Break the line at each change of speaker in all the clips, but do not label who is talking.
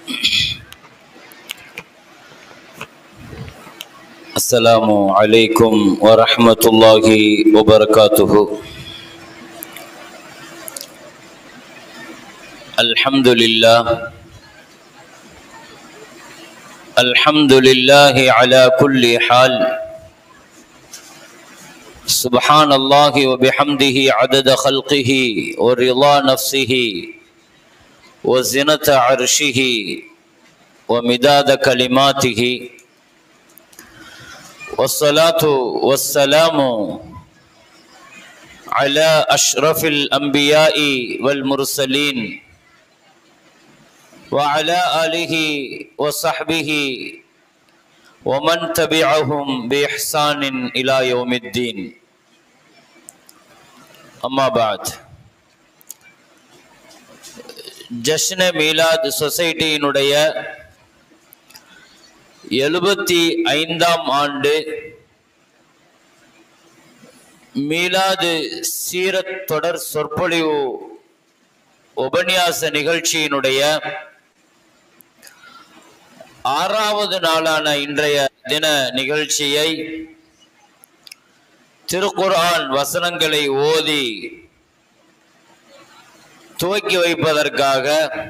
السلام عليكم ورحمة الله وبركاته الحمد لله الحمد لله على كل حال سبحان الله وبحمده عدد خلقه ورضا نفسه وزنة عرشه ومداد كلماته والصلاة والسلام على أشرف الأنبياء والمرسلين وعلى آله وصحبه ومن تبعهم بإحسان إلى يوم الدين أما بعد ஜஷ்ன மீலாத் சொசைட்டியினுடைய எழுபத்தி ஐந்தாம் ஆண்டு மீலாது சீரத் தொடர் சொற்பொழிவு உபன்யாச நிகழ்ச்சியினுடைய ஆறாவது நாளான இன்றைய தின நிகழ்ச்சியை திருக்குர்ஆன் வசனங்களை ஓதி துவக்கி வைப்பதற்காக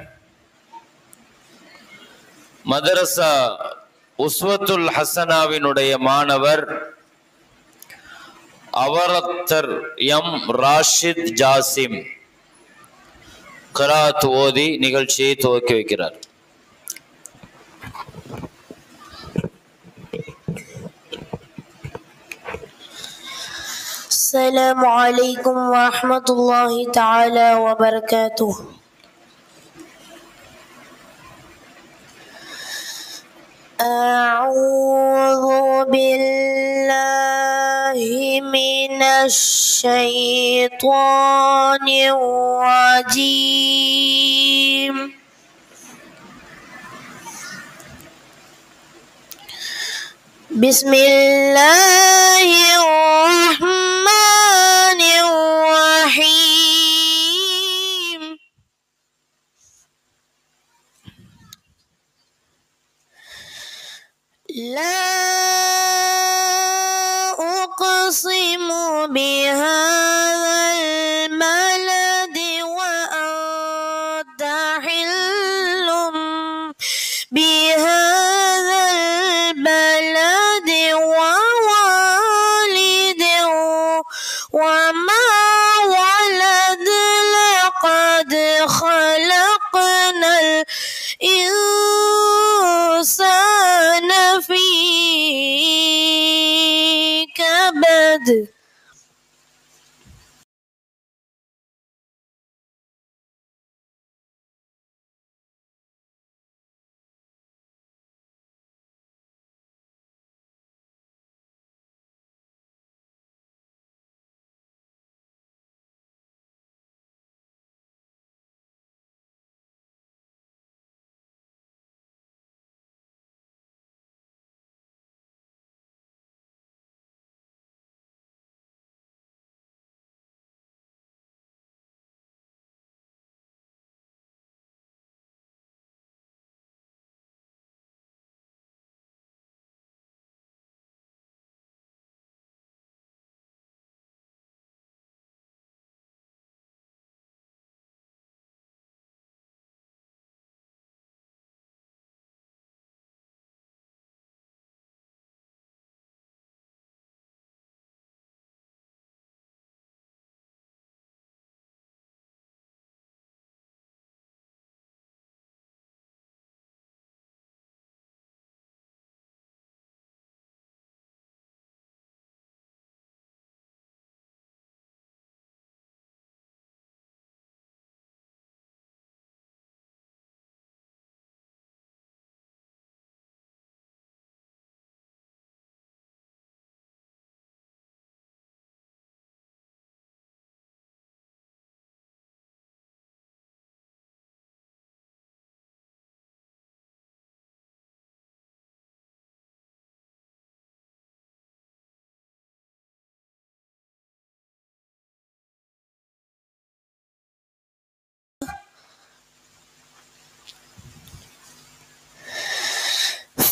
மதரசா உஸ்வத்துல் ஹசனாவினுடைய மாணவர் அவரத்தர் எம் ராஷித் ஜாசிம் கராத் ஓதி நிகழ்ச்சியை துவக்கி வைக்கிறார்
السلام عليكم ورحمة الله تعالى وبركاته أعوذ بالله من الشيطان الرجيم بسم الله الرحمن الرحيم لا أقسم بهذا البلد وأنت حل بهذا البلد ووالد وما ولد لقد خلقنا الإنسان في كبد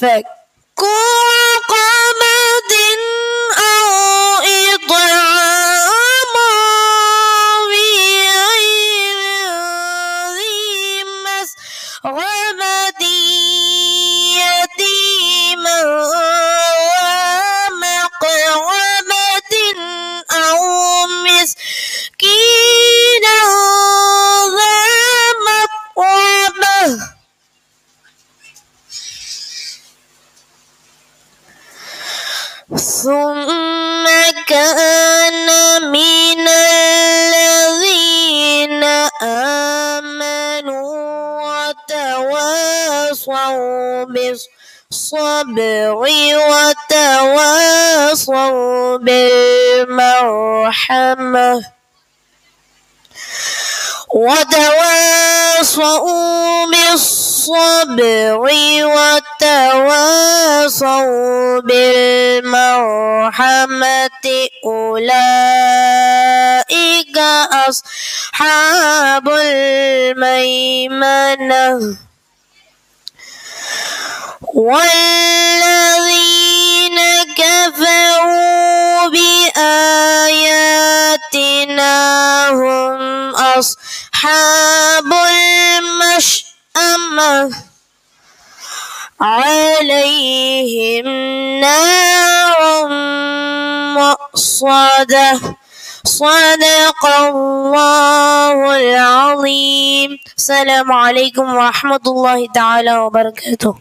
فك رقبة أو إطعام في ذي مسغبة يتيما ومقربة أو مسكينا ذا مقربة ثم كان من الذين آمنوا وتواصوا بالصبر وتواصوا بالمرحمة وتواصوا بالصبر وتواصوا بالمرحمة أولئك أصحاب الميمنة والذين كفروا بآياتنا هم أصحاب المشأمة عليهم نار مؤصدة صدق الله العظيم السلام عليكم ورحمة الله تعالى وبركاته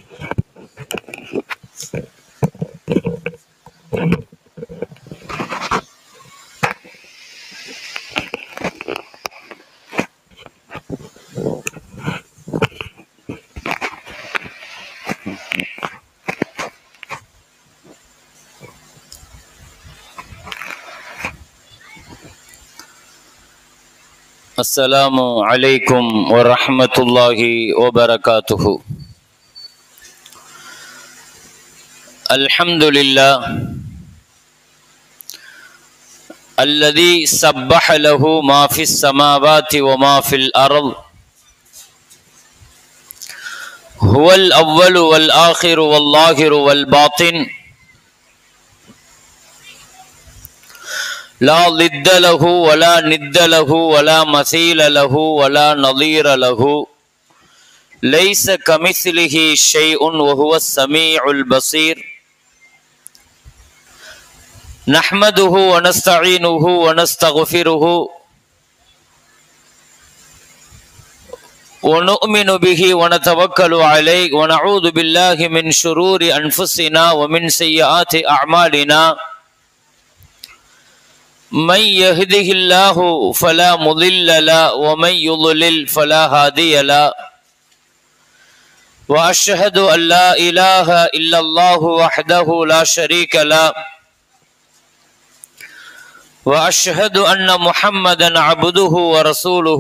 السلام عليكم ورحمة الله وبركاته الحمد لله الذي سبح له ما في السماوات وما في الأرض هو الأول والآخر والظاهر والباطن لا ضد له ولا ند له ولا مثيل له ولا نظير له ليس كمثله شيء وهو السميع البصير نحمده ونستعينه ونستغفره ونؤمن به ونتوكل عليه ونعوذ بالله من شرور أنفسنا ومن سيئات أعمالنا من يهده الله فلا مضل له ومن يضلل فلا هادي له واشهد ان لا اله الا الله وحده لا شريك له واشهد ان محمدا عبده ورسوله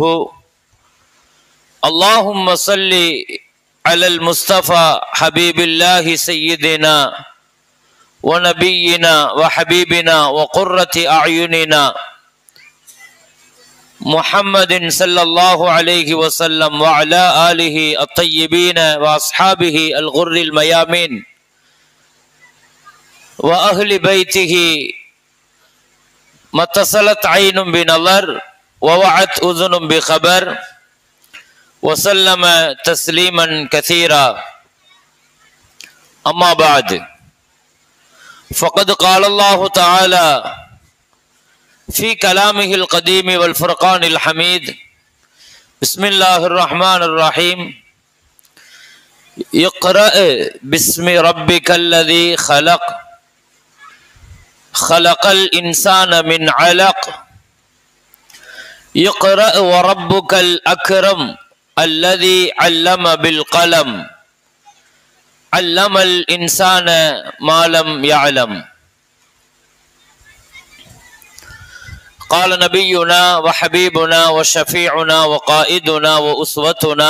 اللهم صل على المصطفى حبيب الله سيدنا ونبينا وحبيبنا وقرة أعيننا محمد صلى الله عليه وسلم وعلى آله الطيبين وأصحابه الغر الميامين وأهل بيته ما اتصلت عين بنظر ووعت أذن بخبر وسلم تسليما كثيرا أما بعد فقد قال الله تعالى في كلامه القديم والفرقان الحميد بسم الله الرحمن الرحيم اقرأ باسم ربك الذي خلق خلق الإنسان من علق اقرأ وربك الأكرم الذي علم بالقلم علم الإنسان ما لم يعلم قال نبينا وحبيبنا وشفيعنا وقائدنا وأسوتنا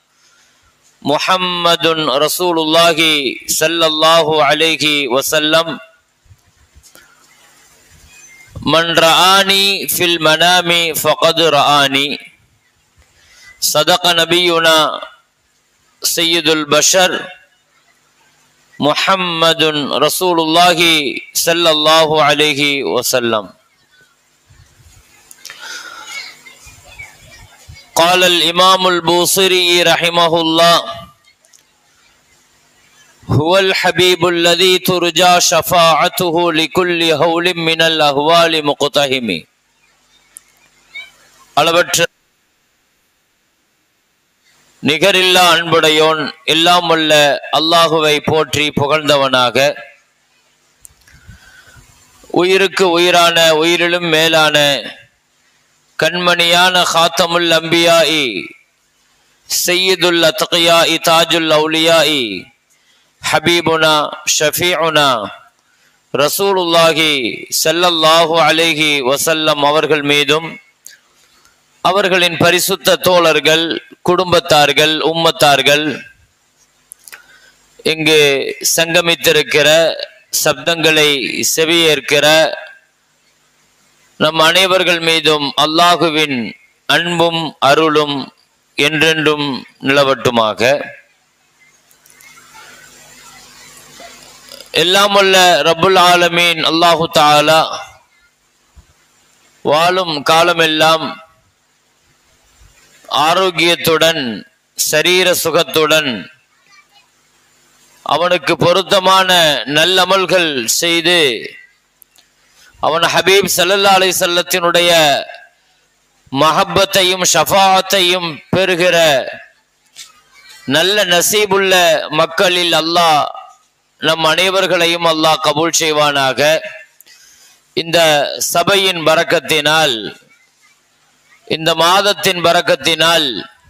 محمد رسول الله صلى الله عليه وسلم من رآني في المنام فقد رآني صدق نبينا سيد البشر محمد رسول الله صلى الله عليه وسلم قال الإمام البوصري رحمه الله هو الحبيب الذي ترجى شفاعته لكل هول من الأهوال مقتهم அளவற்ற நிகரில்லா அன்புடையோன் எல்லாம் உள்ள அல்லாஹுவை போற்றி புகழ்ந்தவனாக உயிருக்கு உயிரான உயிரிலும் மேலான கண்மணியான ஹாத்தமுல் அம்பியாயி சையீதுல் அத்கியாயி தாஜுல் அவுலியாயி ஹபீபுனா ஷஃபீஉனா ரசூலுல்லாஹி ஸல்லல்லாஹு அலைஹி வஸல்லம் அவர்கள் மீதும் அவர்களின் பரிசுத்த தோழர்கள் குடும்பத்தார்கள் உம்மத்தார்கள் இங்கு சங்கமித்திருக்கிற சப்தங்களை செவியேற்கிற நம் அனைவர்கள் மீதும் அல்லாஹுவின் அன்பும் அருளும் என்றென்றும் நிலவட்டுமாக எல்லாம் உள்ள ரப்புல் ஆலமீன் அல்லாஹு தாலா வாழும் காலமெல்லாம் ஆரோக்கியத்துடன் சரீர சுகத்துடன் அவனுக்கு பொருத்தமான நல்லமல்கள் செய்து அவன் ஹபீப் சல்லல்லா அலை செல்லத்தினுடைய மஹப்பத்தையும் ஷஃபாத்தையும் பெறுகிற நல்ல நசீபுள்ள மக்களில் அல்லாஹ் நம் அனைவர்களையும் அல்லாஹ் கபூல் செய்வானாக இந்த சபையின் பறக்கத்தினால் இந்த மாதத்தின் பறக்கத்தினால்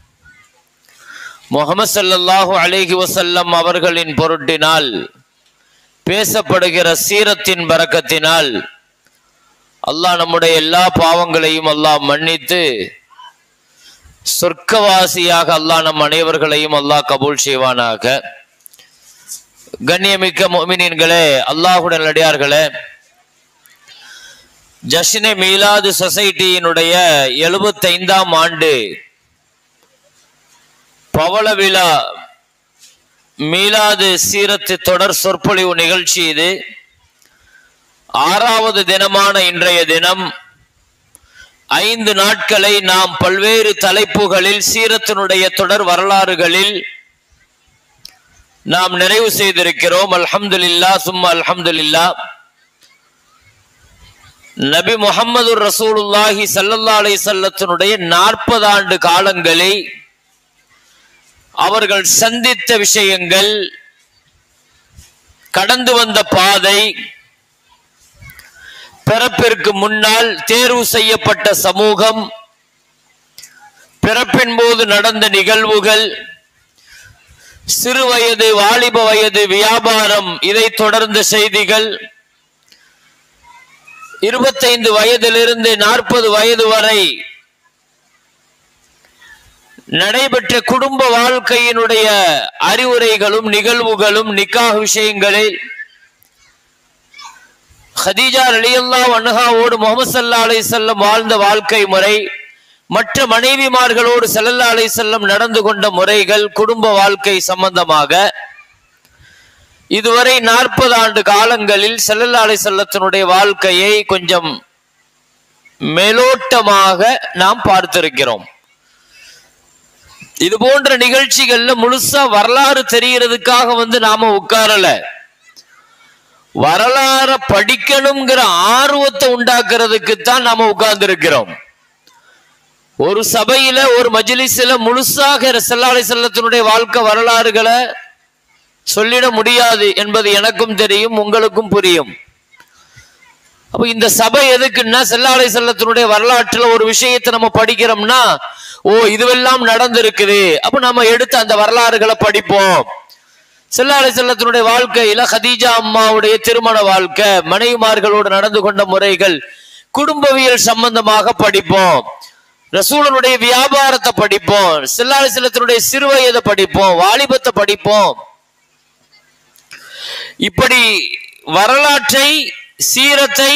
முகமது சல்லல்லாஹு அலைஹி வசல்லம் அவர்களின் பொருட்டினால் பேசப்படுகிற சீரத்தின் பறக்கத்தினால் அல்லாஹ் நம்முடைய எல்லா பாவங்களையும் அல்லாஹ் மன்னித்து சொர்க்கவாசியாக அல்லாஹ் நம் அனைவர்களையும் அல்லாஹ் கபூல் செய்வானாக கண்ணியமிக்க மோமினின்களே அல்லாஹுடன் அடியார்களே ஜஷ்னே மீலாது சொசைட்டியினுடைய எழுபத்தைந்தாம் ஆண்டு பவள விழா மீலாது சீரத்து தொடர் சொற்பொழிவு நிகழ்ச்சி இது ஆறாவது தினமான இன்றைய தினம் ஐந்து நாட்களை நாம் பல்வேறு தலைப்புகளில் சீரத்தினுடைய தொடர் வரலாறுகளில் நாம் நிறைவு செய்திருக்கிறோம் அல்ஹம்துலில்லா சும்மா அல்ஹம்துலில்லா நபி முகமது ரசூலுல்லாஹி சல்லல்லா அலை சல்லத்தினுடைய நாற்பது ஆண்டு காலங்களை அவர்கள் சந்தித்த விஷயங்கள் கடந்து வந்த பாதை பிறப்பிற்கு முன்னால் தேர்வு செய்யப்பட்ட சமூகம் பிறப்பின் போது நடந்த நிகழ்வுகள் சிறு வயது வாலிப வயது வியாபாரம் இதை தொடர்ந்த செய்திகள் இருபத்தைந்து வயதிலிருந்து நாற்பது வயது வரை நடைபெற்ற குடும்ப வாழ்க்கையினுடைய அறிவுரைகளும் நிகழ்வுகளும் நிக்காஹ் விஷயங்களில் ஹதீஜா அலியல்லா அன்ஹாவோடு முகமது சல்லா அலை செல்லம் வாழ்ந்த வாழ்க்கை முறை மற்ற மனைவிமார்களோடு செல்லல்லா அலை செல்லம் நடந்து கொண்ட முறைகள் குடும்ப வாழ்க்கை சம்பந்தமாக இதுவரை நாற்பது ஆண்டு காலங்களில் செல்லல்லா அலை செல்லத்தினுடைய வாழ்க்கையை கொஞ்சம் மேலோட்டமாக நாம் பார்த்திருக்கிறோம் இது போன்ற நிகழ்ச்சிகள்ல முழுசா வரலாறு தெரியறதுக்காக வந்து நாம உட்காரல வரலாற படிக்கணுங்கிற ஆர்வத்தை உண்டாக்குறதுக்கு தான் நாம உட்கார்ந்து இருக்கிறோம் ஒரு சபையில ஒரு மஜ்லிஸ்ல முழுசாக செல்லாலை செல்லத்தினுடைய வாழ்க்கை வரலாறுகளை சொல்லிட முடியாது என்பது எனக்கும் தெரியும் உங்களுக்கும் புரியும் அப்ப இந்த சபை எதுக்குன்னா செல்லாலை செல்லத்தினுடைய வரலாற்றுல ஒரு விஷயத்தை நம்ம படிக்கிறோம்னா ஓ இதுவெல்லாம் நடந்திருக்குது அப்ப நம்ம எடுத்து அந்த வரலாறுகளை படிப்போம் செல்லாலை செல்லத்தினுடைய வாழ்க்கையில ஹதீஜா அம்மாவுடைய திருமண வாழ்க்கை மனைவிமார்களோடு நடந்து கொண்ட முறைகள் குடும்பவியல் சம்பந்தமாக படிப்போம் ரசூலனுடைய வியாபாரத்தை படிப்போம் செல்லாலை செல்லத்தினுடைய சிறுவயதை படிப்போம் வாலிபத்தை படிப்போம் இப்படி வரலாற்றை சீரத்தை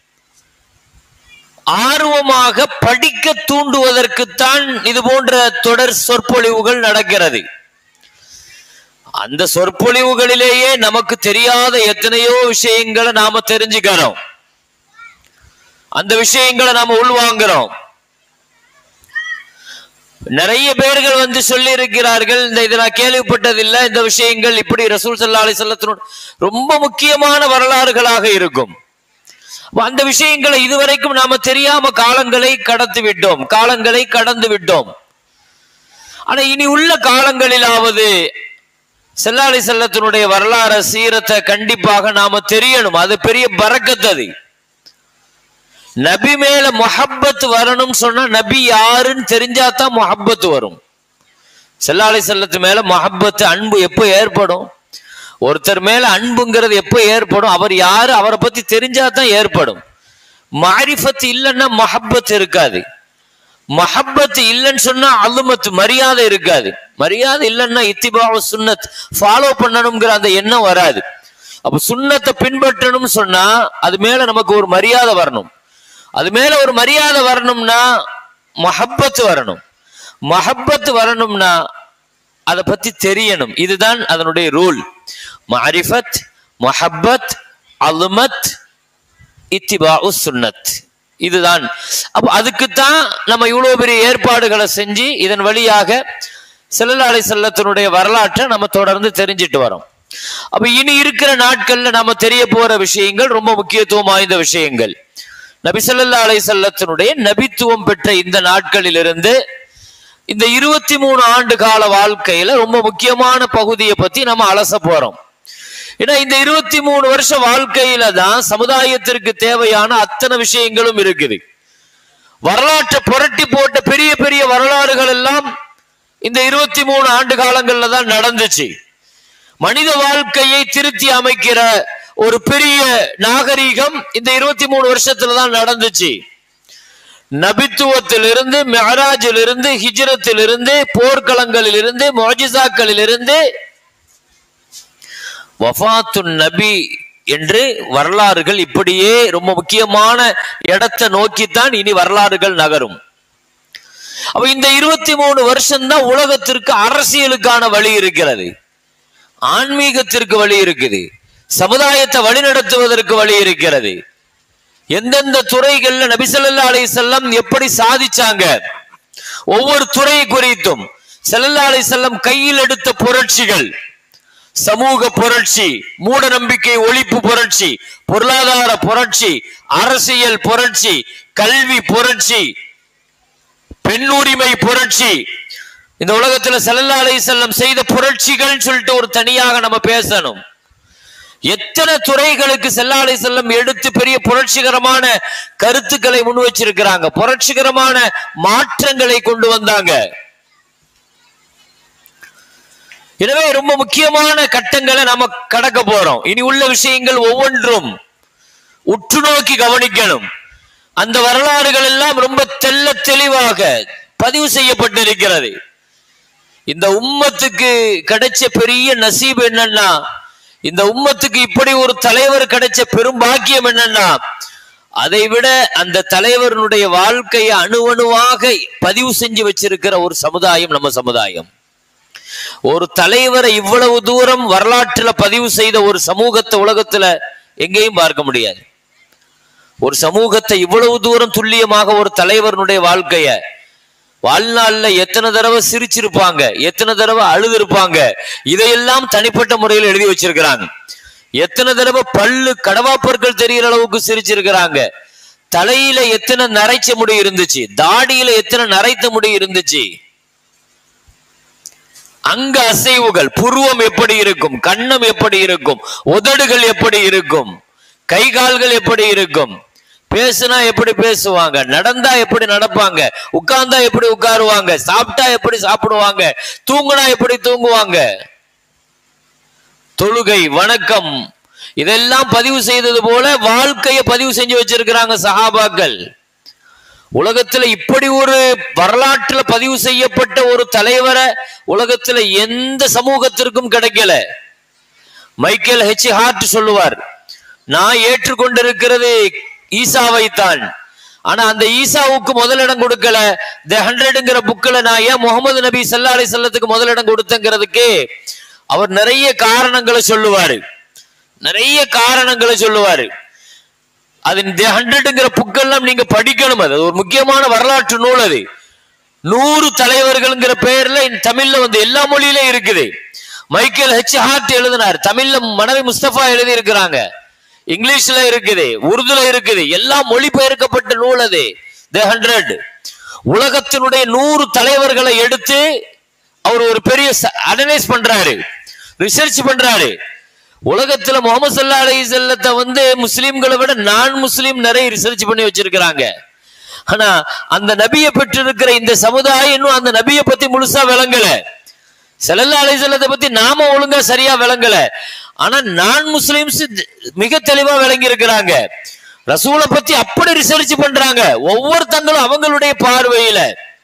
ஆர்வமாக படிக்க தூண்டுவதற்குத்தான் இது போன்ற தொடர் சொற்பொழிவுகள் நடக்கிறது அந்த சொற்பொழிவுகளிலேயே நமக்கு தெரியாத எத்தனையோ விஷயங்களை நாம தெரிஞ்சுக்கிறோம் அந்த விஷயங்களை நாம உள்வாங்குறோம் நிறைய பேர்கள் வந்து சொல்லி இருக்கிறார்கள் இந்த இதை நான் கேள்விப்பட்டதில்லை இந்த விஷயங்கள் இப்படி ரசூல் சல்லா அலி ரொம்ப முக்கியமான வரலாறுகளாக இருக்கும் அப்ப அந்த விஷயங்களை இதுவரைக்கும் நாம தெரியாம காலங்களை கடந்து விட்டோம் காலங்களை கடந்து விட்டோம் ஆனா இனி உள்ள காலங்களிலாவது செல்லாலி செல்லத்தினுடைய வரலாறு சீரத்தை கண்டிப்பாக நாம தெரியணும் அது பெரிய பறக்கத்து அது நபி மேல மொஹப்பத் வரணும் சொன்னா நபி யாருன்னு தெரிஞ்சாதான் மொஹப்பத் வரும் செல்லாலை செல்லத்து மேல மொஹப்பத் அன்பு எப்போ ஏற்படும் ஒருத்தர் மேல அன்புங்கிறது எப்போ ஏற்படும் அவர் யாரு அவரை பத்தி தெரிஞ்சாதான் ஏற்படும் மாரிஃபத் இல்லைன்னா மஹப்பத் இருக்காது மஹப்பத் இல்லைன்னு சொன்னா அலுமத் மரியாதை இருக்காது மரியாதை இல்லைன்னா இத்திபாவ சுன்னத் ஃபாலோ பண்ணணுங்கிற அந்த எண்ணம் வராது அப்ப சுண்ணத்தை பின்பற்றணும்னு சொன்னா அது மேல நமக்கு ஒரு மரியாதை வரணும் அது மேல ஒரு மரியாதை வரணும்னா மஹப்பத் வரணும் மஹப்பத் வரணும்னா அதை பத்தி தெரியணும் இதுதான் அதனுடைய ரூல் மாரிஃபத் மஹப்பத் அலுமத் இத்திபாஉ சுன்னத் இதுதான் அப்போ அதுக்குத்தான் நம்ம இவ்வளவு பெரிய ஏற்பாடுகளை செஞ்சு இதன் வழியாக செல்லலாலை செல்லத்தினுடைய வரலாற்றை நம்ம தொடர்ந்து தெரிஞ்சிட்டு வரோம் அப்ப இனி இருக்கிற நாட்கள்ல நாம தெரிய போற விஷயங்கள் ரொம்ப முக்கியத்துவம் வாய்ந்த விஷயங்கள் நபி ஸல்லல்லாஹு அலைஹி செல்லத்தினுடைய நபித்துவம் பெற்ற இந்த நாட்களிலிருந்து இந்த இருபத்தி மூணு ஆண்டு கால வாழ்க்கையில ரொம்ப முக்கியமான பகுதியை பத்தி நம்ம அலச போறோம் ஏன்னா இந்த இருபத்தி மூணு வருஷ வாழ்க்கையில தான் சமுதாயத்திற்கு தேவையான அத்தனை விஷயங்களும் இருக்குது வரலாற்றை புரட்டி போட்ட பெரிய பெரிய வரலாறுகள் எல்லாம் இந்த இருபத்தி மூணு ஆண்டு காலங்கள்ல தான் நடந்துச்சு மனித வாழ்க்கையை திருத்தி அமைக்கிற ஒரு பெரிய நாகரீகம் இந்த இருபத்தி மூணு வருஷத்துல தான் நடந்துச்சு நபித்துவத்திலிருந்து மெஹராஜிலிருந்து ஹிஜ்ரத்திலிருந்து போர்க்களங்களிலிருந்து மொஜிசாக்களிலிருந்து வஃபாத்துன் நபி என்று வரலாறுகள் இப்படியே ரொம்ப முக்கியமான இடத்தை நோக்கித்தான் இனி வரலாறுகள் நகரும் அப்ப இந்த இருபத்தி மூணு வருஷம்தான் உலகத்திற்கு அரசியலுக்கான வழி இருக்கிறது ஆன்மீகத்திற்கு வழி இருக்குது சமுதாயத்தை வழிநடத்துவதற்கு வழி இருக்கிறது எந்தெந்த துறைகள்ல நபிசல்லா அலை செல்லம் எப்படி சாதிச்சாங்க ஒவ்வொரு துறை குறித்தும் செல்லல்லா அலை செல்லம் கையில் எடுத்த புரட்சிகள் சமூக புரட்சி மூட நம்பிக்கை ஒழிப்பு புரட்சி பொருளாதார புரட்சி அரசியல் புரட்சி கல்வி புரட்சி பெண் உரிமை புரட்சி இந்த உலகத்துல செல்லல்லா அலை செல்லம் செய்த புரட்சிகள் சொல்லிட்டு ஒரு தனியாக நம்ம பேசணும் எத்தனை துறைகளுக்கு செல்லாலை செல்லம் எடுத்து பெரிய புரட்சிகரமான கருத்துக்களை முன் வச்சிருக்கிறாங்க புரட்சிகரமான மாற்றங்களை கொண்டு வந்தாங்க எனவே ரொம்ப முக்கியமான கட்டங்களை நாம கடக்க போறோம் இனி உள்ள விஷயங்கள் ஒவ்வொன்றும் உற்று நோக்கி கவனிக்கணும் அந்த வரலாறுகள் எல்லாம் ரொம்ப தெல்ல தெளிவாக பதிவு செய்யப்பட்டிருக்கிறது இந்த உம்மத்துக்கு கிடைச்ச பெரிய நசீப் என்னன்னா இந்த உம்மத்துக்கு இப்படி ஒரு தலைவர் கிடைச்ச பெரும் பாக்கியம் என்னன்னா அதை விட அந்த தலைவருடைய வாழ்க்கையை அணுவணுவாக பதிவு செஞ்சு வச்சிருக்கிற ஒரு சமுதாயம் நம்ம சமுதாயம் ஒரு தலைவரை இவ்வளவு தூரம் வரலாற்றுல பதிவு செய்த ஒரு சமூகத்தை உலகத்துல எங்கேயும் பார்க்க முடியாது ஒரு சமூகத்தை இவ்வளவு தூரம் துல்லியமாக ஒரு தலைவருடைய வாழ்க்கைய வாழ்நாள்ல எத்தனை தடவை சிரிச்சிருப்பாங்க எத்தனை தடவை அழுதுருப்பாங்க இதையெல்லாம் தனிப்பட்ட முறையில் எழுதி வச்சிருக்கிறாங்க எத்தனை தடவை பல்லு கடவாப்பற்கள் தெரிகிற அளவுக்கு சிரிச்சிருக்கிறாங்க தலையில எத்தனை நரைச்ச முடி இருந்துச்சு தாடியில எத்தனை நரைத்த முடி இருந்துச்சு அங்க அசைவுகள் புருவம் எப்படி இருக்கும் கண்ணம் எப்படி இருக்கும் உதடுகள் எப்படி இருக்கும் கை கால்கள் எப்படி இருக்கும் பேசுனா எப்படி பேசுவாங்க நடந்தா எப்படி நடப்பாங்க உட்கார்ந்தா எப்படி உட்காருவாங்க சாப்பிட்டா எப்படி சாப்பிடுவாங்க தூங்குனா எப்படி தூங்குவாங்க தொழுகை வணக்கம் இதெல்லாம் பதிவு செய்தது போல வாழ்க்கையை பதிவு செஞ்சு வச்சிருக்கிறாங்க சஹாபாக்கள் உலகத்துல இப்படி ஒரு வரலாற்றுல பதிவு செய்யப்பட்ட ஒரு தலைவரை உலகத்துல எந்த சமூகத்திற்கும் கிடைக்கல மைக்கேல் ஹெச் ஹார்ட் சொல்லுவார் நான் ஏற்றுக்கொண்டிருக்கிறது ஈசாவை தான் ஆனா அந்த ஈசாவுக்கு முதலிடம் கொடுக்கல த ஹண்ட்ரட்ங்கிற புக்கில் நான் ஏன் முகமது நபி சல்லா அலி செல்லத்துக்கு முதலிடம் கொடுத்தங்கிறதுக்கு அவர் நிறைய காரணங்களை சொல்லுவாரு நிறைய காரணங்களை சொல்லுவாரு அது இந்த ஹண்ட்ரட்ங்கிற புக்கெல்லாம் நீங்க படிக்கணும் அது ஒரு முக்கியமான வரலாற்று நூல் அது நூறு தலைவர்கள்ங்கிற பெயர்ல இந்த தமிழ்ல வந்து எல்லா மொழியிலும் இருக்குது மைக்கேல் ஹெச் ஹார்ட் எழுதினார் தமிழ்ல மனைவி முஸ்தபா எழுதி இருக்கிறாங்க இங்கிலீஷ்ல இருக்குது உருதுல இருக்குது எல்லாம் மொழிபெயர்க்கப்பட்ட நூல் அது தி ஹண்ட்ரட் உலகத்தினுடைய நூறு தலைவர்களை எடுத்து அவர் ஒரு பெரிய அனலைஸ் பண்றாரு ரிசர்ச் பண்றாரு உலகத்துல முகமது சல்லா அலி செல்லத்தை வந்து முஸ்லிம்களை விட நான் முஸ்லீம் நிறைய ரிசர்ச் பண்ணி வச்சிருக்கிறாங்க ஆனா அந்த நபியை பெற்றிருக்கிற இந்த சமுதாயம் இன்னும் அந்த நபியை பத்தி முழுசா விளங்கல செல்லல்லா அலிசல்லத்தை பத்தி நாம ஒழுங்கா சரியா விளங்கல ஆனா நான் முஸ்லிம்ஸ் மிக தெளிவா விளங்கி இருக்கிறாங்க ரசூலை பத்தி அப்படி ரிசர்ச் பண்றாங்க ஒவ்வொருத்தங்களும் அவங்களுடைய பார்வையில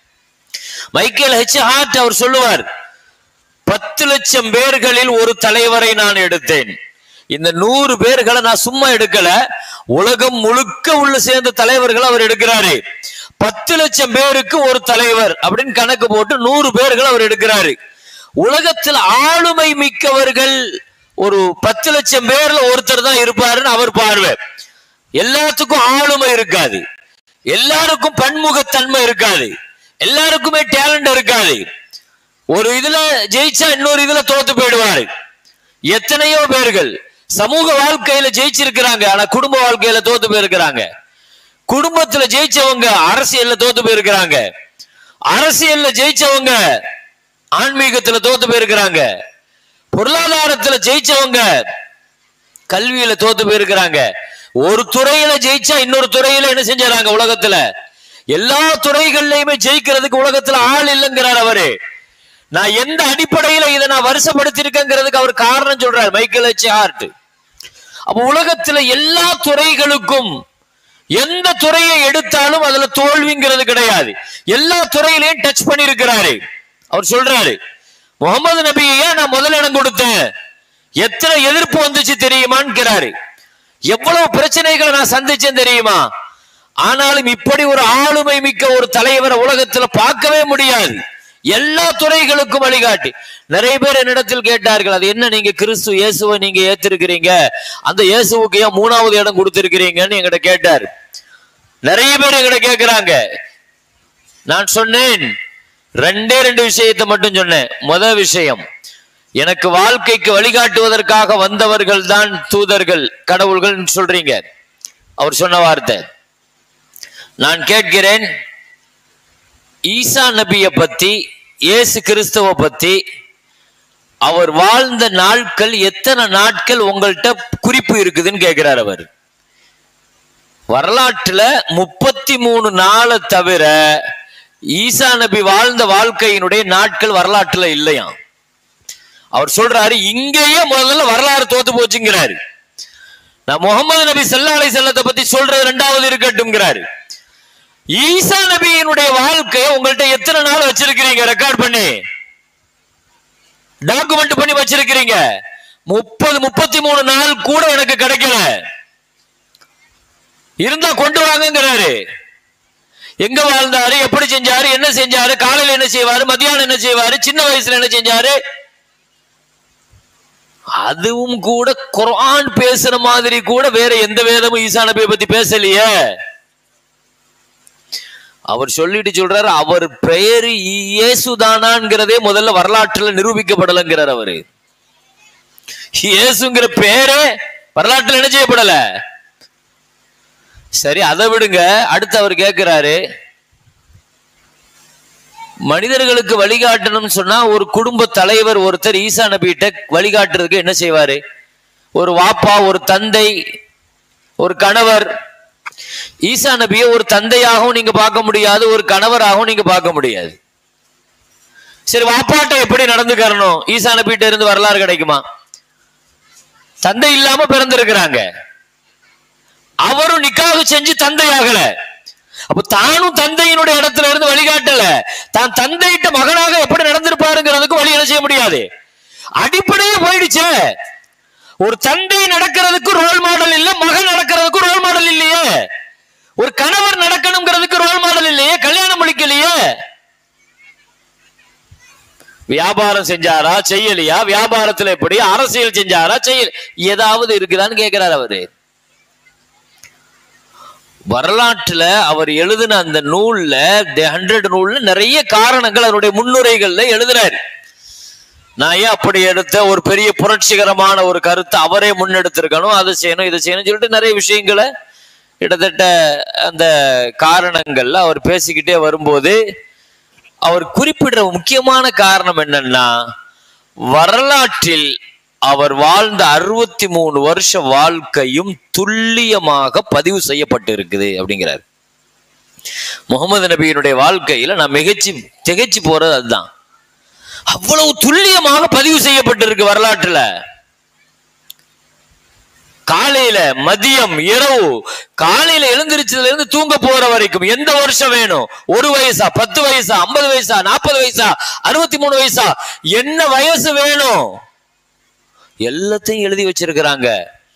மைக்கேல் ஹெச் ஹார்ட் அவர் சொல்லுவார் பத்து லட்சம் பேர்களில் ஒரு தலைவரை நான் எடுத்தேன் இந்த நூறு பேர்களை நான் சும்மா எடுக்கல உலகம் முழுக்க உள்ள சேர்ந்த தலைவர்கள் அவர் எடுக்கிறாரு பத்து லட்சம் பேருக்கு ஒரு தலைவர் அப்படின்னு கணக்கு போட்டு நூறு பேர்கள் அவர் எடுக்கிறாரு உலகத்தில் ஆளுமை மிக்கவர்கள் ஒரு பத்து லட்சம் பேர்ல ஒருத்தர் தான் இருப்பாருன்னு அவர் பார்வை எல்லாத்துக்கும் ஆளுமை இருக்காது எல்லாருக்கும் பன்முகத்தன்மை இருக்காது எல்லாருக்குமே டேலண்ட் இருக்காது ஒரு இதுல ஜெயிச்சா இன்னொரு இதுல தோத்து போயிடுவாரு எத்தனையோ பேர்கள் சமூக வாழ்க்கையில ஜெயிச்சிருக்கிறாங்க ஆனா குடும்ப வாழ்க்கையில தோத்து போயிருக்கிறாங்க குடும்பத்துல ஜெயிச்சவங்க அரசியல்ல தோத்து போயிருக்கிறாங்க அரசியல்ல ஜெயிச்சவங்க ஆன்மீகத்துல தோத்து போயிருக்கிறாங்க பொருளாதாரத்துல ஜெயிச்சவங்க கல்வியில தோத்து போயிருக்கிறாங்க ஒரு துறையில ஜெயிச்சா இன்னொரு துறையில என்ன செஞ்சாங்க உலகத்துல எல்லா துறைகள்லயுமே ஜெயிக்கிறதுக்கு உலகத்துல ஆள் இல்லைங்கிறார் அவரு நான் எந்த அடிப்படையில இதை நான் வருஷப்படுத்திருக்கேங்கிறதுக்கு அவர் காரணம் சொல்றாரு மைக்கேல் எச் ஹார்ட் அப்ப உலகத்துல எல்லா துறைகளுக்கும் எந்த துறையை எடுத்தாலும் அதுல தோல்விங்கிறது கிடையாது எல்லா துறையிலையும் டச் பண்ணிருக்கிறாரு அவர் சொல்றாரு முகமது நபியை நான் முதல் இடம் கொடுத்தேன் எத்தனை எதிர்ப்பு வந்துச்சு தெரியுமான்னு எவ்வளவு பிரச்சனைகளை நான் சந்திச்சேன் தெரியுமா ஆனாலும் இப்படி ஒரு ஆளுமை மிக்க ஒரு தலைவரை உலகத்துல பார்க்கவே முடியாது எல்லா துறைகளுக்கும் வழிகாட்டி நிறைய பேர் என்னிடத்தில் கேட்டார்கள் அது என்ன நீங்க கிறிஸ்து இயேசுவை நீங்க ஏத்திருக்கிறீங்க அந்த இயேசுவுக்கு ஏன் மூணாவது இடம் கொடுத்திருக்கிறீங்கன்னு எங்கிட்ட கேட்டார் நிறைய பேர் எங்கிட்ட கேட்கிறாங்க நான் சொன்னேன் ரெண்டே ரெண்டு விஷயத்தை மட்டும் சொன்னேன் முதல் விஷயம் எனக்கு வாழ்க்கைக்கு வழிகாட்டுவதற்காக வந்தவர்கள் தான் தூதர்கள் கடவுள்கள் சொல்றீங்க அவர் சொன்ன வார்த்தை நான் கேட்கிறேன் ஈசா நபியை பத்தி இயேசு கிறிஸ்துவ பத்தி அவர் வாழ்ந்த நாட்கள் எத்தனை நாட்கள் உங்கள்கிட்ட குறிப்பு இருக்குதுன்னு கேட்கிறார் அவர் வரலாற்றுல முப்பத்தி மூணு நாளை தவிர ஈசா நபி வாழ்ந்த வாழ்க்கையினுடைய நாட்கள் வரலாற்றுல இல்லையாம் அவர் சொல்றாரு இங்கேயே முதல்ல வரலாறு தோத்து போச்சுங்கிறாரு நான் முகமது நபி சல்லா அலை செல்லத்தை பத்தி சொல்றது ரெண்டாவது இருக்கட்டும்ங்கிறாரு ஈசா நபியினுடைய வாழ்க்கை உங்கள்ட்ட எத்தனை நாள் வச்சிருக்கிறீங்க ரெக்கார்ட் பண்ணி டாக்குமெண்ட் பண்ணி வச்சிருக்கிறீங்க முப்பது முப்பத்தி மூணு நாள் கூட எனக்கு கிடைக்கல இருந்தா கொண்டு வாங்கங்கிறாரு எங்க வாழ்ந்தாரு எப்படி செஞ்சாரு என்ன செஞ்சாரு காலையில என்ன செய்வாரு மத்தியானம் என்ன செய்வாரு சின்ன வயசுல என்ன செஞ்சாரு அதுவும் கூட குர்ஆன் பேசுற மாதிரி கூட வேற எந்த வேதமும் ஈசா நபியை பத்தி பேசலையே அவர் சொல்லிட்டு சொல்றாரு அவர் பெயரு இயேசுதானாங்கிறதே முதல்ல வரலாற்றுல நிரூபிக்கப்படலைங்கிறார் அவரு இயேசுங்கிற பேரே வரலாற்றுல என்ன செய்யப்படல சரி அதை விடுங்க அடுத்து அவர் கேட்கிறாரு மனிதர்களுக்கு வழிகாட்டணும்னு சொன்னா ஒரு குடும்ப தலைவர் ஒருத்தர் ஈசா நபிகிட்ட வழிகாட்டுறதுக்கு என்ன செய்வாரு ஒரு வாப்பா ஒரு தந்தை ஒரு கணவர் ஈசா நபியை ஒரு தந்தையாகவும் நீங்க பார்க்க முடியாது ஒரு கணவராகவும் நீங்க பார்க்க முடியாது சரி வாப்பாட்ட எப்படி நடந்துக்கறணும் ஈசா நபிகிட்ட இருந்து வரலாறு கிடைக்குமா தந்தை இல்லாம பிறந்திருக்கிறாங்க அவரும் நிக்காக செஞ்சு தந்தை ஆகல அப்ப தானும் தந்தையினுடைய இடத்துல இருந்து வழிகாட்டல தான் தந்தையிட்ட மகனாக எப்படி நடந்திருப்பாருங்கிறதுக்கு வழி என்ன செய்ய முடியாது அடிப்படையே போயிடுச்சே ஒரு தந்தை நடக்கிறதுக்கு ரோல் மாடல் இல்ல மகன் நடக்கிறதுக்கு ரோல் மாடல் இல்லையே ஒரு கணவர் நடக்கணுங்கிறதுக்கு ரோல் மாடல் இல்லையே கல்யாணம் முடிக்கலையே வியாபாரம் செஞ்சாரா செய்யலையா வியாபாரத்துல எப்படி அரசியல் செஞ்சாரா செய்யல ஏதாவது இருக்குதான்னு கேட்கிறார் அவரு வரலாற்றுல அவர் எழுதின அந்த நூல்ல தி ஹண்ட்ரட் நூல்ல நிறைய காரணங்கள் அவருடைய முன்னுரைகள்ல எழுதுறாரு நான் ஏன் அப்படி எடுத்த ஒரு பெரிய புரட்சிகரமான ஒரு கருத்தை அவரே முன்னெடுத்திருக்கணும் அதை செய்யணும் இதை செய்யணும் சொல்லிட்டு நிறைய விஷயங்களை கிட்டத்தட்ட அந்த காரணங்கள்ல அவர் பேசிக்கிட்டே வரும்போது அவர் குறிப்பிடுற முக்கியமான காரணம் என்னன்னா வரலாற்றில் அவர் வாழ்ந்த அறுபத்தி மூணு வருஷ வாழ்க்கையும் துல்லியமாக பதிவு செய்யப்பட்டு இருக்குது அப்படிங்கிறார் முகமது நபியினுடைய வாழ்க்கையில நான் மிகச்சி திகைச்சு போறது அதுதான் அவ்வளவு துல்லியமாக பதிவு செய்யப்பட்டிருக்கு வரலாற்றுல காலையில மதியம் இரவு காலையில எழுந்திருச்சதுல இருந்து தூங்க போற வரைக்கும் எந்த வருஷம் வேணும் ஒரு வயசா பத்து வயசா ஐம்பது வயசா நாற்பது வயசா அறுபத்தி மூணு வயசா என்ன வயசு வேணும் எல்லாத்தையும் எழுதி வச்சிருக்கிறாங்க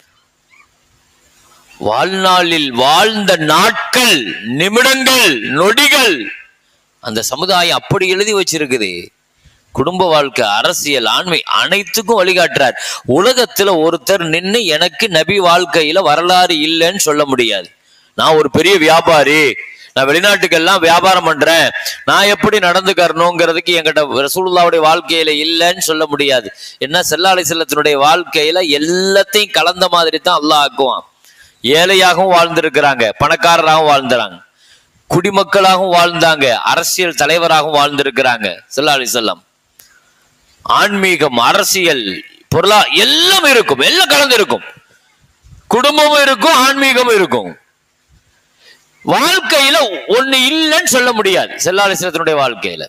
வாழ்நாளில் வாழ்ந்த நாட்கள் நிமிடங்கள் நொடிகள் அந்த சமுதாயம் அப்படி எழுதி வச்சிருக்குது குடும்ப வாழ்க்கை அரசியல் ஆண்மை அனைத்துக்கும் வழிகாட்டுறார் உலகத்துல ஒருத்தர் நின்னு எனக்கு நபி வாழ்க்கையில வரலாறு இல்லைன்னு சொல்ல முடியாது நான் ஒரு பெரிய வியாபாரி நான் வெளிநாட்டுக்கெல்லாம் வியாபாரம் பண்றேன் நான் எப்படி நடந்துக்கறணுங்கிறதுக்கு என்கிட்ட ரசூலுல்லாவுடைய வாழ்க்கையில இல்லைன்னு சொல்ல முடியாது என்ன செல்லாலை செல்லத்தினுடைய வாழ்க்கையில எல்லாத்தையும் கலந்த மாதிரி தான் அல்லாஹ் ஆக்குவான் ஏழையாகவும் வாழ்ந்திருக்கிறாங்க பணக்காரராகவும் வாழ்ந்துறாங்க குடிமக்களாகவும் வாழ்ந்தாங்க அரசியல் தலைவராகவும் வாழ்ந்திருக்கிறாங்க செல்லாலி செல்லம் ஆன்மீகம் அரசியல் பொருளா எல்லாம் இருக்கும் எல்லாம் கலந்து இருக்கும் குடும்பமும் இருக்கும் ஆன்மீகமும் இருக்கும் வாழ்க்கையில ஒண்ணு இல்லைன்னு சொல்ல முடியாது செல்லாலிசனத்தினுடைய வாழ்க்கையில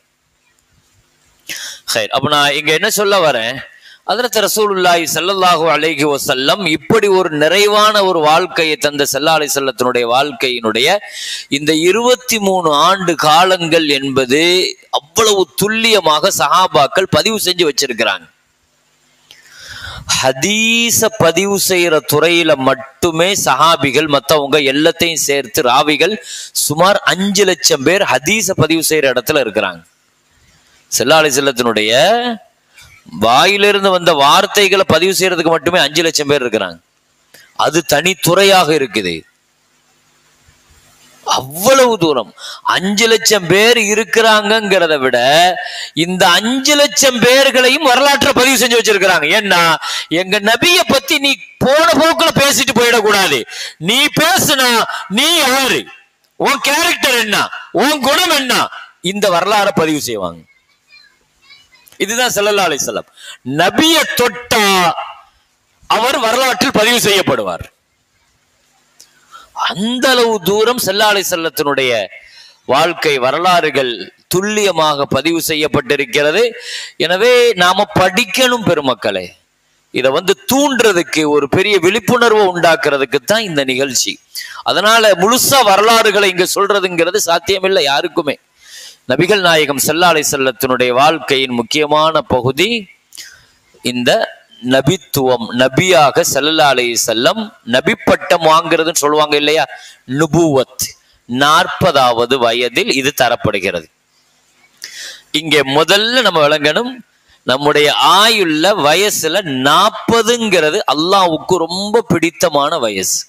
ஹைர் அப்ப நான் இங்க என்ன சொல்ல வரேன் அதற்கு ரசூலுல்லாஹி ஸல்லல்லாஹு அலைஹி வஸல்லம் இப்படி ஒரு நிறைவான ஒரு வாழ்க்கையை தந்த செல்லாலை செல்லத்தினுடைய வாழ்க்கையினுடைய இந்த இருபத்தி மூணு ஆண்டு காலங்கள் என்பது அவ்வளவு துல்லியமாக சஹாபாக்கள் பதிவு செஞ்சு வச்சிருக்கிறாங்க ஹதீஸ பதிவு செய்யற துறையில மட்டுமே சஹாபிகள் மத்தவங்க எல்லாத்தையும் சேர்த்து ராவிகள் சுமார் அஞ்சு லட்சம் பேர் ஹதீஸ பதிவு செய்யற இடத்துல இருக்கிறாங்க செல்லாலை செல்லத்தினுடைய வாயிலிருந்து வந்த வார்த்தைகளை பதிவு செய்யறதுக்கு மட்டுமே அஞ்சு லட்சம் பேர் இருக்கிறாங்க அது தனித்துறையாக இருக்குது அவ்வளவு தூரம் அஞ்சு லட்சம் பேர் இருக்கிறாங்கிறத விட இந்த அஞ்சு லட்சம் பேர்களையும் வரலாற்றை பதிவு செஞ்சு வச்சிருக்கிறாங்க ஏன்னா எங்க நபிய பத்தி நீ போன போக்குல பேசிட்டு போயிடக்கூடாது நீ பேசுனா நீ யாரு உன் கேரக்டர் என்ன உன் குணம் என்ன இந்த வரலாறை பதிவு செய்வாங்க இதுதான் ஸல்லல்லாஹு அலைஹி வஸல்லம் நபிய தொட்டா அவர் வரலாற்றில் பதிவு செய்யப்படுவார் அந்த அளவு தூரம் செல்லாலை செல்லத்தினுடைய வாழ்க்கை வரலாறுகள் துல்லியமாக பதிவு செய்யப்பட்டிருக்கிறது எனவே நாம படிக்கணும் பெருமக்களே இதை வந்து தூண்டுறதுக்கு ஒரு பெரிய விழிப்புணர்வை உண்டாக்குறதுக்கு தான் இந்த நிகழ்ச்சி அதனால முழுசா வரலாறுகளை இங்க சொல்றதுங்கிறது சாத்தியமில்லை யாருக்குமே நபிகள் நாயகம் செல்லாலை செல்லத்தினுடைய வாழ்க்கையின் முக்கியமான பகுதி இந்த நபித்துவம் நபியாக ஸல்லல்லாஹு அலைஹி செல்லம் நபி பட்டம் வாங்குறதுன்னு சொல்லுவாங்க இல்லையா நுபுவத் நாற்பதாவது வயதில் இது தரப்படுகிறது இங்கே முதல்ல நம்ம விளங்கணும் நம்முடைய ஆயுள்ள வயசுல நாற்பதுங்கிறது அல்லாஹ்வுக்கு ரொம்ப பிடித்தமான வயசு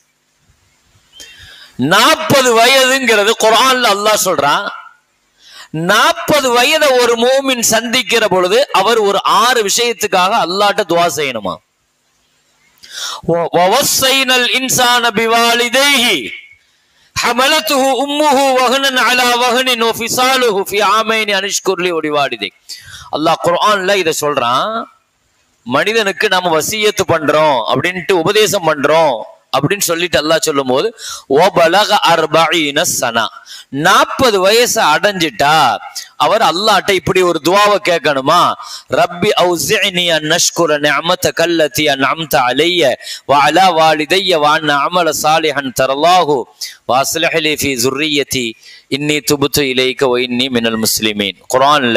நாற்பது வயதுங்கிறது குர்ஆன்ல அல்லாஹ் சொல்றான் நாற்பது வயதை ஒரு மூமின் சந்திக்கிற பொழுது அவர் ஒரு ஆறு விஷயத்துக்காக அல்லாட்ட துவா செய்யணுமா وَوَصَّيْنَا الْإِنسَانَ بِوَالِدَيْهِ حَمَلَتْهُ أُمُّهُ وَهْنًا عَلَى وَهْنٍ وَفِصَالُهُ فِي عَامَيْنِ أَنِ اشْكُرْ لِي وَلِوَالِدَيْكَ அல்லாஹ் குர்ஆன்ல இத சொல்றான் மனிதனுக்கு நாம வசியத்து பண்றோம் அப்படின்ட்டு உபதேசம் பண்றோம் அப்படின்னு சொல்லிட்டு அல்லாஹ் சொல்லும் போது ஓபலக அர்பஈன சனா நாற்பது வயசு அடைஞ்சிட்டா அவர் அல்லாட்ட இப்படி ஒரு துவாவை கேட்கணுமா ரப்பி அவுசினி அன் நஷ்குர நிஅமத கல்லதி அன்அம்த அலைய வ அலா வாலிதைய வ அன் அமல சாலிஹன் தரல்லாஹு வாஸ்லிஹ் லி ஃபி ذُرِّيَّتِي இன்னி துபுத்து இலைக்க வ இன்னி மினல் முஸ்லிமீன் குர்ஆன்ல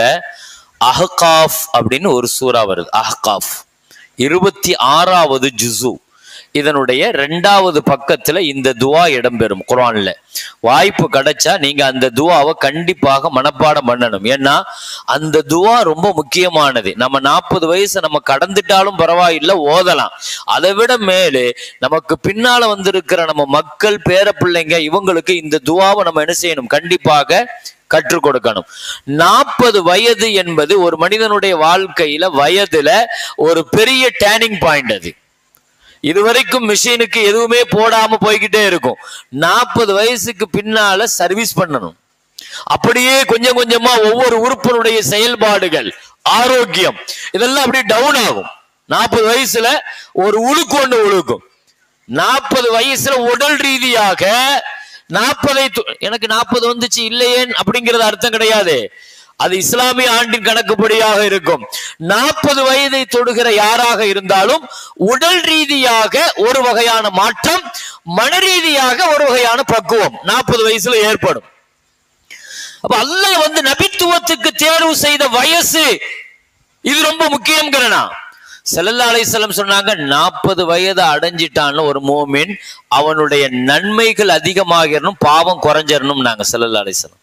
அஹ்காஃப் அப்படின்னு ஒரு சூரா வருது அஹ்காஃப் இருபத்தி ஆறாவது ஜுசு இதனுடைய ரெண்டாவது பக்கத்துல இந்த துவா இடம்பெறும் குர்ஆன்ல வாய்ப்பு கிடைச்சா நீங்க அந்த துவாவை கண்டிப்பாக மனப்பாடம் பண்ணணும் ஏன்னா அந்த துவா ரொம்ப முக்கியமானது நம்ம நாற்பது வயசு நம்ம கடந்துட்டாலும் பரவாயில்லை ஓதலாம் அதை விட மேலே நமக்கு பின்னால வந்திருக்கிற நம்ம மக்கள் பேர பிள்ளைங்க இவங்களுக்கு இந்த துவாவை நம்ம என்ன செய்யணும் கண்டிப்பாக கற்றுக் கொடுக்கணும் நாற்பது வயது என்பது ஒரு மனிதனுடைய வாழ்க்கையில வயதுல ஒரு பெரிய டேர்னிங் பாயிண்ட் அது இதுவரைக்கும் மிஷினுக்கு எதுவுமே போடாம போய்கிட்டே இருக்கும் நாற்பது வயசுக்கு பின்னால சர்வீஸ் பண்ணணும் அப்படியே கொஞ்சம் கொஞ்சமா ஒவ்வொரு உறுப்பினுடைய செயல்பாடுகள் ஆரோக்கியம் இதெல்லாம் அப்படியே டவுன் ஆகும் நாற்பது வயசுல ஒரு உழுக்கு ஒன்று உழுக்கும் நாற்பது வயசுல உடல் ரீதியாக நாற்பதை எனக்கு நாற்பது வந்துச்சு இல்லையேன் அப்படிங்கிறது அர்த்தம் கிடையாது அது இஸ்லாமிய ஆண்டின் கணக்குப்படியாக இருக்கும் நாற்பது வயதை தொடுகிற யாராக இருந்தாலும் உடல் ரீதியாக ஒரு வகையான மாற்றம் மன ரீதியாக ஒரு வகையான பக்குவம் நாற்பது வயசுல ஏற்படும் அப்ப அல்லாஹ் வந்து நபித்துவத்துக்கு தேர்வு செய்த வயசு இது ரொம்ப முக்கியங்கிறனா செல்லல்லா அலைஹிஸ்ஸலாம் சொன்னாங்க நாற்பது வயது அடைஞ்சிட்டான்னு ஒரு மோமின் அவனுடைய நன்மைகள் அதிகமாகிடணும் பாவம் குறைஞ்சிடணும் நாங்க செல்லல்லா அலைஹிஸ்ஸலாம்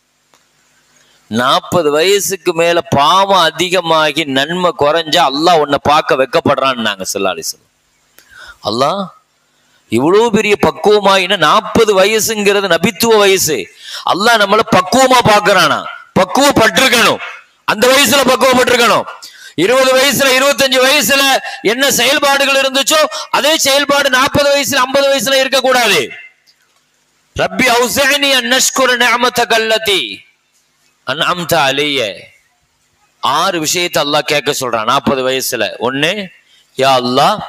நாற்பது வயசுக்கு மேல பாவம் அதிகமாகி நன்மை குறைஞ்சா அல்லாஹ் உன்னை பார்க்க வைக்கப்படுறான்னு நாங்க செல்லா அலைஹிஸ்ஸலாம் அல்லாஹ் இவ்வளவு பெரிய பக்குவமாயின நாற்பது வயசுங்கிறது நபித்துவ வயசு அல்லாஹ் நம்மள பக்குவமா பாக்குறானா பக்குவப்பட்டிருக்கணும் அந்த வயசுல பக்குவப்பட்டிருக்கணும் இருபது வயசுல இருபத்தஞ்சு வயசுல என்ன செயல்பாடுகள் இருந்துச்சோ அதே செயல்பாடு நாற்பது வயசுல ஐம்பது வயசுல இருக்கக்கூடாது ரப்பி அவுசனி அன்னஷ்குர நிஅமத கல்லதி அன்அம்த அலைய ஆறு விஷயத்தை அல்லாஹ் கேட்க சொல்றான் நாற்பது வயசுல ஒண்ணு யா அல்லாஹ்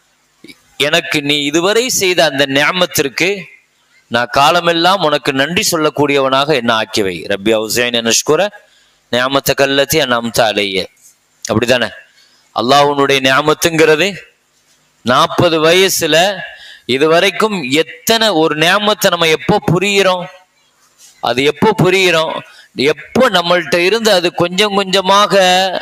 எனக்கு நீ இதுவரை செய்த அந்த நியமத்திற்கு நான் காலமெல்லாம் உனக்கு நன்றி சொல்லக்கூடியவனாக என்ன ஆக்கிவை ரப்பி ஹுசைன் நஷ்குர நியாமத்த கல்லத்தி அம்த அலைய அப்படிதானே அல்லாஹ்வுடைய நியாமத்துங்கிறது நாற்பது வயசுல இதுவரைக்கும் எத்தனை ஒரு நியாமத்தை நம்ம எப்போ புரியிறோம் அது எப்போ புரியிறோம் எப்போ நம்மள்ட்ட இருந்து அது கொஞ்சம் கொஞ்சமாக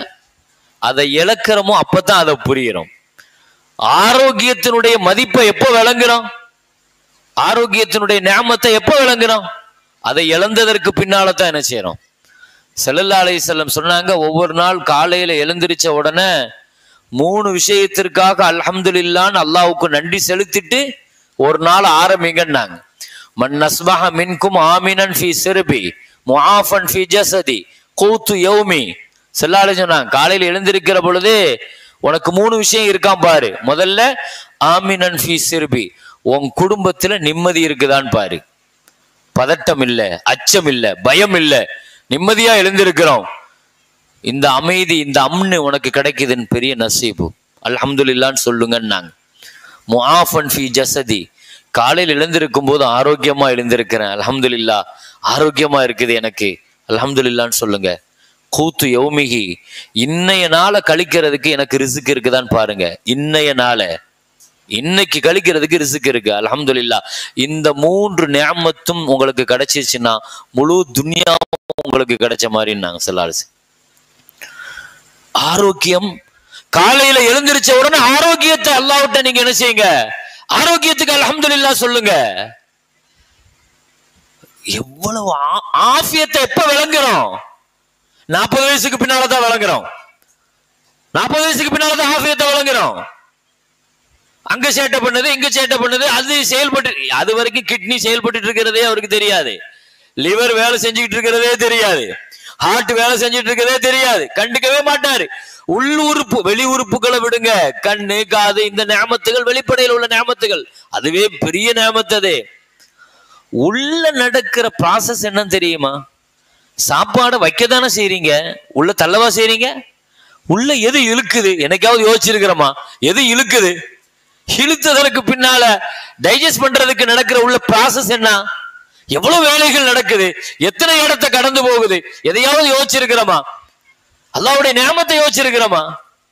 அதை இழக்கிறோமோ அப்பதான் அதை புரியிறோம் ஆரோக்கியத்தினுடைய மதிப்பை எப்போ விளங்குறோம் ஆரோக்கியத்தினுடைய ஞாமத்தை எப்போ விளங்குறோம் அதை இழந்ததற்கு பின்னால தான் என்ன செய்யறோம் செல்லல்லா அலைஹிஸ்ஸலாம் சொன்னாங்க ஒவ்வொரு நாள் காலையில எழுந்திருச்ச உடனே மூணு விஷயத்திற்காக அல்ஹம்துலில்லான்னு அல்லாஹ்வுக்கு நன்றி செலுத்திட்டு ஒரு நாள் ஆரம்பிங்கன்னாங்க மன் நஸ்பஹ மின்கும் ஆமினன் ஃபி சிறுபி முஆஃபன் ஃபி ஜஸதி கூத்து யௌமி செல்லாலே சொன்னாங்க காலையில எழுந்திருக்கிற பொழுது உனக்கு மூணு விஷயம் இருக்கான் பாரு முதல்ல ஆமினன் ஃபி சிறுபி உன் குடும்பத்துல நிம்மதி இருக்குதான்னு பாரு பதட்டம் இல்ல அச்சம் இல்ல பயம் இல்ல நிம்மதியா எழுந்திருக்கிறோம் இந்த அமைதி இந்த அம்னு உனக்கு கிடைக்குதுன்னு பெரிய நசீபு அல்ஹம்துலில்லான்னு சொல்லுங்கன்னாங்க முஆஃபன் ஃபி ஜசதி காலையில் எழுந்திருக்கும் போது ஆரோக்கியமா எழுந்திருக்கிறேன் அல்ஹம்துலில்லா ஆரோக்கியமா இருக்குது எனக்கு அல்ஹம்துலில்லான்னு சொல்லுங்க கூத்து யௌமிகி இன்னைய நாளை கழிக்கிறதுக்கு எனக்கு ரிசுக்கு இருக்குதான்னு பாருங்க இன்னைய நாளை இன்னைக்கு கழிக்கிறதுக்கு ரிசுக்கு இருக்கு அல்ஹம்துலில்லா இந்த மூன்று நியமத்தும் உங்களுக்கு கிடைச்சிச்சுன்னா முழு துனியாவும் உங்களுக்கு கிடைச்ச மாதிரி நாங்க சொல்லாச்சு ஆரோக்கியம் காலையில எழுந்திருச்ச உடனே ஆரோக்கியத்தை அல்லாவிட்ட நீங்க என்ன செய்யுங்க ஆரோக்கியத்துக்கு அல்ஹம்துலில்லா சொல்லுங்க எவ்வளவு ஆ- ஆஃபியத்தை எப்ப விளங்குறோம் நாற்பது வயசுக்கு பின்னாலதான் விளங்குறோம் நாற்பது வயசுக்கு பின்னாலதான் ஆஃபியத்தை விளங்குறோம் அங்க சேட்டை பண்ணுது இங்க சேட்டை பண்ணுது அது செயல்பட்டு அது வரைக்கும் கிட்னி செயல்பட்டு இருக்கிறதே அவருக்கு தெரியாது லிவர் வேலை செஞ்சுக்கிட்டு இருக்கிறதே தெரியாது ஹார்ட் வேலை செஞ்சுட்டு இருக்கிறதே தெரியாது கண்டுக்கவே மாட்டாரு உள் உறுப்பு வெளி உறுப்புகளை விடுங்க கண்ணு காது இந்த நியமத்துகள் வெளிப்படையில் உள்ள நியமத்துகள் அதுவே பெரிய நியமத்தது உள்ள நடக்கிற ப்ராசஸ் என்னன்னு தெரியுமா சாப்பாடை வைக்க தானே செய்றீங்க உள்ள தள்ளவா செய்றீங்க உள்ள எது இழுக்குது என்னைக்காவது யோசிச்சிருக்கிறோமா எது இழுக்குது இழுத்ததற்கு பின்னால டைஜஸ்ட் பண்றதுக்கு நடக்கிற உள்ள ப்ராசஸ் என்ன எவ்வளவு வேலைகள் நடக்குது எத்தனை இடத்தை கடந்து போகுது எதையாவது யோசிச்சிருக்கிறோமா அல்லாவுடைய நியமத்தை யோசிச்சிருக்கிறோமா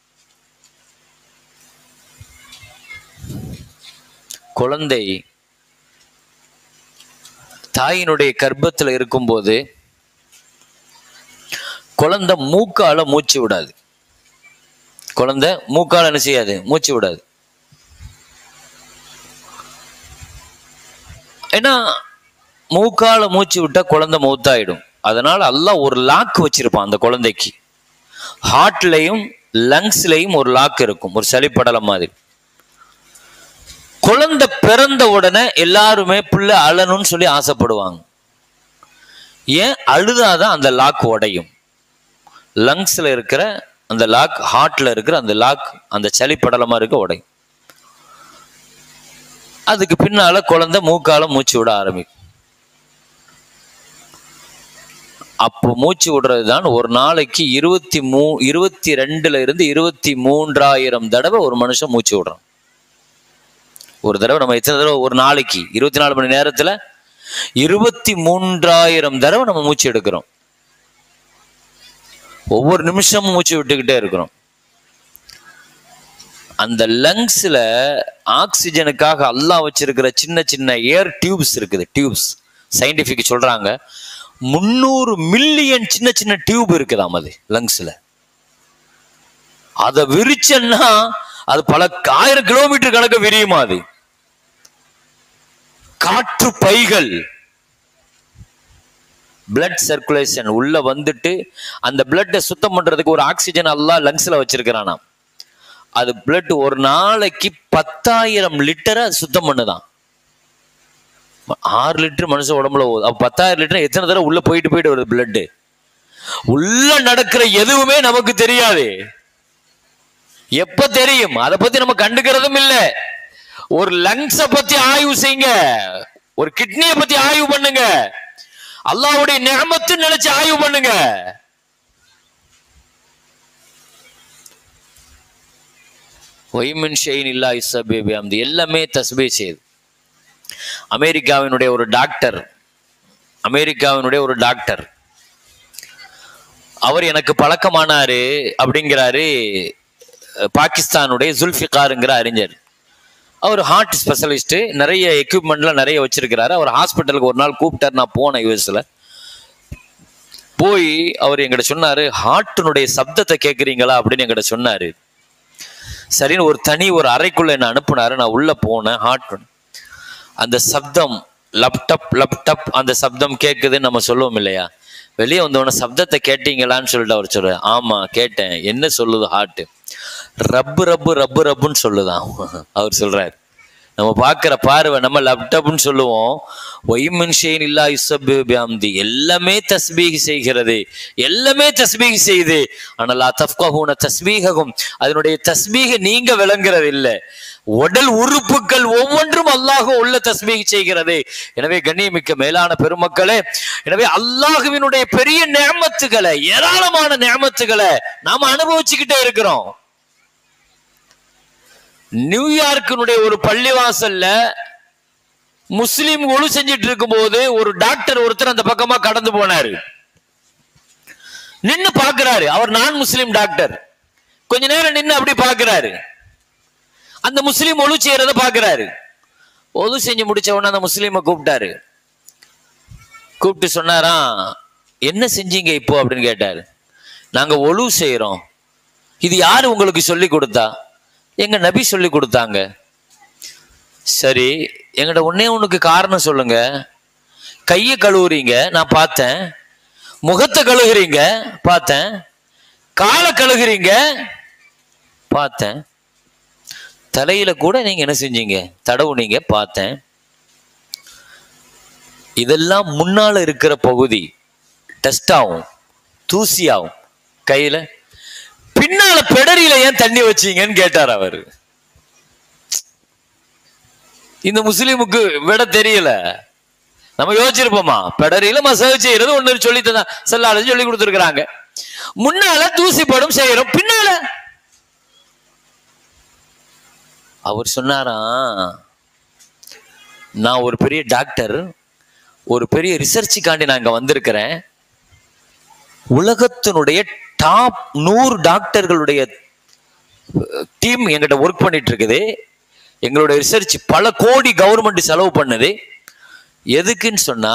குழந்தை தாயினுடைய கர்ப்பத்துல இருக்கும்போது குழந்தை மூக்கால மூச்சு விடாது குழந்தை மூக்கால என்ன செய்யாது மூச்சு விடாது ஏன்னா மூக்கால மூச்சு விட்டா குழந்தை மௌத்தாயிடும் அதனால அல்லாஹ் ஒரு லாக் வச்சிருப்பான் அந்த குழந்தைக்கு ஹார்ட்லையும் லங்ஸ்லையும் ஒரு லாக் இருக்கும் ஒரு சளிப்படலம் மாதிரி குழந்தை பிறந்த உடனே எல்லாருமே புள்ள அழணும்னு சொல்லி ஆசைப்படுவாங்க ஏன் அழுதாதான் அந்த லாக் உடையும் லங்ஸ்ல இருக்கிற அந்த லாக் ஹார்ட்ல இருக்கிற அந்த லாக் அந்த சளிப்படலமா இருக்க உடையும் அதுக்கு பின்னால குழந்தை மூக்கால மூச்சு விட ஆரம்பிக்கும் அப்போ மூச்சு விடுறது தான் ஒரு நாளைக்கு இருபத்தி மூ இருபத்தி ரெண்டுல இருந்து இருபத்தி மூன்றாயிரம் தடவை ஒரு மனுஷன் மூச்சு விடுறான் ஒரு தடவை நம்ம எத்தனை தடவை ஒரு நாளைக்கு இருபத்தி நாலு மணி நேரத்துல இருபத்தி மூன்றாயிரம் தடவை நம்ம மூச்சு எடுக்கிறோம் ஒவ்வொரு நிமிஷமும் மூச்சு விட்டுக்கிட்டே இருக்கிறோம் அந்த லங்ஸ்ல ஆக்சிஜனுக்காக அல்லாஹ் வச்சிருக்கிற சின்ன சின்ன ஏர் டியூப்ஸ் இருக்குது டியூப்ஸ் சயின்டிபிக் சொல்றாங்க முந்நூறு மில்லியன் சின்ன சின்ன டியூப் இருக்குதாம் அது லங்ஸ்ல அதை விரிச்சன்னா அது பல ஆயிரம் கிலோமீட்டர் கணக்கு விரியுமா அது காற்று பைகள் பிளட் சர்க்குலேஷன் உள்ள வந்துட்டு அந்த பிளட்டை சுத்தம் பண்றதுக்கு ஒரு ஆக்சிஜன் எல்லாம் லங்ஸ்ல வச்சிருக்கிறானாம் அது பிளட் ஒரு நாளைக்கு பத்தாயிரம் லிட்டரை சுத்தம் பண்ணுதான் ஆறு லிட்டர் மனுஷன் உடம்புல போகுது அப்ப பத்தாயிரம் லிட்டர் எத்தனை தடவை உள்ள போயிட்டு போயிட்டு வருது பிளட் உள்ள நடக்கிற எதுவுமே நமக்கு தெரியாது எப்ப தெரியும் அதை பத்தி நம்ம கண்டுக்கிறதும் இல்ல ஒரு லங்ஸ பத்தி ஆய்வு செய்யுங்க ஒரு கிட்னியை பத்தி ஆய்வு பண்ணுங்க அல்லாஹ்வுடைய நியமத்து நினைச்சு ஆய்வு பண்ணுங்க ஒய்மின் ஷெயின் இல்லா இசபேபி அந்த எல்லாமே தஸ்பே செய்யுது அமெரிக்காவினுடைய ஒரு டாக்டர் அமெரிக்காவினுடைய ஒரு டாக்டர் அவர் எனக்கு பழக்கமானாரு அப்படிங்கிறாரு அஹ், பாகிஸ்தானுடைய ஜுல்ஃபிகாருங்கிற அறிஞர் அவர் ஹார்ட் ஸ்பெஷலிஸ்ட் நிறைய எக்யூப்மெண்ட்லாம் நிறைய வச்சிருக்கிறாரு அவர் ஹாஸ்பிட்டலுக்கு ஒரு நாள் கூப்பிட்டார் நான் போனேன் யூஎஸ்ல போய் அவர் எங்கிட்ட சொன்னாரு ஹார்ட்டினுடைய சப்தத்தை கேட்குறீங்களா அப்படின்னு எங்கிட்ட சொன்னாரு சரின்னு ஒரு தனி ஒரு அறைக்குள்ள என்ன அனுப்புனாரு நான் உள்ள போனேன் ஹார்ட் அந்த சப்தம் லப்டப் லப்டப் அந்த சப்தம் கேட்குதுன்னு நம்ம சொல்லுவோம் இல்லையா வெளியே வந்தவன சப்தத்தை கேட்டீங்களான்னு சொல்லிட்டு அவர் சொல்றாரு ஆமா கேட்டேன் என்ன சொல்லுது ஹார்ட் ரப்பு ரப்பு ரப்பு ரப்புன்னு சொல்லுதான் அவர் சொல்றாரு நம்ம பார்க்குற பார்வை நம்ம லப்டப்னு சொல்லுவோம் ஒய்மின் ஷெயின் இல்லா இசபி எல்லாமே தஸ்பீக் செய்கிறது எல்லாமே தஸ்பீக் செய்யுது ஆனால் தஃப்கஹூன தஸ்பீககும் அதனுடைய தஸ்பீக நீங்க விளங்குறது இல்லை உடல் உறுப்புகள் ஒவ்வொன்றும் அல்லாஹ் உள்ள தஸ்பீக் செய்கிறது எனவே கண்ணியமிக்க மேலான பெருமக்களே எனவே அல்லாஹுவினுடைய பெரிய நேமத்துகளை ஏராளமான நேமத்துகளை நாம அனுபவிச்சுக்கிட்டே இருக்கிறோம் நியூயார்க்கினுடைய ஒரு பள்ளிவாசல்ல முஸ்லிம் ஒழு செஞ்சிட்டு இருக்கும்போது ஒரு டாக்டர் ஒருத்தர் அந்த பக்கமா கடந்து போனாரு நின்னு பாக்குறாரு அவர் நான் முஸ்லிம் டாக்டர் கொஞ்ச நேரம் நின்னு அப்படி பாக்குறாரு அந்த முஸ்லீம் ஒழு செய்யறத பாக்குறாரு ஒழு செஞ்சு முடிச்ச உடனே அந்த முஸ்லீமை கூப்பிட்டாரு கூப்பிட்டு சொன்னாராம் என்ன செஞ்சீங்க இப்போ அப்படின்னு கேட்டாரு நாங்க ஒழு செய்யறோம் இது யாரு உங்களுக்கு சொல்லி கொடுத்தா எங்க நபி சொல்லி கொடுத்தாங்க சரி எங்கிட்ட ஒன்னே ஒண்ணுக்கு காரணம் சொல்லுங்க கையை கழுவுறீங்க நான் பார்த்தேன் முகத்தை கழுகுறீங்க பார்த்தேன் காலை கழுகுறீங்க பார்த்தேன் தலையில கூட நீங்க என்ன செஞ்சீங்க தடவுனீங்க பார்த்தேன் இதெல்லாம் முன்னால இருக்கிற பகுதி டஸ்ட் ஆகும் தூசி ஆகும் கையில பின்னால பெடரியில ஏன் தண்ணி வச்சீங்கன்னு கேட்டார் அவர் இந்த முஸ்லீமுக்கு விட தெரியல நம்ம யோசிச்சிருப்போமா பெடரியில மசாஜ் செய்யறது ஒண்ணு சொல்லி தந்தா செல்லாத சொல்லி கொடுத்துருக்காங்க முன்னால தூசி படும் செய்யறோம் பின்னால அவர் சொன்னாராம் நான் ஒரு பெரிய டாக்டர் ஒரு பெரிய ரிசர்ச்சுக்காண்டி நான் இங்க வந்திருக்கிறேன் உலகத்தினுடைய டாப் நூறு டாக்டர்களுடைய டீம் எங்கிட்ட ஒர்க் பண்ணிட்டு இருக்குது எங்களுடைய ரிசர்ச் பல கோடி கவர்மெண்ட் செலவு பண்ணுது எதுக்குன்னு சொன்னா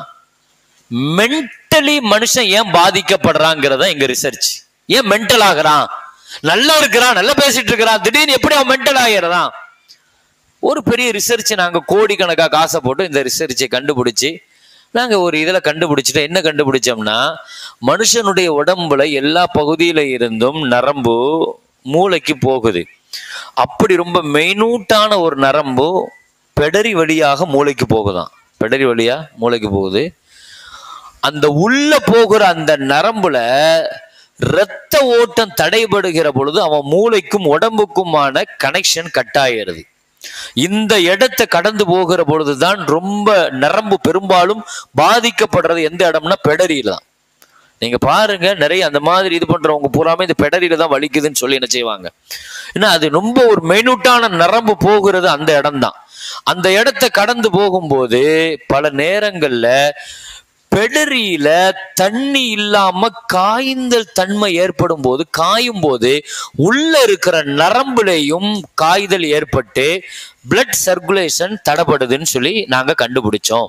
மென்டலி மனுஷன் ஏன் பாதிக்கப்படுறாங்கிறத எங்க ரிசர்ச் ஏன் மென்டல் ஆகுறான் நல்லா இருக்கிறான் நல்லா பேசிட்டு இருக்கிறான் திடீர்னு எப்படி அவன் மென்டல் ஆகிறதான் ஒரு பெரிய ரிசர்ச் நாங்க கோடிக்கணக்காக காசை போட்டு இந்த ரிசர்ச்சை கண்டுபிடிச்சு நாங்க ஒரு இதுல கண்டுபிடிச்சிட்டோம் என்ன கண்டுபிடிச்சோம்னா மனுஷனுடைய உடம்புல எல்லா பகுதியில இருந்தும் நரம்பு மூளைக்கு போகுது அப்படி ரொம்ப மெயினூட்டான ஒரு நரம்பு பெடரி வழியாக மூளைக்கு போகுதாம் பெடரி வழியா மூளைக்கு போகுது அந்த உள்ள போகிற அந்த நரம்புல இரத்த ஓட்டம் தடைபடுகிற பொழுது அவன் மூளைக்கும் உடம்புக்குமான கனெக்ஷன் கட் ஆயிடுது இந்த இடத்தை கடந்து போகிற பொழுதுதான் ரொம்ப நரம்பு பெரும்பாலும் பாதிக்கப்படுறது எந்த இடம்னா பெடரியில தான் நீங்க பாருங்க நிறைய அந்த மாதிரி இது பண்றவங்க பூராமே இந்த பெடரியில தான் வலிக்குதுன்னு சொல்லி என்ன செய்வாங்க ஏன்னா அது ரொம்ப ஒரு மெனூட்டான நரம்பு போகிறது அந்த இடம்தான் அந்த இடத்தை கடந்து போகும்போது பல நேரங்கள்ல பெடரியில தண்ணி இல்லாம காய்ந்தல் தன்மை ஏற்படும் போது காயும் போது உள்ள இருக்கிற நரம்புலையும் காய்தல் ஏற்பட்டு பிளட் சர்க்குலேஷன் தடைபடுதுன்னு சொல்லி நாங்க கண்டுபிடிச்சோம்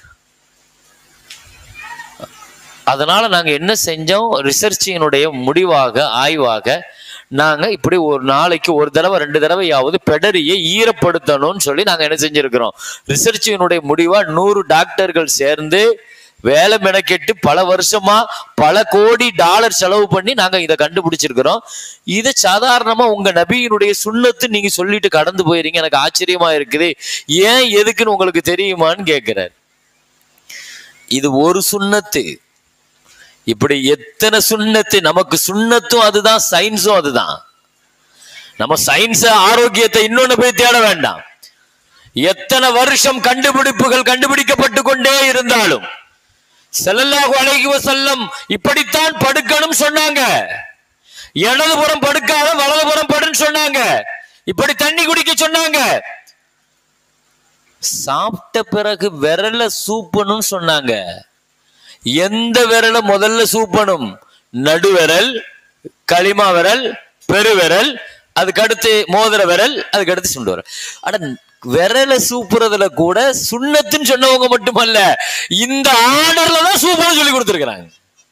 அதனால நாங்க என்ன செஞ்சோம் ரிசர்ச்சினுடைய முடிவாக ஆய்வாக நாங்க இப்படி ஒரு நாளைக்கு ஒரு தடவை ரெண்டு தடவையாவது பெடரியை ஈரப்படுத்தணும்னு சொல்லி நாங்க என்ன செஞ்சிருக்கிறோம் ரிசர்ச்சினுடைய முடிவா நூறு டாக்டர்கள் சேர்ந்து வேலை மெனக்கெட்டு பல வருஷமா பல கோடி டாலர் செலவு பண்ணி நாங்க இதை கண்டுபிடிச்சிருக்கிறோம் இதை சாதாரணமா உங்க நபியினுடைய சுண்ணத்து நீங்க சொல்லிட்டு கடந்து போயிருங்க எனக்கு ஆச்சரியமா இருக்குது ஏன் எதுக்குன்னு உங்களுக்கு தெரியுமான்னு கேட்கிறார் இது ஒரு சுண்ணத்து இப்படி எத்தனை சுண்ணத்து நமக்கு சுண்ணத்தும் அதுதான் சயின்ஸும் அதுதான் நம்ம சயின்ஸ் ஆரோக்கியத்தை இன்னொன்னு போய் தேட வேண்டாம் எத்தனை வருஷம் கண்டுபிடிப்புகள் கண்டுபிடிக்கப்பட்டு கொண்டே இருந்தாலும் ஸல்லல்லாஹு அலைஹி வஸல்லம் இப்படித்தான் படுக்கணும் சொன்னாங்க இடதுபுறம் படுக்காத வலதுபுறம் படுன்னு சொன்னாங்க இப்படி தண்ணி குடிக்க சொன்னாங்க சாப்பிட்ட பிறகு விரல சூப்பணும்னு சொன்னாங்க எந்த விரல முதல்ல சூப்பணும் நடுவிரல் களிமா விரல் பெருவிரல் அதுக்கு அடுத்து மோதிர விரல் அதுக்கு அடுத்து சுண்டு விரல் அட விரல சூப்புறதுல கூட சுண்ணத்துன்னு சொன்னவங்க மட்டுமல்ல இந்த ஆர்டர்ல தான் சூப்பர்னு சொல்லி கொடுத்துருக்காங்க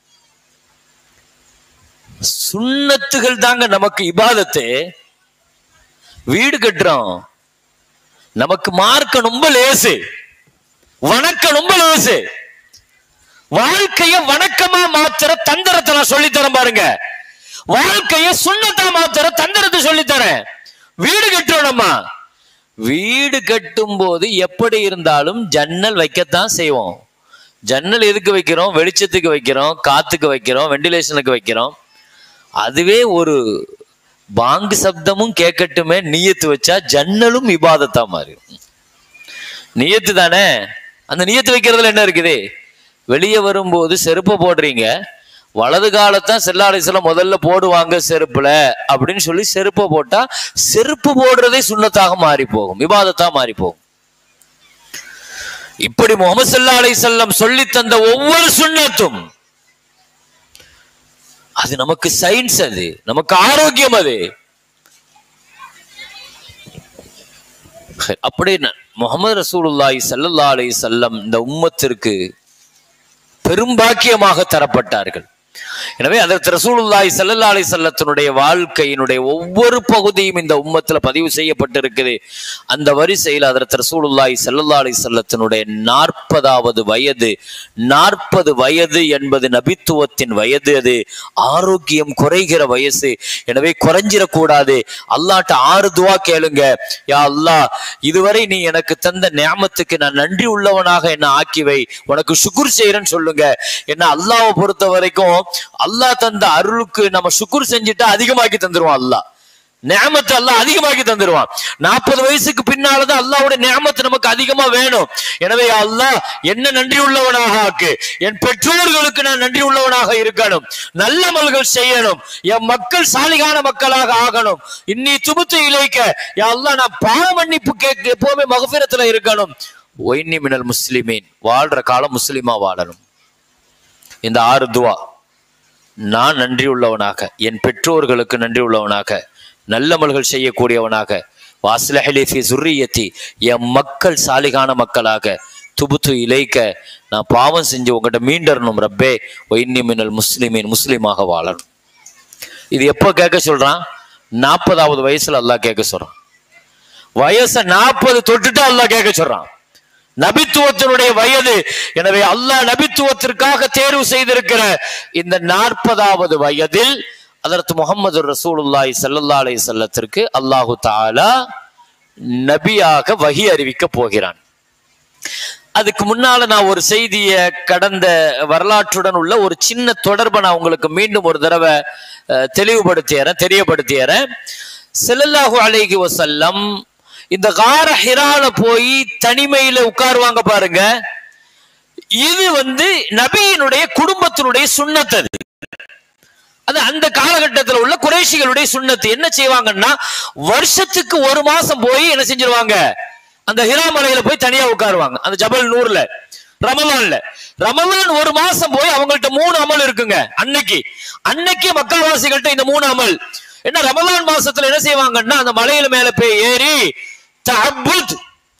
சுண்ணத்துகள் தாங்க நமக்கு இபாதத்து வீடு கட்டுறோம் நமக்கு மார்க்க ரொம்ப லேசு வணக்கம் ரொம்ப லேசு வாழ்க்கைய வணக்கமா மாத்துற தந்திரத்தை நான் சொல்லித்தரேன் பாருங்க வாழ்க்கைய சுண்ணத்தா மாத்துற தந்திரத்தை சொல்லித்தரேன் வீடு கட்டுறோம் நம்ம வீடு கட்டும் போது எப்படி இருந்தாலும் ஜன்னல் வைக்கத்தான் செய்வோம் ஜன்னல் எதுக்கு வைக்கிறோம் வெளிச்சத்துக்கு வைக்கிறோம் காத்துக்கு வைக்கிறோம் வெண்டிலேஷனுக்கு வைக்கிறோம் அதுவே ஒரு பாங்கு சப்தமும் கேட்கட்டுமே நியத்து வச்சா ஜன்னலும் இபாதத்தா மாறிடும் நியத்து தானே அந்த நியத்து வைக்கிறதுல என்ன இருக்குது வெளியே வரும்போது செருப்பை போடுறீங்க வலது காலத்தான் செல்லாரிசில முதல்ல போடுவாங்க செருப்புல அப்படின்னு சொல்லி செருப்பை போட்டா செருப்பு போடுறதே சுண்ணத்தாக மாறி போகும் விவாதத்தா மாறி போகும் இப்படி முகமது சல்லா அலை செல்லம் சொல்லி தந்த ஒவ்வொரு சுண்ணத்தும் அது நமக்கு சயின்ஸ் அது நமக்கு ஆரோக்கியம் அது அப்படி முகமது ரசூலுல்லாஹி ஸல்லல்லாஹு அலைஹி வஸல்லம் இந்த உம்மத்திற்கு பெரும்பாக்கியமாக தரப்பட்டார்கள் எனவே அதற்கு ரசூலுல்லாஹி ஸல்லல்லாஹு அலைஹி வஸல்லத்தினுடைய வாழ்க்கையினுடைய ஒவ்வொரு பகுதியும் இந்த உம்மத்துல பதிவு செய்யப்பட்டிருக்குது அந்த வரிசையில் அதற்கு ரசூலுல்லாஹி ஸல்லல்லாஹு அலைஹி வஸல்லத்தினுடைய நாற்பதாவது வயது நாற்பது வயது என்பது நபித்துவத்தின் வயது அது ஆரோக்கியம் குறைகிற வயசு எனவே குறைஞ்சிடக்கூடாது அல்லாட்ட ஆறு துவா கேளுங்க யா அல்லாஹ் இதுவரை நீ எனக்கு தந்த நியாமத்துக்கு நான் நன்றி உள்ளவனாக என்ன ஆக்கி வை உனக்கு சுக்குர் செய்யறேன்னு சொல்லுங்க என்ன அல்லாவை பொறுத்த வரைக்கும் அல்லாஹ் தந்த அருளுக்கு நம்ம சுக்குர் செஞ்சுட்டா அதிகமாக்கி தந்துருவான் அல்லாஹ் நியாமத்தை அல்லாஹ் அதிகமாக்கி தந்துருவான் நாற்பது வயசுக்கு பின்னாலதான் அல்லாஹ்வுடைய நியாமத்து நமக்கு அதிகமா வேணும் எனவே யா அல்லாஹ் என்ன நன்றி உள்ளவனாக ஆக்கு என் பெற்றோர்களுக்கு நான் நன்றி உள்ளவனாக இருக்கணும் நல்ல மல்கள் செய்யணும் என் மக்கள் சாலிகான மக்களாக ஆகணும் இன்னி துபுத்து இழைக்க யா அல்லாஹ் நான் பாவ மன்னிப்பு கேட்க எப்பவுமே மகபிரத்துல இருக்கணும் ஒய்னி மினல் முஸ்லிமீன் வாழ்ற காலம் முஸ்லிமா வாழணும் இந்த ஆறு துவா நான் நன்றி உள்ளவனாக என் பெற்றோர்களுக்கு நன்றி உள்ளவனாக நல்லமல்கள் செய்யக்கூடியவனாக வாஸ்லஹலி ஃபி சுர்ரியத்தி என் மக்கள் சாலிகான மக்களாக துபுத்து இலைக்க நான் பாவம் செஞ்சு உங்ககிட்ட மீண்டரணும் ரப்பே ஒயின்னி மின்னல் முஸ்லிமின் முஸ்லீமாக வாழணும் இது எப்போ கேட்க சொல்றான் நாற்பதாவது வயசுல அல்லாஹ் கேட்க சொல்றான் வயசை நாற்பது தொட்டுட்டு அல்லாஹ் கேட்க சொல்றான் நபித்துவத்தினுடைய வயது எனவே அல்லாஹ் நபித்துவத்திற்காக தேர்வு செய்திருக்கிற இந்த நாற்பதாவது வயதில் அதற்கு முகமது ரசூலுல்லாஹி ஸல்லல்லாஹு அலைஹி வஸல்லத்திற்கு அல்லாஹு தஆலா நபியாக வஹி அறிவிக்க போகிறான் அதுக்கு முன்னால நான் ஒரு செய்திய கடந்த வரலாற்றுடன் உள்ள ஒரு சின்ன தொடர்பை நான் உங்களுக்கு மீண்டும் ஒரு தடவை அஹ், தெளிவுபடுத்தியறேன் தெரியப்படுத்தியறேன் ஸல்லல்லாஹு அலைஹி வஸல்லம் இந்த கார ஹிரால போய் தனிமையில உட்காருவாங்க பாருங்க இது வந்து நபியினுடைய குடும்பத்தினுடைய சுண்ணத் அது அது அந்த காலகட்டத்தில் உள்ள குறைஷிகளுடைய சுண்ணத்து என்ன செய்வாங்கன்னா வருஷத்துக்கு ஒரு மாசம் போய் என்ன செஞ்சிருவாங்க அந்த ஹிரா மலையில போய் தனியா உட்காருவாங்க அந்த ஜபல் நூர்ல ரமலான்ல ரமலான் ஒரு மாசம் போய் அவங்கள்ட்ட மூணு அமல் இருக்குங்க அன்னைக்கு அன்னைக்கு மக்காவாசிகள்ட்ட இந்த மூணு அமல் என்ன ரமலான் மாசத்துல என்ன செய்வாங்கன்னா அந்த மலையில மேல போய் ஏறி தஅப்புத்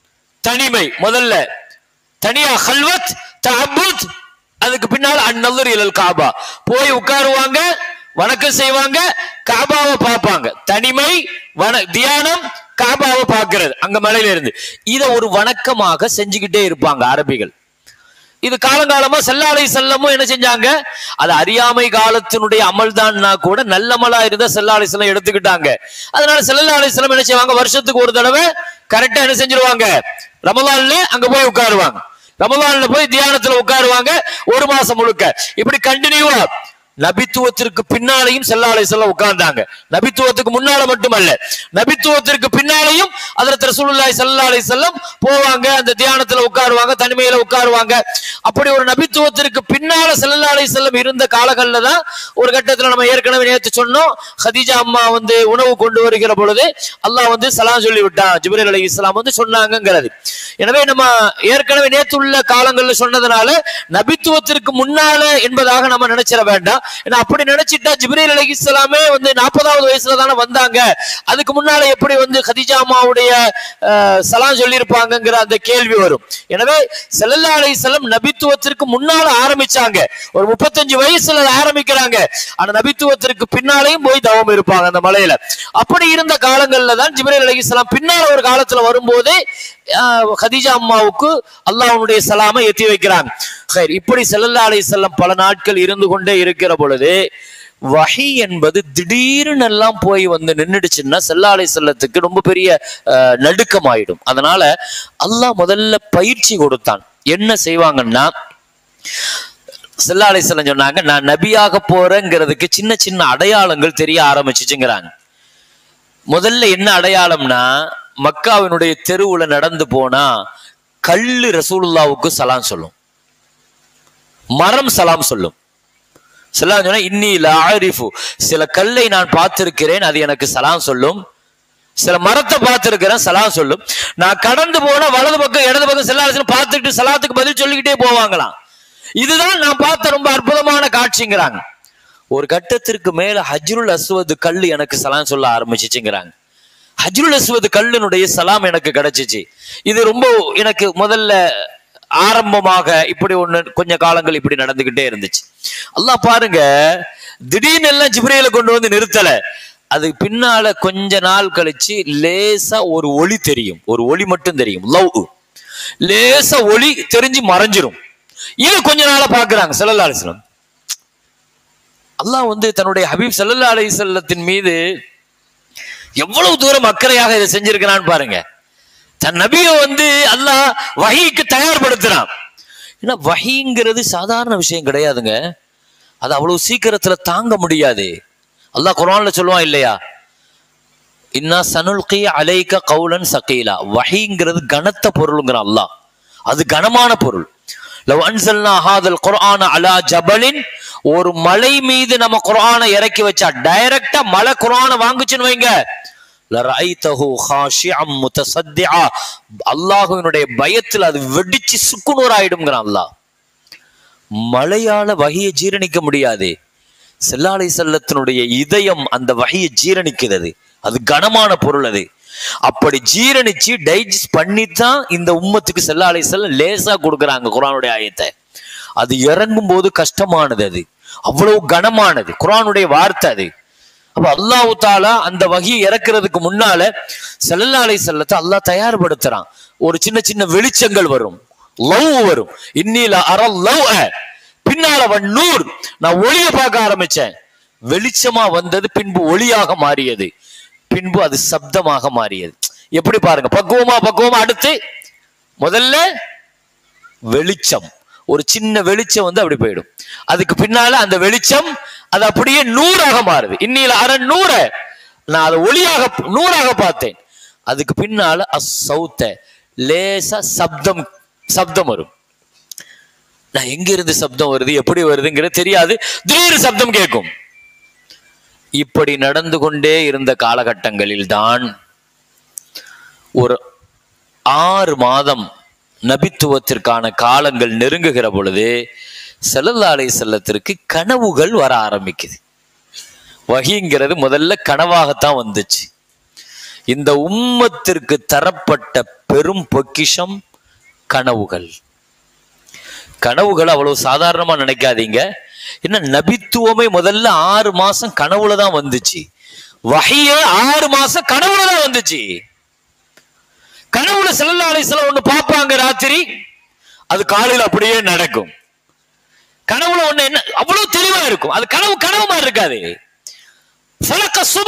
தனிமை முதல்ல தனியா ஹல்வத் தஅப்புத் அதுக்கு பின்னால் அந்நல்லர் இலல் காபா போய் உட்காருவாங்க வணக்கம் செய்வாங்க காபாவை பார்ப்பாங்க தனிமை வன தியானம் காபாவை பார்க்கிறது அங்க மலையில இருந்து இத ஒரு வணக்கமாக செஞ்சுக்கிட்டே இருப்பாங்க அரபிகள் இது காலங்காலமா செல்லாலை செல்லமும் என்ன செஞ்சாங்க அது அறியாமை காலத்தினுடைய அமல்தான்னா கூட நல்லமலா இருந்தா செல்லாலை செல்லம் எடுத்துக்கிட்டாங்க அதனால செல்லாலை செல்லம் என்ன செய்வாங்க வருஷத்துக்கு ஒரு தடவை கரெக்டா என்ன செஞ்சிருவாங்க ரமலான்ல அங்க போய் உட்காருவாங்க ரமலான்ல போய் தியானத்துல உட்காருவாங்க ஒரு மாசம் முழுக்க இப்படி கண்டினியூவா நபித்துவத்திற்கு பின்னாலையும் செல்லாலை செல்ல உட்கார்ந்தாங்க நபித்துவத்துக்கு முன்னால மட்டுமல்ல நபித்துவத்திற்கு பின்னாலையும் அதற்கு ரசூலுல்லாஹி ஸல்லல்லாஹு அலைஹி வஸல்லம் போவாங்க அந்த தியானத்துல உட்காருவாங்க தனிமையில உட்காருவாங்க அப்படி ஒரு நபித்துவத்திற்கு பின்னால ஸல்லல்லாஹு அலைஹி வஸல்லம் இருந்த காலங்கள்ல தான் ஒரு கட்டத்துல நம்ம ஏற்கனவே நேத்து சொன்னோம் ஹதீஜா அம்மா வந்து உணவு கொண்டு வருகிற பொழுது அல்லாஹ் வந்து சலாம் சொல்லி விட்டான் ஜிப்ரீல் அலைஹி இஸ்லாம் வந்து சொன்னாங்கங்கிறது எனவே நம்ம ஏற்கனவே நேத்து உள்ள காலங்கள்ல சொன்னதுனால நபித்துவத்திற்கு முன்னால என்பதாக நம்ம நினைச்சிட வேண்டாம் ஏன்னா அப்படி நினைச்சிட்டா ஜிப்ரீல் அலைஹி இஸ்லாமே வந்து நாற்பதாவது வயசுல தானே வந்தாங்க அதுக்கு முன்னால எப்படி வந்து ஹதீஜா அம்மாவுடைய அஹ், சலாம் சொல்லியிருப்பாங்கங்கிற அந்த கேள்வி வரும் எனவே ஸல்லல்லாஹு அலைஹி வஸல்லம் நபித்துவத்திற்கு முன்னால ஆரம்பிச்சாங்க ஒரு முப்பத்தஞ்சு வயசுல அதை ஆரம்பிக்கிறாங்க ஆனா நபித்துவத்திற்கு பின்னாலையும் போய் தவம் இருப்பாங்க அந்த மலையில அப்படி இருந்த காலங்கள்ல தான் ஜிப்ரீல் அலைஹிஸ்ஸலாம் பின்னால ஒரு காலத்துல வரும்போது ஆஹ், ஹதீஜா அம்மாவுக்கு அல்லாஹ்வுடைய சலாமை எத்தி வைக்கிறாங்க ஹைர், இப்படி ஸல்லல்லாஹு அலைஹி வஸல்லம் பல நாட்கள் இருந்து கொண்டே இருக்கிற பொழுது வஹி என்பது திடீர்னு எல்லாம் போய் வந்து நின்னுடுச்சுன்னா ஸல்லல்லாஹு அலைஹி செல்லத்துக்கு ரொம்ப பெரிய ஆஹ், நடுக்கமாயிடும் அதனால அல்லாஹ் முதல்ல பயிற்சி கொடுத்தான் என்ன செய்வாங்கன்னா ஸல்லல்லாஹு அலைஹி வஸல்லம் சொன்னாங்க நான் நபியாக போறேங்கிறதுக்கு சின்ன சின்ன அடையாளங்கள் தெரிய ஆரம்பிச்சுச்சுங்கிறாங்க முதல்ல என்ன அடையாளம்னா மக்காவினுடைய தெருவுல நடந்து போனா கல்லு ரசூலுல்லாவுக்கு சலாம் சொல்லும் மரம் சலாம் சொல்லும் சலாம் சொன்னா இன்னி லாரிஃபு சில கல்லை நான் பார்த்திருக்கிறேன் அது எனக்கு சலாம் சொல்லும் சில மரத்தை பார்த்திருக்கிறேன் சலாம் சொல்லும் நான் கடந்து போனா வலது பக்கம் இடது பக்கம் செல்லாலும் பார்த்துட்டு சலாத்துக்கு பதில் சொல்லிக்கிட்டே போவாங்களாம் இதுதான் நான் பார்த்த ரொம்ப அற்புதமான காட்சிங்கிறாங்க ஒரு கட்டத்திற்கு மேல ஹஜ்ருல் அஸ்வது கல் எனக்கு சலாம் சொல்ல ஆரம்பிச்சிச்சுங்கிறாங்க ஹஜ்ருல் அஸ்வது கல்லினுடைய சலாம் எனக்கு கிடைச்சிச்சு இது ரொம்ப எனக்கு முதல்ல ஆரம்பமாக இப்படி ஒண்ணு கொஞ்ச காலங்கள் இப்படி நடந்துகிட்டே இருந்துச்சு அல்லாஹ் பாருங்க திடீர்னு எல்லாம் ஜிப்ரீல கொண்டு வந்து நிறுத்தல அது பின்னால கொஞ்ச நாள் கழிச்சு லேசா ஒரு ஒளி தெரியும் ஒரு ஒளி மட்டும் தெரியும் லவ் லேசா ஒளி தெரிஞ்சு மறைஞ்சிரும் இது கொஞ்ச நாளா பாக்குறாங்க ஸல்லல்லாஹு அலைஹி வஸல்லம் அல்லாஹ் வந்து தன்னுடைய ஹபீப் ஸல்லல்லாஹு அலைஹி வஸல்லத்தின் மீது எவ்வளவு தூரம் அக்கறையாக இதை செஞ்சிருக்கிறான்னு பாருங்க தன் நபியை வந்து அல்லாஹ் வஹீக்கு தயார்படுத்துறான் ஏன்னா வஹீங்கிறது சாதாரண விஷயம் கிடையாதுங்க அது அவ்வளவு சீக்கிரத்துல தாங்க முடியாது அல்லாஹ் குர்ஆன்ல சொல்லுவான் இல்லையா இன்னா சனுல்கி அலைக்க கவுலன் சகீலா வஹீங்கிறது கனத்த பொருளுங்கிறான் அல்லாஹ் அது கனமான பொருள் லவ் அன்சல்னா ஹாதல் குர்ஆன அலா ஜபலின் ஒரு மலை மீது நம்ம குர்ஆனை இறக்கி வச்சா டைரக்டா மலை குர்ஆனை வாங்குச்சுன்னு வைங்க லரைத்தஹு ஹாஷிஅம் முத்தசத்திஆ அல்லாஹ்வினுடைய பயத்தில் அது வெடிச்சு சுக்குநூறு ஆயிடும்ங்கிறான் அல்லாஹ் மலையால வகையை ஜீரணிக்க முடியாது செல்லாலை செல்லத்தினுடைய இதயம் அந்த வகையை ஜீரணிக்கிறது அது கனமான பொருள் அது அப்படி ஜீரணிச்சு டைஜஸ்ட் பண்ணித்தான் இந்த உம்மத்துக்கு செல்லாலை செல்ல லேசா கொடுக்குறாங்க குரானுடைய ஆயத்தை அது இறங்கும் போது கஷ்டமானது அது அவ்வளவு கனமானது குரானுடைய வார்த்தை அது அப்ப அல்லாஹு தாலா அந்த வகையை இறக்குறதுக்கு முன்னால ஸல்லல்லாஹு அலைஹி செல்லத்தை அல்லாஹ் தயார்படுத்துறான் ஒரு சின்ன சின்ன வெளிச்சங்கள் வரும் லவ் வரும் இன்னில அற லவ் பின்னால அவன் நூர் நான் ஒளிய பார்க்க ஆரம்பிச்சேன் வெளிச்சமா வந்தது பின்பு ஒளியாக மாறியது பின்பு அது சப்தமாக மாறியது எப்படி பாருங்க பக்குவமா பக்குவமா அடுத்து முதல்ல வெளிச்சம் ஒரு சின்ன வெளிச்சம் வந்து அப்படி போயிடும் அதுக்கு பின்னால அந்த வெளிச்சம் அது அப்படியே நூறாக மாறுது இன்னில அரை நூற நான் அதை ஒளியாக நூறாக பார்த்தேன் அதுக்கு பின்னால அசௌத்த லேசா சப்தம் சப்தம் வரும் நான் எங்க இருந்து சப்தம் வருது எப்படி வருதுங்கிறது தெரியாது திடீர் சப்தம் கேட்கும் இப்படி நடந்து கொண்டே இருந்த காலகட்டங்களில் தான் ஒரு ஆறு மாதம் நபித்துவத்திற்கான காலங்கள் நெருங்குகிற பொழுது செல்லல்லாலை செல்லத்திற்கு கனவுகள் வர ஆரம்பிக்குது வகிங்கிறது முதல்ல கனவாகத்தான் வந்துச்சு இந்த உம்மத்திற்கு தரப்பட்ட பெரும் பொக்கிஷம் கனவுகள் கனவுகள் அவ்வளவு சாதாரணமா நினைக்காதீங்க என்ன நபித்துவமே முதல்ல ஆறு மாசம் கனவுல தான் வந்துச்சு வகையே ஆறு மாசம் கனவுல தான் வந்துச்சு கனவுல செல்லல்லா அலிஸ்லாம் ஒண்ணு பார்ப்பாங்க ராத்திரி அது காலையில அப்படியே நடக்கும் கனவுல ஒண்ணு என்ன அவ்வளவு தெளிவா இருக்கும் அது கனவு கனவு மாதிரி இருக்காது ஃபலக்க சுப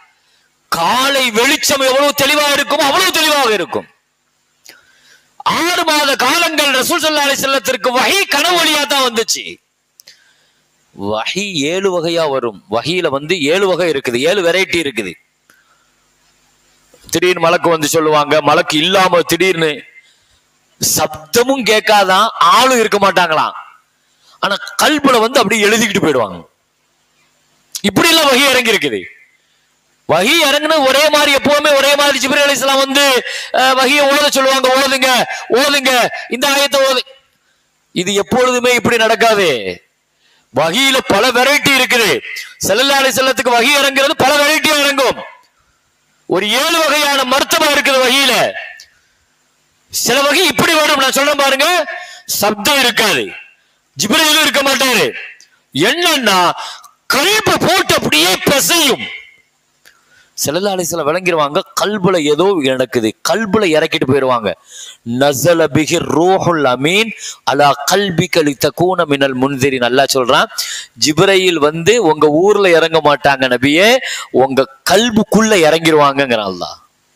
காலை வெளிச்சம் எவ்வளவு தெளிவா இருக்குமோ அவ்வளவு தெளிவாக இருக்கும் ஆறு மாத காலங்கள் ரசூல் சல்லா அலி செல்லத்திற்கு வகை கனவு வழியா தான் வந்துச்சு வகை ஏழு வகையா வரும் வகையில வந்து ஏழு வகை இருக்குது ஏழு வெரைட்டி இருக்குது திடீர்னு மலக்கு வந்து சொல்லுவாங்க மலக்கு இல்லாம திடீர்னு சப்தமும் கேட்காதான் ஆளும் இருக்க மாட்டாங்களாம் ஆனா கல்புல வந்து அப்படியே எழுதிக்கிட்டு போயிடுவாங்க இப்படி எல்லாம் வகை இறங்கி இருக்குது வகி இறங்குன ஒரே மாதிரி எப்பவுமே ஒரே மாதிரி ஜிப்ரி அலிஸ்லாம் வந்து அஹ், வகியை ஓத சொல்லுவாங்க ஓதுங்க ஓதுங்க இந்த ஆயத்தை ஓது இது எப்பொழுதுமே இப்படி நடக்காது வகியில பல வெரைட்டி இருக்குது செல்லல்லா அலி செல்லத்துக்கு வகி இறங்குறது பல வெரைட்டி இறங்கும் ஒரு ஏழு வகையான மருத்துவம் இருக்குது வகையில சில வகை இப்படி வரும் நான் சொல்றேன் பாருங்க சப்தம் இருக்காது ஜிப்ரையிலும் இருக்க மாட்டாரு என்னன்னா கல்ப போட்டு அப்படியே பிசையும் செல்லல்லா அலிஸ்லாம் விளங்கிடுவாங்க கல்புல ஏதோ நடக்குது கல்புல இறக்கிட்டு போயிடுவாங்க நசல பிகி ரூஹுல் அமீன் அலா கல்பி கலி தக்கூன மினல் முன்திரி நல்லா சொல்றான் ஜிப்ரையில் வந்து உங்க ஊர்ல இறங்க மாட்டாங்க நபியே உங்க கல்புக்குள்ள இறங்கிருவாங்கங்கிறான் அல்லாஹ்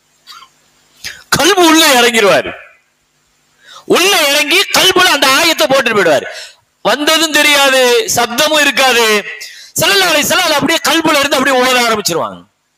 கல்பு உள்ள இறங்கிருவாரு உள்ள இறங்கி கல்புல அந்த ஆயத்தை போட்டுட்டு போயிடுவாரு வந்ததும் தெரியாது சப்தமும் இருக்காது செல்லல்லா அலிஸ்லாம் அது அப்படியே கல்புல இருந்து அப்படியே ஓட ஆரம்பிச்சிருவாங்க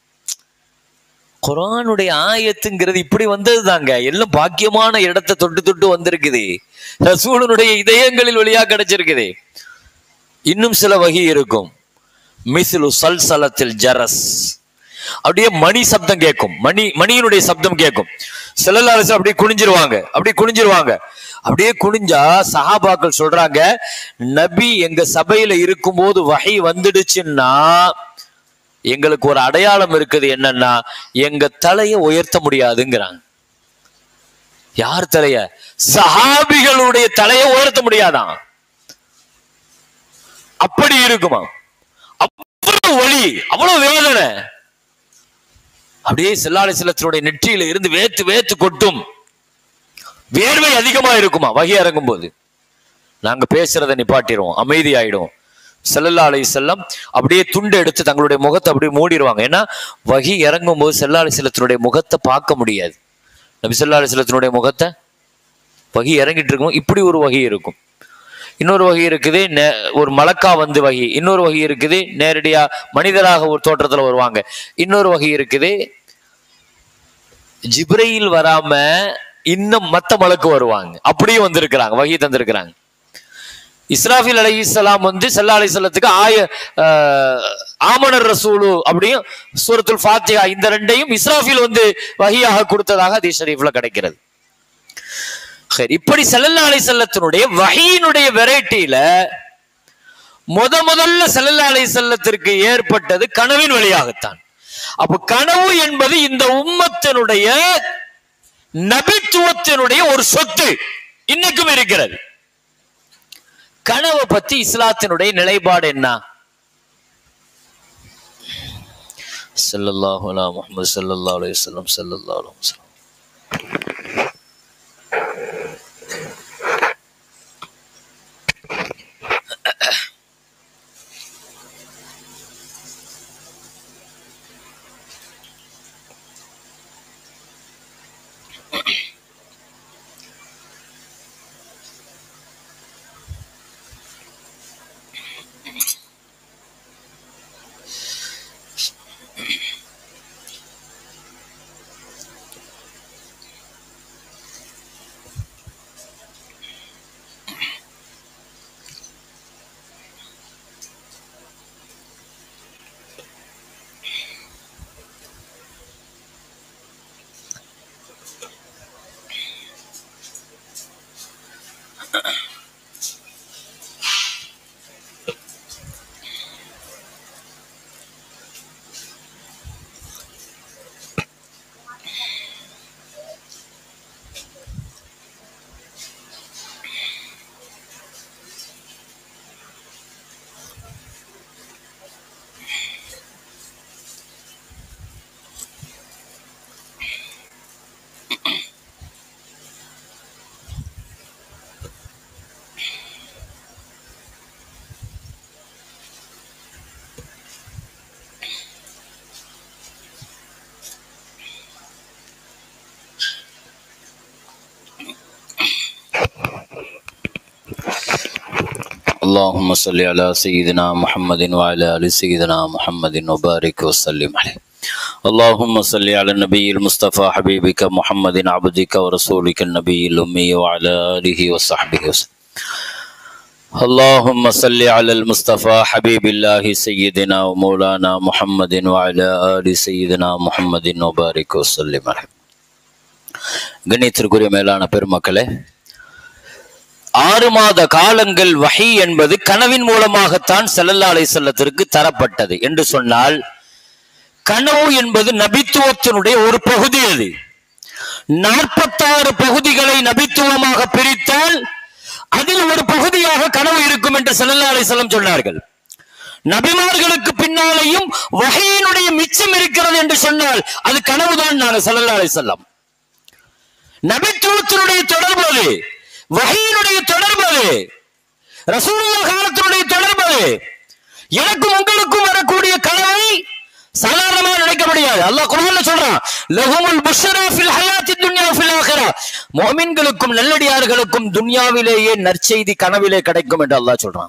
குரானுடைய ஆயத்துங்கிறது இப்படி வந்தது தாங்க எல்லாம் பாக்கியமான இடத்தை தொட்டு தொட்டு வந்திருக்குது ரசூலனுடைய இதயங்களில் வழியா கிடைச்சிருக்குது இன்னும் சில வகை இருக்கும் மிசிலு சல்சலத்தில் ஜரஸ் அப்படியே மணி சப்தம் கேட்கும் மணி மணியினுடைய சப்தம் கேட்கும் செல்லல்லாரசு அப்படியே குனிஞ்சிருவாங்க அப்படியே குனிஞ்சிருவாங்க அப்படியே குனிஞ்சா சஹாபாக்கள் சொல்றாங்க நபி எங்க சபையில இருக்கும்போது வகை வந்துடுச்சுன்னா எங்களுக்கு ஒரு அடையாளம் இருக்குது என்னன்னா எங்க தலையை உயர்த்த முடியாதுங்கிறாங்க யார் தலைய சஹாபிகளுடைய தலையை உயர்த்த முடியாதான் அப்படி இருக்குமா அவ்வளவு ஒளி அவ்வளவு வேதனை அப்படியே செல்லாலை செல்லத்தினுடைய நெற்றியில இருந்து வேத்து வேத்து கொட்டும் வேர்வை அதிகமா இருக்குமா வகை இறங்கும் போது நாங்க பேசுறத நிப்பாட்டிடுவோம் அமைதி ஆயிடும் செல்லல்லா அலை செல்லம் அப்படியே துண்டு எடுத்து தங்களுடைய முகத்தை அப்படியே மூடிடுவாங்க ஏன்னா வகி இறங்கும் போது செல்லா அலை செல்லத்தினுடைய முகத்தை பார்க்க முடியாது நபி செல்லா அலை செல்லத்தினுடைய முகத்தை வகி இறங்கிட்டு இருக்கும் இப்படி ஒரு வகை இருக்கும் இன்னொரு வகை இருக்குது நே- ஒரு மலக்கா வந்து வகை இன்னொரு வகை இருக்குது நேரடியா மனிதராக ஒரு தோற்றத்துல வருவாங்க இன்னொரு வகை இருக்குது ஜிப்ரையில் வராம இன்னும் மத்த மலக்கு வருவாங்க அப்படியும் வந்திருக்கிறாங்க வகை தந்திருக்கிறாங்க இஸ்ராஃபில் அலை இஸ்லாம் வந்து சல்லா அலி சொல்லத்துக்கு ஆய ஆஹ், ஆமனர் ரசூலு அப்படியும் சூரத்துல் ஃபாத்திஹா இந்த ரெண்டையும் இஸ்ராஃபில் வந்து வகியாக கொடுத்ததாக ஹதீஸ் ஷரீஃப்ல கிடைக்கிறது சரி இப்படி சல்லல்லா அலி செல்லத்தினுடைய வகையினுடைய வெரைட்டியில முத முதல்ல சல்லல்லா அலி செல்லத்திற்கு ஏற்பட்டது கனவின் வழியாகத்தான் அப்ப கனவு என்பது இந்த உம்மத்தினுடைய நபித்துவத்தினுடைய ஒரு சொத்து இன்னைக்கும் இருக்கிறது கனவை பத்தி இஸ்லாத்தினுடைய நிலைப்பாடு என்ன ஸல்லல்லாஹு அலா முஹம்மது ஸல்லல்லாஹு அலைஹி வஸல்லம் ஸல்லல்லாஹு அலைஹி வஸல்லம் اللهم صل على سيدنا محمد وعلى ال سيدنا محمد وبارك وسلم عليه اللهم صل على النبي المصطفى حبيبك محمد عبدك ورسولك النبي الأمي وعلى آله وصحبه وسلم اللهم صل على المصطفى حبيب الله سيدنا ومولانا محمد وعلى آل سيدنا محمد وبارك وسلم عليه கண்ணியத்திற்குரிய மேலான பெருமக்களே ஆறு மாத காலங்கள் வஹி என்பது கனவின் மூலமாகத்தான் ஸல்லல்லாஹு அலைஹி செல்லத்திற்கு தரப்பட்டது என்று சொன்னால் கனவு என்பது நபித்துவத்தினுடைய ஒரு பகுதி அது நாற்பத்தாறு பகுதிகளை நபித்துவமாக பிரித்தால் அதில் ஒரு பகுதியாக கனவு இருக்கும் என்று ஸல்லல்லாஹு அலைஹி வஸல்லம் சொன்னார்கள் நபிமார்களுக்கு பின்னாலேயும் வகையினுடைய மிச்சம் இருக்கிறது என்று சொன்னால் அது கனவுதான் நான் ஸல்லல்லாஹு அலைஹி வஸல்லம் நபித்துவத்தினுடைய தொடர்பு அது வகையினுடைய தொடர்பு அது ரசூலுல்லா காலத்தினுடைய தொடர்பு அது எனக்கும் உங்களுக்கும் வரக்கூடிய கனவை சாதாரணமா நினைக்க முடியாது அல்லாஹ் குர்ஆன்ல சொல்றான் லஹுமுல் புஷ்ரா ஃபில் ஹயாத்தி துன்யா ஃபில் ஆখিরা முஃமின்களுக்கும் நல்லடியார்களுக்கும் துன்யாவிலேயே நற்செய்தி கனவிலே கிடைக்கும் என்று அல்லாஹ் சொல்றான்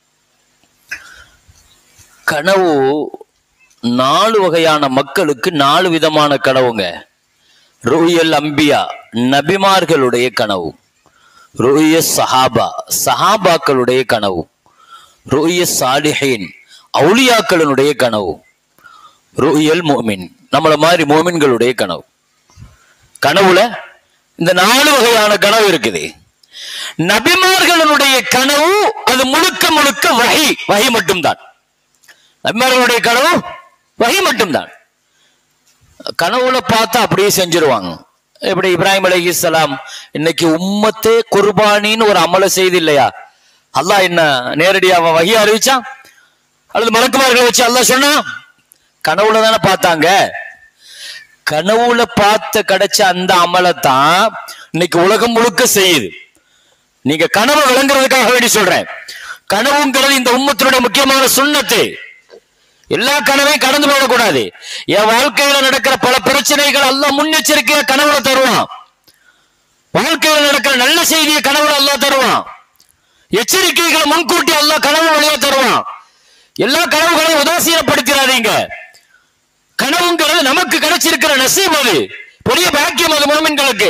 கனவு நாலு வகையான மக்களுக்கு நாலு விதமான கனவுங்க ருயல் அம்பியா நபிமார்களுடைய கனவு ருய சஹாபா சஹாபாக்களுடைய கனவு ருய சாலிஹீன் அவுலியாக்களினுடைய கனவு ருயல் மோமின் நம்மள மாதிரி மோமின்களுடைய கனவு கனவுல இந்த நாலு வகையான கனவு இருக்குது நபிமார்களுடைய கனவு அது முழுக்க முழுக்க வகை வகை மட்டும்தான் நபிமார்களுடைய கனவு வகை மட்டும்தான் கனவுல பார்த்தா அப்படியே செஞ்சிருவாங்க எப்படி இப்ராஹிம் அலைஹிஸ்ஸலாம் இன்னைக்கு உம்மத்தே குர்பானின்னு ஒரு அமல செய்து இல்லையா அல்லாஹ் என்ன நேரடியா அவன் வகி அறிவிச்சான் அல்லது மலக்குமார்களை வச்சு அல்லாஹ் சொன்னா கனவுல தானே பார்த்தாங்க கனவுல பார்த்த கிடைச்ச அந்த அமலத்தான் இன்னைக்கு உலகம் முழுக்க செய்யுது நீங்க கனவு விளங்குறதுக்காக வேண்டி சொல்றேன் கனவுங்கிறது இந்த உம்மத்தினுடைய முக்கியமான சுண்ணத்து எல்லா கனவையும் கடந்து போடக்கூடாது என் வாழ்க்கையில நடக்கிற பல பிரச்சனைகள் எல்லாம் முன்னெச்சரிக்கையா கனவுல தருவான் வாழ்க்கையில நடக்கிற நல்ல செய்தியை கனவுல எல்லாம் தருவான் எச்சரிக்கைகளை முன்கூட்டி எல்லாம் கனவு வழியா தருவான் எல்லா கனவுகளையும் உதாசீனப்படுத்திடாதீங்க கனவுங்கிறது நமக்கு கிடைச்சிருக்கிற நசீப் அது பெரிய பாக்கியம் அது மோமின்களுக்கு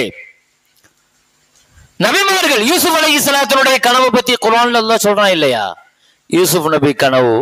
நபிமார்கள் யூசுப் அலி இஸ்லாத்தினுடைய கனவு பத்தி குரான்ல எல்லாம் சொல்றான் இல்லையா யூசுப் நபி கனவு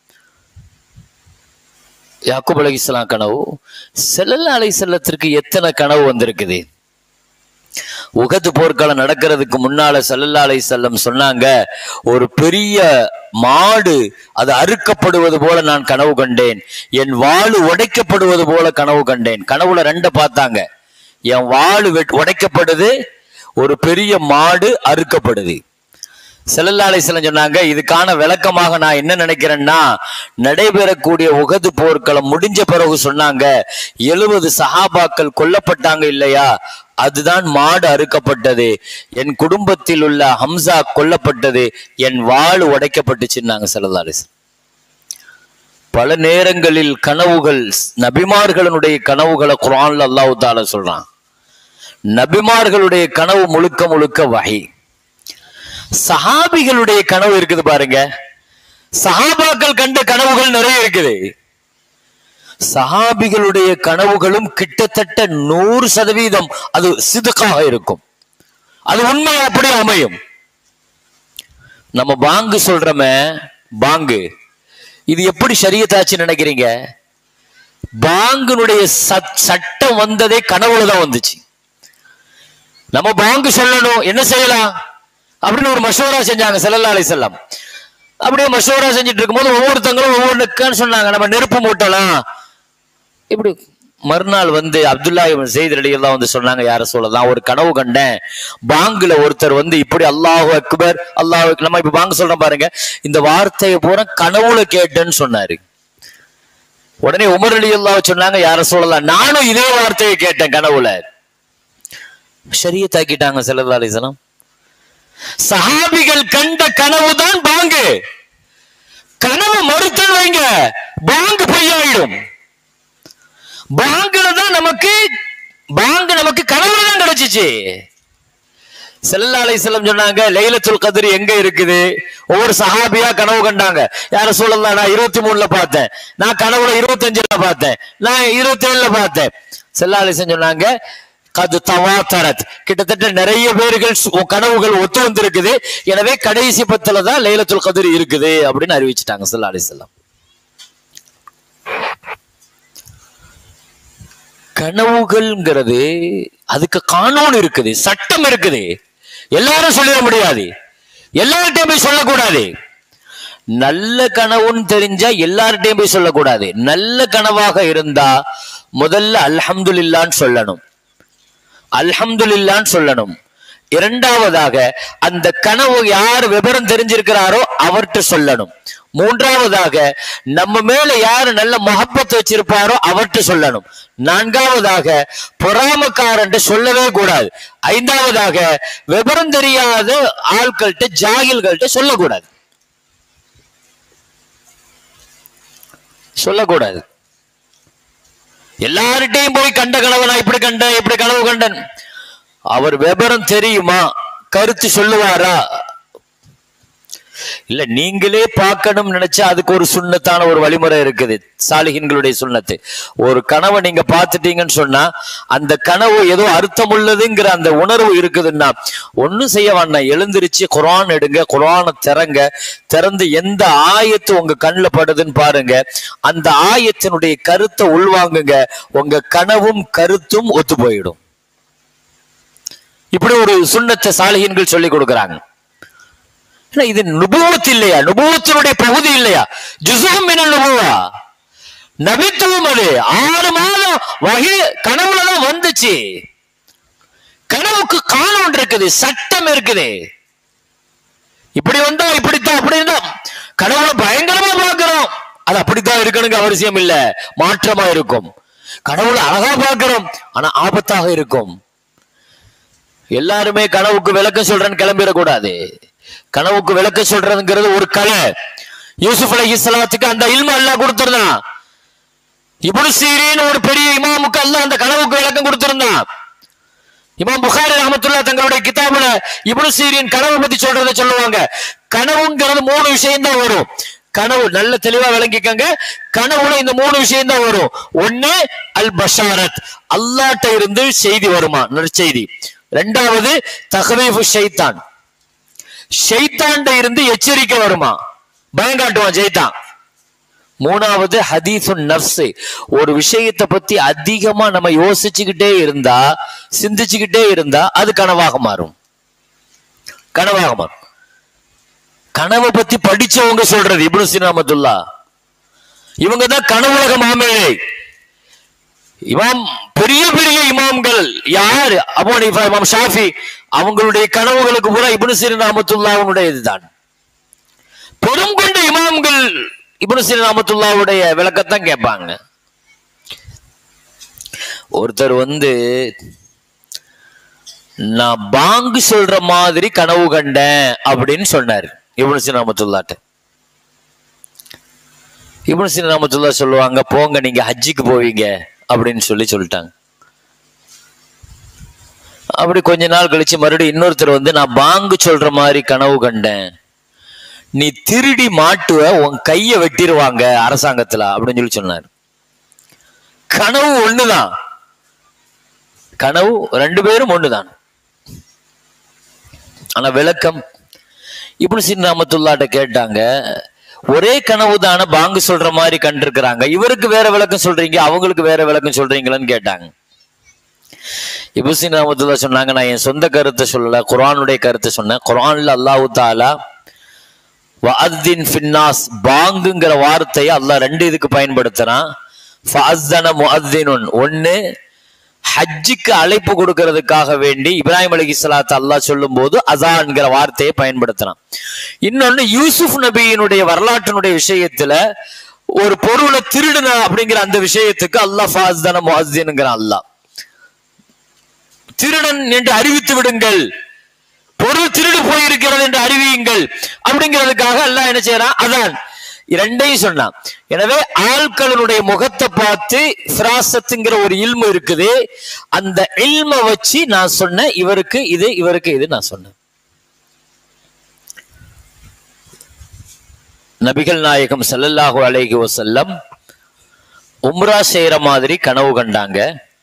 யாக்கூப் அலி இஸ்லாம் கனவு செல்லல்லா அலை செல்லத்திற்கு எத்தனை கனவு வந்திருக்குது உகது போர்க்காலம் நடக்கிறதுக்கு முன்னால சல்லல்லா அலை செல்லம் சொன்னாங்க ஒரு பெரிய மாடு அது அறுக்கப்படுவது போல நான் கனவு கண்டேன் என் வாளு உடைக்கப்படுவது போல கனவு கண்டேன் கனவுல ரெண்ட பார்த்தாங்க என் வாளு வெட்- உடைக்கப்படுது ஒரு பெரிய மாடு அறுக்கப்படுது செல்லல்லாலேசலம் சொன்னாங்க இதுக்கான விளக்கமாக நான் என்ன நினைக்கிறேன்னா நடைபெறக்கூடிய உகது போர்க்களம் முடிஞ்ச பிறகு சொன்னாங்க எழுபது சஹாபாக்கள் கொல்லப்பட்டாங்க இல்லையா அதுதான் மாடு அறுக்கப்பட்டது என் குடும்பத்தில் உள்ள ஹம்சா கொல்லப்பட்டது என் வாள் உடைக்கப்பட்டுச்சுன்னாங்க செல்லல்லாலேசன் பல நேரங்களில் கனவுகள் நபிமார்களுடைய கனவுகளை குரான்ல அல்லாஹ் தால சொல்றான் நபிமார்களுடைய கனவு முழுக்க முழுக்க வகை சஹாபிகளுடைய கனவு இருக்குது பாருங்க சஹாபாக்கள் கண்ட கனவுகள் நிறைய இருக்குது சஹாபிகளுடைய கனவுகளும் கிட்டத்தட்ட நூறு சதவீதம் அது சிதுக்காக இருக்கும் அது உண்மை அப்படி அமையும் நம்ம பாங்கு சொல்றோமே பாங்கு இது எப்படி சரியத்தாச்சு நினைக்கிறீங்க பாங்குனுடைய சட்- சட்டம் வந்ததே கனவுல தான் வந்துச்சு நம்ம பாங்கு சொல்லணும் என்ன செய்யலாம் அப்படின்னு ஒரு மசோரா செஞ்சாங்க ஸல்லல்லாஹு அலைஹி செல்லம் அப்படியே மசோரா செஞ்சுட்டு இருக்கும்போது ஒவ்வொருத்தங்களும் ஒவ்வொன்றுக்கான்னு சொன்னாங்க நம்ம நெருப்பு மூட்டலாம் இப்படி மறுநாள் வந்து அப்துல்லா இவன் செய்தி எல்லாம் வந்து சொன்னாங்க யார சொல்லலாம் ஒரு கனவு கண்டேன் பாங்குல ஒருத்தர் வந்து இப்படி அல்லாஹு அக்பர் அல்லாஹ் நம்ம இப்ப பாங்கு சொல்றோம் பாருங்க இந்த வார்த்தையை பூரா கனவுல கேட்டேன்னு சொன்னாரு உடனே உமர் அலி அல்லாஹ் சொன்னாங்க யார சொல்லலாம் நானும் இதே வார்த்தையை கேட்டேன் கனவுல ஷரியத்தாக்கிட்டாங்க ஸல்லல்லாஹு அலைஹி வஸல்லம் சஹாபிகள் கண்ட கனவு தான் பாங்கு கனவு மறுத்தல் வைங்க பாங்கு பொய்யாயிடும் பாங்குல தான் நமக்கு பாங்கு நமக்கு கனவுல தான் கிடைச்சிச்சு செல்லா அலைஹிஸ்ஸலாம் சொன்னாங்க லைலத்துல் கதிர் எங்க இருக்குது ஒவ்வொரு சஹாபியா கனவு கண்டாங்க யார சொல்லலாம் நான் இருபத்தி மூணுல பார்த்தேன் நான் கனவுல இருபத்தஞ்சுல பார்த்தேன் நான் இருபத்தி ஏழுல பார்த்தேன் செல்லா அலிசன் சொன்னாங்க கது தவாத்தரத் கிட்டத்தட்ட நிறைய பேர்கள் சு- உன் கனவுகள் ஒத்து வந்திருக்குது எனவே கடைசி பத்துல தான் லைலத்துல் கதிர் இருக்குது அப்படின்னு அறிவிச்சிட்டாங்க செல்லா அலிசல்லாம் கனவுகள்ங்கிறது அதுக்கு கானூன் இருக்குது சட்டம் இருக்குது எல்லாரும் சொல்லிட முடியாது எல்லார்ட்டையும் போய் சொல்லக்கூடாது நல்ல கனவுன்னு தெரிஞ்சா எல்லார்ட்டையும் போய் சொல்லக்கூடாது நல்ல கனவாக இருந்தா முதல்ல அல்ஹம்துலில்லான்னு சொல்லணும் அல்ஹம்துலில்லான்னு சொல்லணும் இரண்டாவதாக அந்த கனவு யார் விவரம் தெரிஞ்சிருக்கிறாரோ அவர்கிட்ட சொல்லணும் மூன்றாவதாக நம்ம மேல யாரு நல்ல மொஹப்பத் வச்சிருப்பாரோ அவர்கிட்ட சொல்லணும் நான்காவதாக பொறாமக்காரன்ட்டு சொல்லவே கூடாது ஐந்தாவதாக விவரம் தெரியாத ஆட்கள்கிட்ட ஜாகில்கள்ட்ட சொல்லக்கூடாது சொல்லக்கூடாது எல்லார்கிட்டையும் போய் கண்ட கனவு நான் இப்படி கண்டேன் இப்படி கனவு கண்டேன் அவர் விவரம் தெரியுமா கருத்து சொல்லுவாரா இல்ல நீங்களே பார்க்கணும் நினைச்சா அதுக்கு ஒரு சுண்ணத்தான ஒரு வழிமுறை இருக்குது சாலிகின்களுடைய சுண்ணத்து ஒரு கனவை நீங்க பார்த்துட்டீங்கன்னு சொன்னா அந்த கனவு ஏதோ அர்த்தம் உள்ளதுங்கிற அந்த உணர்வு இருக்குதுன்னா ஒண்ணும் செய்ய வேண்டாம் எழுந்திருச்சு குரான் எடுங்க குரானை திறங்க திறந்து எந்த ஆயத்து உங்க கண்ணில் படுதுன்னு பாருங்க அந்த ஆயத்தினுடைய கருத்தை உள்வாங்குங்க உங்க கனவும் கருத்தும் ஒத்து போயிடும் இப்படி ஒரு சுண்ணத்தை சாலிகின்கள் சொல்லி கொடுக்குறாங்க ஆனா இது நுபுவத் இல்லையா நுபுவத்தினுடைய பகுதி இல்லையா ஜுசும் மின நுபுவா நபித்துவம் அது ஆறு மாதம் வகை கனவுல தான் வந்துச்சு கனவுக்கு காலம் இருக்குது சட்டம் இருக்குது இப்படி வந்தா இப்படித்தான் அப்படி இருந்தா கனவுல பயங்கரமா பார்க்கிறோம் அது அப்படித்தான் இருக்கணுங்க அவசியம் இல்ல மாற்றமா இருக்கும் கனவுல அழகா பார்க்கிறோம் ஆனா ஆபத்தாக இருக்கும் எல்லாருமே கனவுக்கு விளக்கம் சொல்றேன்னு கிளம்பிடக்கூடாது கனவுக்கு விளக்கம் சொல்றதுங்கிறது ஒரு கலை யூசுப் அலி இஸ்லாத்துக்கு அந்த இல்ம அல்லாஹ் கொடுத்திருந்தான் இப்னு சீரின் ஒரு பெரிய இமாமுக்கு அல்லாஹ் அந்த கனவுக்கு விளக்கம் கொடுத்திருந்தான் இமாம் புகாரி ரஹமத்துல்லா தங்களுடைய கிதாபுல இப்னு சீரின் கனவு பத்தி சொல்றத சொல்லுவாங்க கனவுங்கிறது மூணு விஷயம் தான் வரும் கனவு நல்ல தெளிவா விளங்கிக்கங்க கனவுல இந்த மூணு விஷயம் தான் வரும் ஒண்ணு அல் பஷாரத் அல்லாட்ட இருந்து செய்தி வருமா நற்செய்தி ரெண்டாவது தகவீஃபு ஷைத்தான் ஷைத்தாண்ட இருந்து எச்சரிக்கை வருமா பயம் காட்டுவான் ஜெயித்தான் மூணாவது ஹதீசுன் நஃப்ஸ் ஒரு விஷயத்தை பத்தி அதிகமா நம்ம யோசிச்சுக்கிட்டே இருந்தா சிந்திச்சுக்கிட்டே இருந்தா அது கனவாக மாறும் கனவாக மாறும் கனவை பத்தி படிச்சவங்க சொல்றது இப்னு சினாமத்துல்லா இவங்க தான் கனவுலக மாமேழை இமாம் பெரிய பெரிய இமாம்கள் யார் அபு ஹனீஃபா இமாம் ஷாஃபி அவங்களுடைய கனவுகளுக்கு பூரா இப்னு சீரின் ரஹ்மத்துல்லாஹ்வுடைய இதுதான் பெரும் கொண்ட இமாம்கள் இப்னு சீரின் ரஹ்மத்துல்லாஹ்வுடைய விளக்கத்தான் கேட்பாங்க ஒருத்தர் வந்து நான் பாங்கு சொல்ற மாதிரி கனவு கண்டேன் அப்படின்னு சொன்னார் இப்னு சீரின் ரஹ்மத்துல்லாஹ்ட்ட இப்னு சீரின் ரஹ்மத்துல்லாஹ் சொல்லுவாங்க போங்க நீங்க ஹஜ்ஜிக்கு போவீங்க அப்படின்னு சொல்லி சொல்லிட்டாங்க அப்படி கொஞ்ச நாள் கழிச்சு மறுபடியும் இன்னொருத்தர் வந்து நான் பாங்கு சொல்ற மாதிரி கனவு கண்டேன் நீ திருடி மாட்டுவ உன் கைய வெட்டிடுவாங்க அரசாங்கத்துல அப்படின்னு சொல்லி சொன்னார் கனவு ஒண்ணுதான் கனவு ரெண்டு பேரும் ஒண்ணுதான் ஆனா விளக்கம் இப்படி சின்ன ராமத்துல்லாட்ட கேட்டாங்க ஒரே கனவு தானே பாங்கு சொல்ற மாதிரி கண்டிருக்கிறாங்க இவருக்கு வேற விளக்கம் சொல்றீங்க அவங்களுக்கு வேற விளக்கம் சொல்றீங்களான்னு கேட்டாங்க இபுசின் ரஹமத்துல்லா சொன்னாங்க நான் என் சொந்த கருத்தை சொல்லல குர்ஆனுடைய கருத்தை சொன்னேன் குர்ஆன்ல அல்லாஹு தாலா வஅத்தின் ஃபின்னாஸ் பாங்குங்கிற வார்த்தையை அல்லாஹ் ரெண்டு இதுக்கு பயன்படுத்துறான் ஃபஅஸ்தன முஅத்தினுன் ஒன்னு ஹஜ்ஜுக்கு அழைப்பு கொடுக்கறதுக்காக வேண்டி இப்ராஹிம் அலி சலாத் அல்லாஹ் சொல்லும் போது அசான்ங்கிற வார்த்தையை பயன்படுத்துறான் இன்னொன்னு யூசுப் நபியினுடைய வரலாற்றினுடைய விஷயத்துல ஒரு பொருளை திருடுன அப்படிங்கிற அந்த விஷயத்துக்கு அல்லாஹ் ஃபாஸ்தன முஅத்தின்ங்கிறான் அல்லாஹ் திருடன் என்று அறிவித்து விடுங்கள் பொருள் திருடு போயிருக்கிறது என்று அறிவியுங்கள் அப்படிங்கிறதுக்காக அல்லாஹ் என்ன செய்யறான் அதான் இரண்டையும் சொன்னான் எனவே ஆட்களுடைய முகத்தை பார்த்து ஃபிராசத்துங்கிற ஒரு இல்மு இருக்குது அந்த இல்ம வச்சு நான் சொன்னேன் இவருக்கு இது இவருக்கு இது நான் சொன்னேன் நபிகள் நாயகம் ஸல்லல்லாஹு அலைஹி வஸல்லம் உம்ரா செய்யற மாதிரி கனவு கண்டாங்க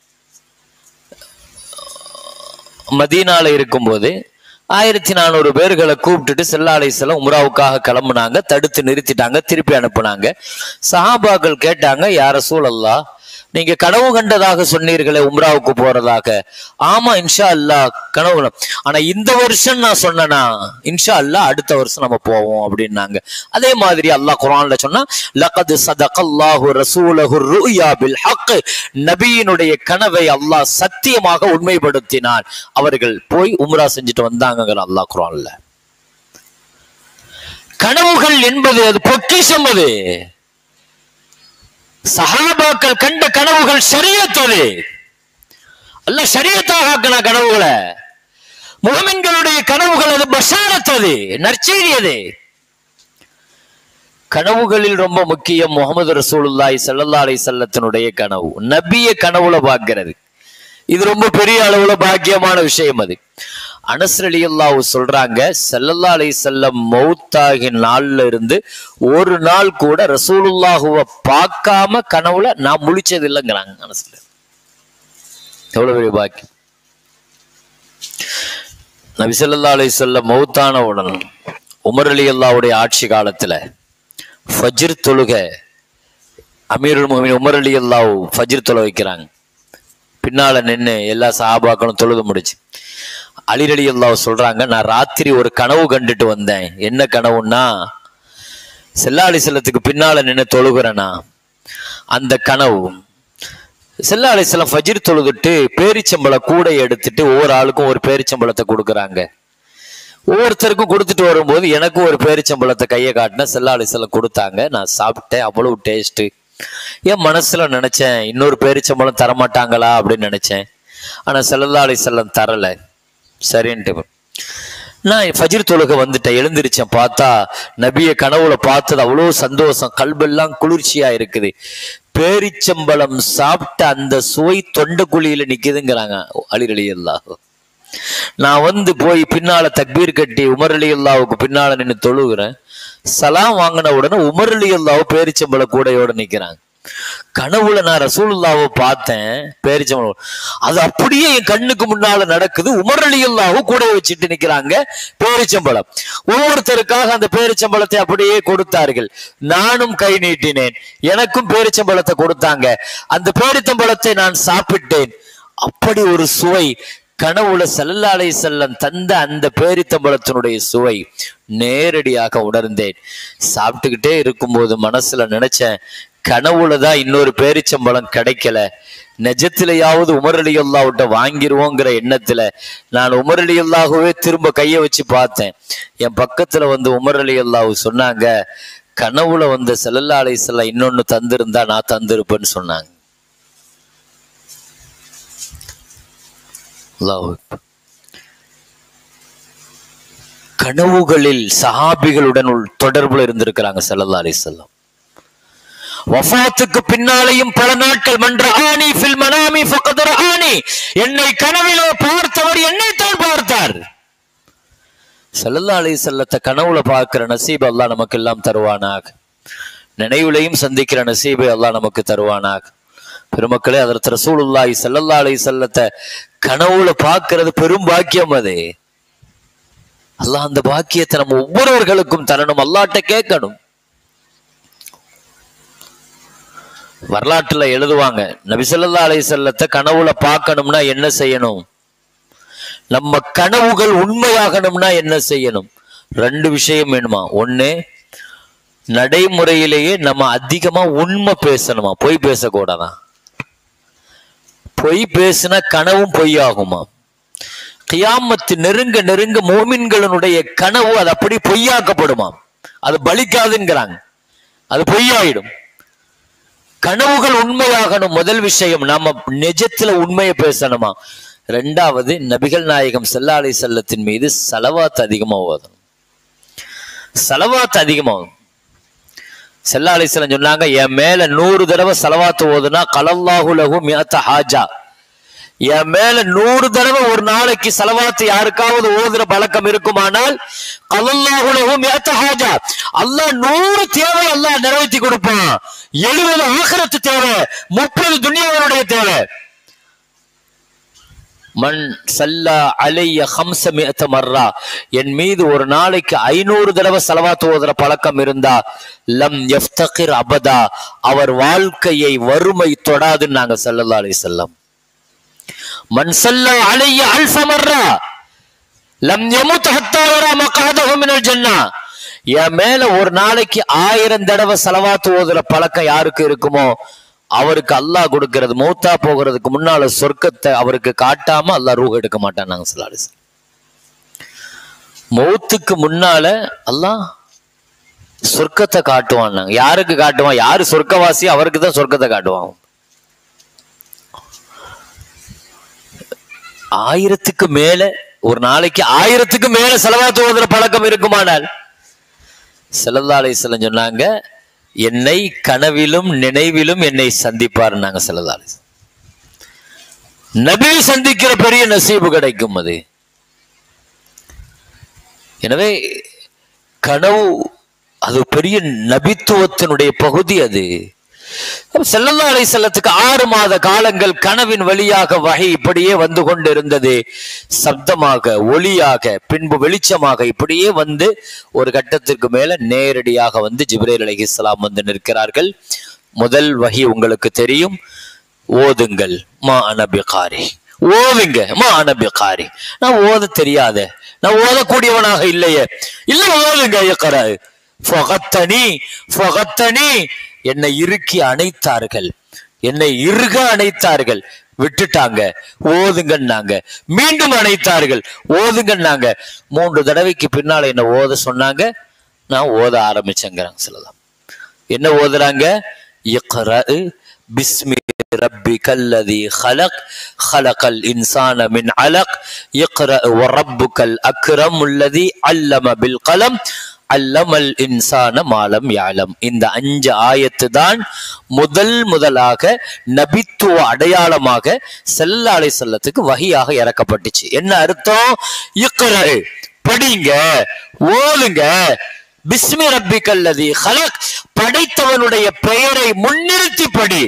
மதீனால இருக்கும்போது ஆயிரத்தி நானூறு பேர்களை கூப்பிட்டுட்டு செல்லா அலைஹிஸ்ஸலாம் உம்ராவுக்காக கிளம்புனாங்க தடுத்து நிறுத்திட்டாங்க திருப்பி அனுப்புனாங்க சஹாபாக்கள் கேட்டாங்க யார சூழல்லா நீங்க கனவு கண்டதாக சொன்னீர்களே உம்ராவுக்கு போறதாக ஆமா இன்ஷா அல்லாஹ் கனவு கண்ட- ஆனா இந்த வருஷம் நான் சொன்னேனா இன்ஷா அல்லாஹ் அடுத்த வருஷம் நம்ம போவோம் அப்படின்னாங்க அதே மாதிரி அல்லாஹ் குர்ஆன்ல சொன்னா லகத் சதகல்லாஹு ரசூலஹு ருயா பில் ஹக் நபியினுடைய கனவை அல்லாஹ் சத்தியமாக உண்மைப்படுத்தினான் அவர்கள் போய் உம்ரா செஞ்சுட்டு வந்தாங்கங்கிற அல்லாஹ் குர்ஆன்ல கனவுகள் என்பது அது பொக்கிஷம் அது சஹாபாக்கள் கண்ட கனவுகள் ஷரியத்தது அல்ல ஷரியத்தாக ஆக்கின கனவுகளை முகமின்களுடைய கனவுகள் அது பஷாரத்தது நற்செய்தி அது கனவுகளில் ரொம்ப முக்கியம் முகமது ரசூலுல்லாஹி ஸல்லல்லாஹு அலைஹி வஸல்லத்தினுடைய கனவு நபிய கனவுல பார்க்கிறது இது ரொம்ப பெரிய அளவுல பாக்கியமான விஷயம் அது அனஸ் ரலியல்லாஹு சொல்றாங்க ஸல்லல்லாஹு அலைஹி வஸல்லம் மௌத்தாகி நாள்ல இருந்து ஒரு நாள் கூட ரசூலுல்லாஹுவ பார்க்காம கனவுல நான் முழிச்சது இல்லைங்கிறாங்க அனஸ்ல எவ்வளவு பெரிய பாக்கியம் நபி ஸல்லல்லாஹு அலைஹி வஸல்லம் மௌத்தான உடன் உமர் ரலியல்லாஹுடைய ஆட்சி காலத்துல ஃபஜ்ர் தொழுக அமீருல் முஃமினீன் உமர் ரலியல்லாஹு ஃபஜ்ர் தொழ வைக்கிறாங்க பின்னால நின்று எல்லா சஹாபாக்களும் தொழுது முடிச்சு அலிரலி அல்லாஹ் சொல்றாங்க நான் ராத்திரி ஒரு கனவு கண்டுட்டு வந்தேன் என்ன கனவுன்னா செல்லாளி செல்லத்துக்கு பின்னால நின்று தொழுகிறேனா அந்த கனவு செல்லா அலிஸ்லாம் ஃபஜ்ர் தொழுதுட்டு பேரிச்சம்பள கூடை எடுத்துட்டு ஒவ்வொரு ஆளுக்கும் ஒரு பேரிச்சம்பளத்தை கொடுக்குறாங்க ஒவ்வொருத்தருக்கும் கொடுத்துட்டு வரும்போது எனக்கும் ஒரு பேரிச்சம்பளத்தை கையை காட்டின செல்லா அலிஸ்லாம் கொடுத்தாங்க நான் சாப்பிட்டேன் அவ்வளவு டேஸ்ட்டு என் மனசுல நினைச்சேன் இன்னொரு பேரிச்சம்பளம் தரமாட்டாங்களா அப்படின்னு நினைச்சேன் ஆனா செல்லல்லா அலிசல்லம் தரல சரின்ட்டு நான் ஃபஜ்ர் தொழுக வந்துட்டேன் எழுந்திருச்சேன் பார்த்தா நபிய கனவுல பார்த்தது அவ்வளோ சந்தோஷம் கல்பெல்லாம் குளிர்ச்சியா இருக்குது பேரிச்சம்பழம் சாப்பிட்ட அந்த சுவை தொண்டை குழியில நிக்குதுங்கிறாங்க அலிரலி அல்லாஹ் நான் வந்து போய் பின்னால தக்பீர் கட்டி உமர் அலி அல்லாவுக்கு பின்னால நின்று தொழுகிறேன் சலாம் வாங்கின உடனே உமர் அலி அல்லாஹ் பேரிச்சம்பழ கூடையோட நிக்கிறாங்க கனவுல நான் ரசூலுல்லாவை பார்த்தேன் பேரிச்சம்பழம் அது அப்படியே என் கண்ணுக்கு முன்னால நடக்குது உமர் அலி அல்லாவும் கூட வச்சுட்டு நிக்கிறாங்க பேரிச்சம்பழம் ஒவ்வொருத்தருக்காக அந்த பேரிச்சம்பழத்தை அப்படியே கொடுத்தார்கள் நானும் கை நீட்டினேன் எனக்கும் பேரிச்சம்பழத்தை கொடுத்தாங்க அந்த பேரிச்சம்பழத்தை நான் சாப்பிட்டேன் அப்படி ஒரு சுவை கனவுல செல்லாலை செல்லம் தந்த அந்த பேரித்தம்பளத்தினுடைய சுவை நேரடியாக உணர்ந்தேன் சாப்பிட்டுக்கிட்டே இருக்கும்போது மனசுல நினைச்சேன் கனவுல தான் இன்னொரு பேரிச்சம்பழம் கிடைக்கல நிஜத்திலேயாவது உமரலி அல்லாவிட்ட வாங்கிருவோங்கிற எண்ணத்துல நான் உமரலி அல்லாஹுவே திரும்ப கைய வச்சு பார்த்தேன் என் பக்கத்துல வந்து உமரலி அல்லாஹு சொன்னாங்க கனவுல வந்த செல்லல்லா அலைசல்லாம் இன்னொன்னு தந்திருந்தா நான் தந்திருப்பேன்னு சொன்னாங்க அல்லாஹ் அக்பர். கனவுகளில் சஹாபிகளுடன் உள் தொடர்புல இருந்திருக்கிறாங்க செல்லல்லா அலிசல்லாம் வஃபாத்துக்கு பின்னாலேயும் பல நாட்கள் மன்ற ஆணி ஃபில் மனாமி ஃபகதர் ஆணி என்னை கனவிலே பார்த்தவர் என்னைத்தான் பார்த்தார் செல்லல்லா அலி செல்லத்தை கனவுல பார்க்கிற நசீப் அல்லாஹ் நமக்கு எல்லாம் தருவானாக நினைவுலையும் சந்திக்கிற நசீபை அல்லாஹ் நமக்கு தருவானாக பெருமக்களே அதற்கு ரசூலுல்லாஹி ஸல்லல்லா அலைஹி செல்லத்தை கனவுல பார்க்கிறது பெரும் பாக்கியம் அது அல்லாஹ் அந்த பாக்கியத்தை நம்ம ஒவ்வொருவர்களுக்கும் தரணும் அல்லாட்ட கேட்கணும் வரலாற்றுல எழுதுவாங்க நபி ஸல்லல்லாஹு அலைஹி செல்லத்தை கனவுல பார்க்கணும்னா என்ன செய்யணும் நம்ம கனவுகள் உண்மையாகணும்னா என்ன செய்யணும் ரெண்டு விஷயம் வேணுமா ஒண்ணு நடைமுறையிலேயே நம்ம அதிகமா உண்மை பேசணுமா பொய் பேசக்கூடாதான் பொய் பேசினா கனவும் பொய்யாகுமா கியாமத்து நெருங்க நெருங்க மோமின்களினுடைய கனவு அது அப்படி பொய்யாக்கப்படுமாம் அது பலிக்காதுங்கிறாங்க அது பொய்யாயிடும் கனவுகள் உண்மையாகணும் முதல் விஷயம் நாம நிஜத்துல உண்மையை பேசணுமா ரெண்டாவது நபிகள் நாயகம் ஸல்லல்லாஹு அலைஹி செல்லத்தின் மீது சலவாத் அதிகமா ஓதணும் சலவாத் அதிகமாகும் ஸல்லல்லாஹு அலைஹி வஸல்லம் சொன்னாங்க என் மேல நூறு தடவை சலவாத்து ஓதுனா கலல்லாஹு லஹு மியத்த ஹாஜா என் மேல நூறு தடவை ஒரு நாளைக்கு செலவாத்து யாருக்காவது ஓதுற பழக்கம் இருக்குமானால் கலல்லாஹு லஹு மியத்த ஹாஜா அல்லாஹ் நூறு தேவை அல்லாஹ் நிறைவேற்றி கொடுப்பான் எழுபது ஆఖரத்து தேவை முப்பது துனியாவனுடைய தேவை மண் சல்லா அலைய ஹம்ச மியத்த மர்ரா என் மீது ஒரு நாளைக்கு ஐநூறு தடவை செலவாத்து ஓதுற பழக்கம் இருந்தா லம் எஃப்தகிர் அபதா அவர் வாழ்க்கையை வறுமை தொடாதுன்னு நாங்க சல்லல்லா அலைஹி செல்லம் மன் சல்லா அலைய அல்ஃப மர்ரா லம் யமுத் ஹத்தா யரா மக்அதஹு மினல் ஜன்னா என் மேல ஒரு நாளைக்கு ஆயிரம் தடவை செலவாத்து ஓதுற பழக்கம் யாருக்கு இருக்குமோ அவருக்கு அல்லாஹ் கொடுக்கிறது மௌத்தா போகிறதுக்கு முன்னால சொர்க்கத்தை அவருக்கு காட்டாம அல்லாஹ் ரூஹ் எடுக்க மாட்டான் நாங்க சொல்லாடு மௌத்துக்கு முன்னால அல்லாஹ் சொர்க்கத்தை காட்டுவான் நாங்க யாருக்கு காட்டுவான் யாரு சொர்க்கவாசி அவருக்கு தான் சொர்க்கத்தை காட்டுவான் ஆயிரத்துக்கு மேல ஒரு நாளைக்கு ஆயிரத்துக்கு மேல செலவாத்து ஓதுற பழக்கம் இருக்குமானால் செல்லல்லா அலைஹிஸ்ஸலாம் சொன்னாங்க என்னை கனவிலும் நினைவிலும் என்னை சந்திப்பார் நாங்க செல்லல்லா அலைஹிஸ்ஸலாம் நபி சந்திக்கிற பெரிய நசீபு கிடைக்கும் அது எனவே கனவு அது பெரிய நபித்துவத்தினுடைய பகுதி அது செல்லல்லா அலை செல்லத்துக்கு ஆறு மாத காலங்கள் கனவின் வழியாக வகை இப்படியே வந்து கொண்டிருந்தது சப்தமாக ஒளியாக பின்பு வெளிச்சமாக இப்படியே வந்து ஒரு கட்டத்திற்கு மேல நேரடியாக வந்து ஜிப்ரேல் அலைஹிஸ்ஸலாம் வந்து நிற்கிறார்கள் முதல் வகை உங்களுக்கு தெரியும் ஓதுங்கள் மா அனபிகாரி ஓதுங்க மா அனபிகாரி நான் ஓத தெரியாத நான் ஓதக்கூடியவனாக இல்லையே இல்ல ஓதுங்க இக்கரா ஃபகத்தனி ஃபகத்தனி என்னை இறுக்கி அணைத்தார்கள் என்னை இறுக அணைத்தார்கள் விட்டுட்டாங்க ஓதுங்கன்னாங்க மீண்டும் அணைத்தார்கள் ஓதுங்கன்னாங்க மூன்று தடவைக்கு பின்னால என்ன ஓத சொன்னாங்க நான் ஓத ஆரம்பிச்சேங்கிறாங்க சொல்லலாம் என்ன ஓதுறாங்க இக்ரா பிஸ்மி ربك الذي خلق خلق الإنسان من علق اقرأ وربك الأكرم الذي علم بالقلم அல்லமல் இன்சான மாலம் யாலம் இந்த அஞ்சு ஆயத்து தான் முதல் முதலாக நபித்துவ அடையாளமாக செல்லாலை செல்லத்துக்கு வகையாக இறக்கப்பட்டுச்சு என்ன அர்த்தம் இக்கரல் படிங்க ஓதுங்க பிஸ்மி ரப்பி கல்லதி ஹலக் படைத்தவனுடைய பெயரை முன்னிறுத்தி படி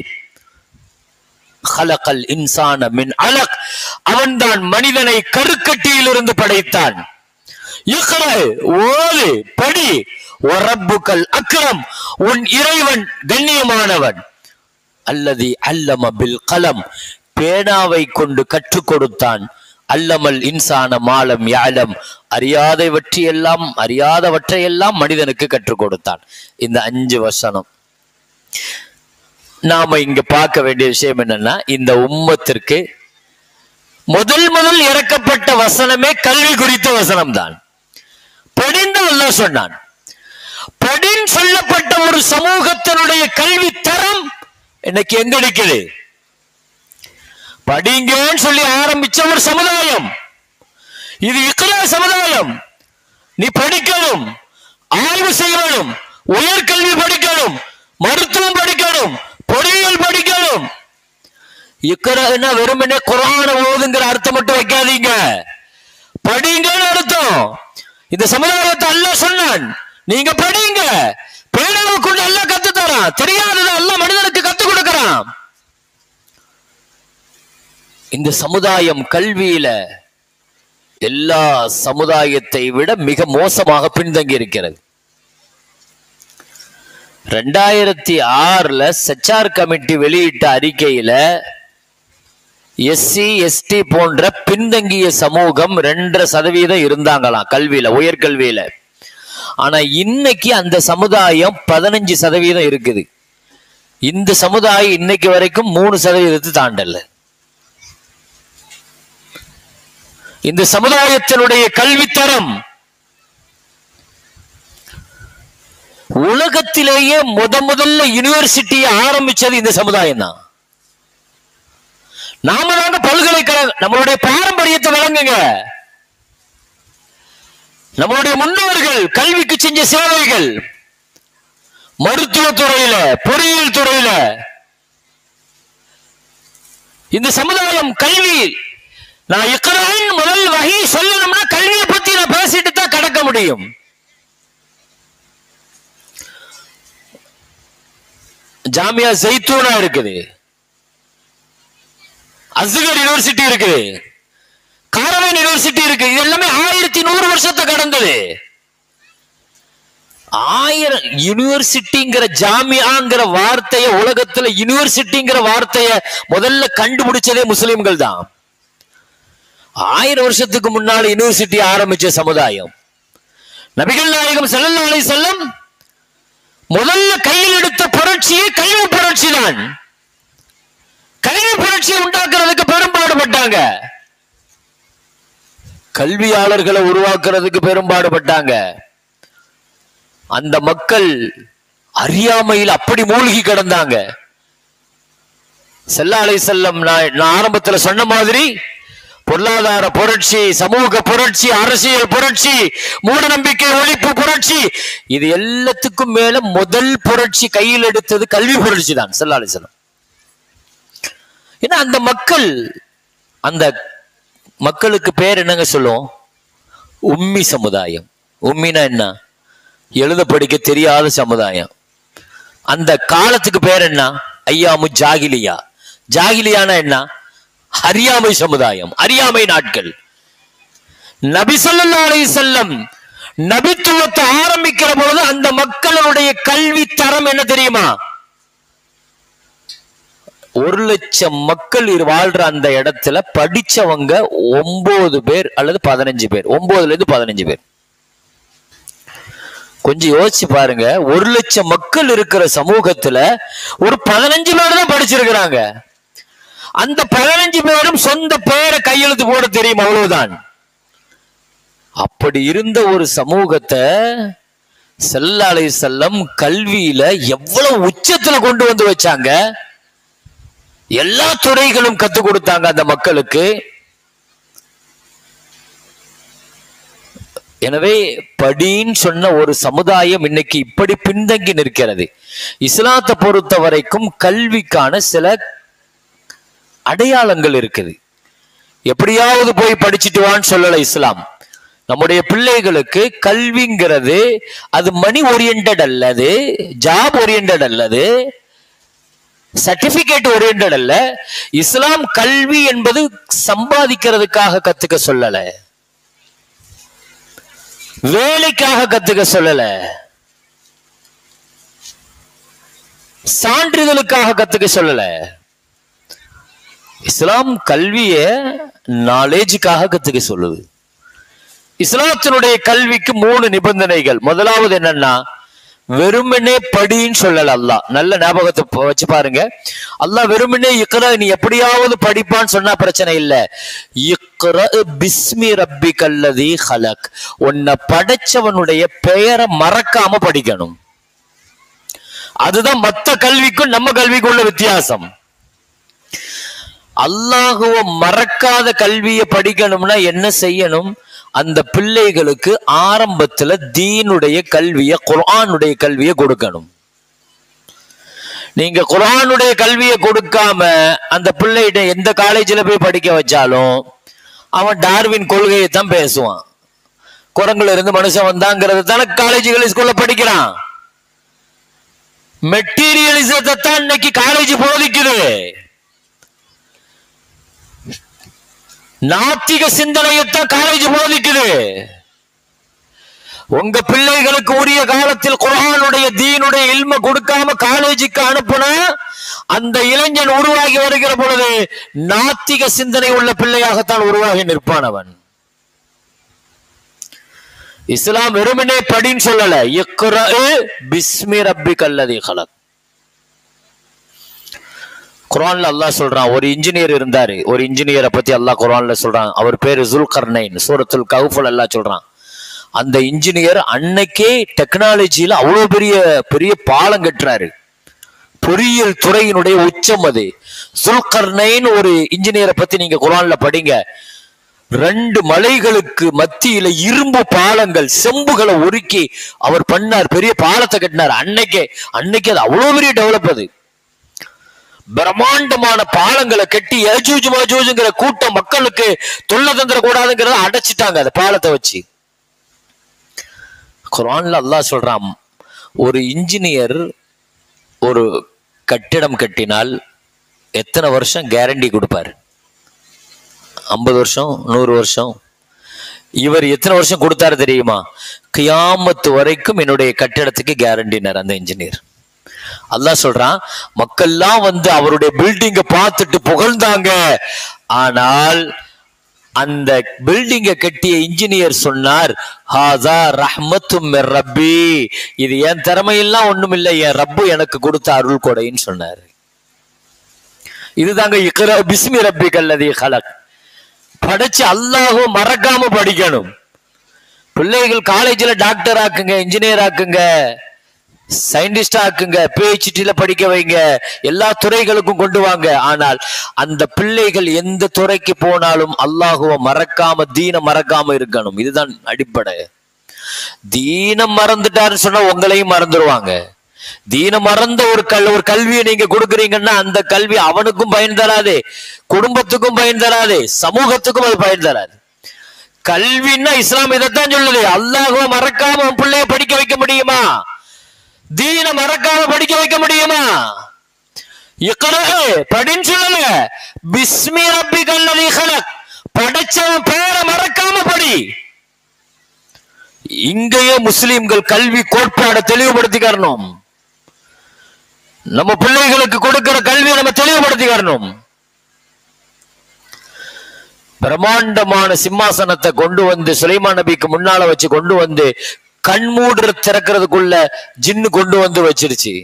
ஹலகல் இன்சான மின் அலக் அவன்தான் மனிதனை கருக்கட்டியிலிருந்து படைத்தான் இக்ரா ஓது படி ஒரப்புக்கள் அக்ரம் உன் இறைவன் கண்ணியமானவன் அல்லதி அல்லம பில் கலம் பேனாவை கொண்டு கற்றுக் கொடுத்தான் அல்லமல் இன்சான மாலம் யாலம் அறியாதவற்றையெல்லாம் அறியாதவற்றையெல்லாம் மனிதனுக்கு கற்றுக் கொடுத்தான் இந்த அஞ்சு வசனம் நாம இங்க பார்க்க வேண்டிய விஷயம் என்னன்னா இந்த உம்மத்திற்கு முதல் முதல் இறக்கப்பட்ட வசனமே கல்வி குறித்த வசனம் தான் படிந்து அல்லாஹ் சொன்னான் படின் சொல்லப்பட்ட ஒரு சமூகத்தினுடைய கல்வி தரம் இன்னைக்கு எங்க நிக்குது படிங்கன்னு சொல்லி ஆரம்பிச்ச ஒரு சமுதாயம் இது இக்கரா சமுதாயம் நீ படிக்கணும் ஆய்வு செய்யணும் உயர்கல்வி படிக்கணும் மருத்துவம் படிக்கணும் பொறியியல் படிக்கணும் இக்கரா வெறுமனே குரான ஓதுங்கிற அர்த்தம் மட்டும் வைக்காதீங்க படிங்கன்னு அர்த்தம் இந்த சமுதாயத்தை அல்லாஹ் சொன்னான் நீங்க படிங்க பேரவை கொண்டு எல்லாம் கத்து தரான் தெரியாததை எல்லாம் மனிதனுக்கு கத்து கொடுக்கறான் இந்த சமுதாயம் கல்வியில எல்லா சமுதாயத்தை விட மிக மோசமாக பின்தங்கி இருக்கிறது ரெண்டாயிரத்தி ஆறுல செச்சார் கமிட்டி வெளியிட்ட அறிக்கையில எஸ்சி எஸ்டி போன்ற பின்தங்கிய சமூகம் ரெண்டரை சதவீதம் இருந்தாங்களாம் கல்வியில உயர்கல்வியில ஆனா இன்னைக்கு அந்த சமுதாயம் பதினஞ்சு சதவீதம் இருக்குது இந்த சமுதாயம் இன்னைக்கு வரைக்கும் மூணு சதவீதத்தை தாண்டல இந்த சமுதாயத்தினுடைய கல்வித்தரம் உலகத்திலேயே முத முதல்ல யூனிவர்சிட்டியை ஆரம்பிச்சது இந்த சமுதாயம் தான் நாம தாங்க பல்கலைக்கழகம் நம்மளுடைய பாரம்பரியத்தை வழங்குங்க நம்மளுடைய முன்னோர்கள் கல்விக்கு செஞ்ச சேவைகள் மருத்துவ துறையில பொறியியல் துறையில இந்த சமுதாயம் கல்வி நான் இக்கராயின் முதல் வகை சொல்லணும்னா கல்வியை பத்தி நான் பேசிட்டு தான் கடக்க முடியும் ஜாமியா ஜெய்தூனா இருக்குது அஸ்கர் யூனிவர்சிட்டி இருக்குது காரவன் யூனிவர்சிட்டி இருக்கு இது எல்லாமே ஆயிரத்தி நூறு வருஷத்தை கடந்தது ஆயிரம் யூனிவர்சிட்டிங்கிற ஜாமியாங்கிற வார்த்தைய உலகத்துல யூனிவர்சிட்டிங்கிற வார்த்தைய முதல்ல கண்டுபிடிச்சதே முஸ்லிம்கள் தான் ஆயிரம் வருஷத்துக்கு முன்னால யூனிவர்சிட்டி ஆரம்பிச்ச சமுதாயம் நபிகள் நாயகம் ஸல்லல்லாஹு அலைஹி வஸல்லம் முதல்ல கையில் எடுத்த புரட்சியே கல்வி புரட்சி தான் கல்வி புரட்சியை உண்டாக்குறதுக்கு பெரும்பாடுபட்டாங்க கல்வியாளர்களை உருவாக்குறதுக்கு பெரும்பாடுபட்டாங்க அந்த மக்கள் அறியாமையில் அப்படி மூழ்கி கிடந்தாங்க செல்லா அலை செல்லம் நான் நான் ஆரம்பத்துல சொன்ன மாதிரி பொருளாதார புரட்சி சமூக புரட்சி அரசியல் புரட்சி மூட நம்பிக்கை ஒழிப்பு புரட்சி இது எல்லாத்துக்கும் மேல முதல் புரட்சி கையில் எடுத்தது கல்வி புரட்சி தான் செல்லா அலை செல்லம் ஏன்னா அந்த மக்கள் அந்த மக்களுக்கு பேர் என்னங்க சொல்லுவோம் உம்மி சமுதாயம் உம்மினா என்ன எழுத படிக்க தெரியாத சமுதாயம் அந்த காலத்துக்கு பேர் என்ன ஐயாமு ஜாகிலியா ஜாகிலியானா என்ன அறியாமை சமுதாயம் அறியாமை நாட்கள் நபி ஸல்லல்லாஹு அலைஹி வஸல்லம் நபித்துவத்தை ஆரம்பிக்கிற பொழுது அந்த மக்களுடைய கல்வி தரம் என்ன தெரியுமா ஒரு லட்சம் மக்கள் இரு- வாழ்ற அந்த இடத்துல படிச்சவங்க ஒன்பது பேர் அல்லது பதினஞ்சு பேர் ஒன்பதுல இருந்து பதினஞ்சு பேர் கொஞ்சம் யோசிச்சு பாருங்க ஒரு லட்சம் மக்கள் இருக்கிற சமூகத்துல ஒரு பதினஞ்சு பேர் தான் படிச்சிருக்கிறாங்க அந்த பதினஞ்சு பேரும் சொந்த பேரை கையெழுத்து போட தெரியும் அவ்வளவுதான் அப்படி இருந்த ஒரு சமூகத்தை செல்லாலை செல்லம் கல்வியில எவ்வளவு உச்சத்துல கொண்டு வந்து வச்சாங்க எல்லா துறைகளும் கத்துக் கொடுத்தாங்க அந்த மக்களுக்கு எனவே படின்னு சொன்ன ஒரு சமுதாயம் இன்னைக்கு இப்படி பின்தங்கி நிற்கிறது இஸ்லாத்தை பொறுத்த வரைக்கும் கல்விக்கான சில அடையாளங்கள் இருக்குது எப்படியாவது போய் படிச்சுட்டு வான்னு சொல்லல இஸ்லாம் நம்முடைய பிள்ளைகளுக்கு கல்விங்கிறது அது மணி ஓரியன்ட் அல்லது ஜாப் ஓரியன்ட் அல்லது சர்டிபிகேட் ஓரியன்ட் அல்ல இஸ்லாம் கல்வி என்பது சம்பாதிக்கிறதுக்காக கத்துக்க சொல்லல வேலைக்காக கத்துக்க சொல்லல சான்றிதழுக்காக கத்துக்க சொல்லல இஸ்லாம் கல்விய நாலேஜுக்காக கத்துக்க சொல்லுது இஸ்லாத்தினுடைய கல்விக்கு மூணு நிபந்தனைகள் முதலாவது என்னன்னா வெறுமனே படின்னு சொல்லல அல்லாஹ் நல்ல ஞாபகத்தை ப- வச்சு பாருங்க அல்லாஹ் வெறுமனே இக்ரா நீ எப்படியாவது படிப்பான்னு சொன்னா பிரச்சனை இல்ல இக்ரா பிஸ்மி ரப்பி கல்லதி ஹலக் உன்னை படைச்சவனுடைய பெயரை மறக்காம படிக்கணும் அதுதான் மத்த கல்விக்கும் நம்ம கல்விக்கும் உள்ள வித்தியாசம் அல்லாஹுவ மறக்காத கல்வியை படிக்கணும்னா என்ன செய்யணும் அந்த பிள்ளைகளுக்கு ஆரம்பத்துல தீனுடைய கல்வியை குர்ஆனுடைய கல்வியை கொடுக்கணும் நீங்க குர்ஆனுடைய கல்வியை கொடுக்காம அந்த பிள்ளைகிட்ட எந்த காலேஜில் போய் படிக்க வச்சாலும் அவன் டார்வின் கொள்கையை தான் பேசுவான் குரங்குல இருந்து மனுஷன் வந்தாங்கிறது தானே காலேஜுகள் ஸ்கூல்ல படிக்கிறான் மெட்டீரியலிசத்தை தான் இன்னைக்கு காலேஜ் போதிக்குது நாத்திக சிந்தனையைத்தான் காலேஜ் போதிக்குது உங்க பிள்ளைகளுக்கு உரிய காலத்தில் குர்ஆனுடைய தீனுடைய இல்ம கொடுக்காம காலேஜுக்கு அனுப்புனா அந்த இளைஞன் உருவாகி வருகிற பொழுது நாத்திக சிந்தனை உள்ள பிள்ளையாகத்தான் உருவாகி நிற்பான் அவன் இஸ்லாம் வெறுமனே படின்னு சொல்லல இக்ரா பிஸ்மி ரப்பி கல்லதி கலக் குரான்ல அல்லாஹ் சொல்றான் ஒரு இன்ஜினியர் இருந்தாரு ஒரு இன்ஜினியரை பத்தி அல்லாஹ் குரான்ல சொல்றான் அவர் பேரு ஜுல்கர்னைன் சூரத்துல் கவுஃபுல் அல்லாஹ் சொல்றான் அந்த இன்ஜினியர் அன்னைக்கே டெக்னாலஜியில அவ்வளவு பெரிய பெரிய பாலம் கட்டுறாரு பொறியியல் துறையினுடைய உச்சம் அது சுல்கர்னைன் ஒரு இன்ஜினியரை பத்தி நீங்க குரான்ல படிங்க ரெண்டு மலைகளுக்கு மத்தியில இரும்பு பாலங்கள் செம்புகளை உருக்கி அவர் பண்ணார் பெரிய பாலத்தை கட்டினார் அன்னைக்கே அன்னைக்கு அது அவ்வளவு பெரிய டெவலப் அது பிரம்மாண்டமான பாலங்களை கட்டி ஏஜூஜ் மஜூஜுங்கிற கூட்டம் மக்களுக்கு தொல்லை தந்துட கூடாதுங்கிறத அடைச்சிட்டாங்க அந்த பாலத்தை வச்சு குரான்ல அல்லாஹ் சொல்றான் ஒரு இன்ஜினியர் ஒரு கட்டிடம் கட்டினால் எத்தனை வருஷம் கேரண்டி கொடுப்பாரு ஐம்பது வருஷம் நூறு வருஷம் இவர் எத்தனை வருஷம் கொடுத்தாரு தெரியுமா கியாமத்து வரைக்கும் என்னுடைய கட்டிடத்துக்கு கேரண்டினார் அந்த இன்ஜினியர் அல்லாஹ் சொல்றான் மக்கள்லாம் வந்து அவருடைய பில்டிங்கை பார்த்துட்டு புகழ்ந்தாங்க ஆனால் அந்த பில்டிங்கை கட்டிய இன்ஜினியர் சொன்னார் ஹாதா ரஹ்மத்தும் மிர் ரப்பி இது என் திறமையெல்லாம் ஒண்ணும் இல்லை என் ரப்பு எனக்கு கொடுத்த அருள் கொடைன்னு சொன்னார் இதுதாங்க இக்ரா பிஸ்மி ரப்பி கல்லதி ஹலக் படிச்சு அல்லாஹும் மறக்காம படிக்கணும் பிள்ளைகள் காலேஜில் டாக்டர் ஆக்குங்க இன்ஜினியர் ஆக்குங்க சயின்டிஸ்ட் ஆக்குங்க பிஹெச்டில படிக்க வைங்க எல்லா துறைகளுக்கும் கொண்டு வாங்க ஆனால் அந்த பிள்ளைகள் எந்த துறைக்கு போனாலும் அல்லாஹுவ மறக்காம தீன மறக்காம இருக்கணும் இதுதான் அடிப்படை தீனம் மறந்துட்டாருன்னு சொன்னா உங்களையும் மறந்துடுவாங்க தீன மறந்த ஒரு கல் ஒரு கல்வியை நீங்க கொடுக்குறீங்கன்னா அந்த கல்வி அவனுக்கும் பயன் தராது குடும்பத்துக்கும் பயன் தராது சமூகத்துக்கும் அது பயன் தராது கல்வின்னா இஸ்லாம் இதைத்தான் சொல்லுது அல்லாஹுவ மறக்காம உன் பிள்ளைய படிக்க வைக்க முடியுமா தீன மறக்காம படிக்க வைக்க முடியுமா இக்ரஹு படின்னு சொல்லல பிஸ்மி ரப்பி கல்லதி ஹலக் படைச்சவன் பேரை மறக்காம படி இங்கேயே முஸ்லிம்கள் கல்வி கோட்பாடை தெளிவுபடுத்திக்கறணும் நம்ம பிள்ளைகளுக்கு கொடுக்கிற கல்வியை நம்ம தெளிவுபடுத்திக்கறணும் பிரம்மாண்டமான சிம்மாசனத்தை கொண்டு வந்து சுலைமான் நபிக்கு முன்னால வச்சு கொண்டு வந்து கண் மூடுற திறக்கிறதுக்குள்ள ஜின்னு கொண்டு வந்து வச்சிருச்சு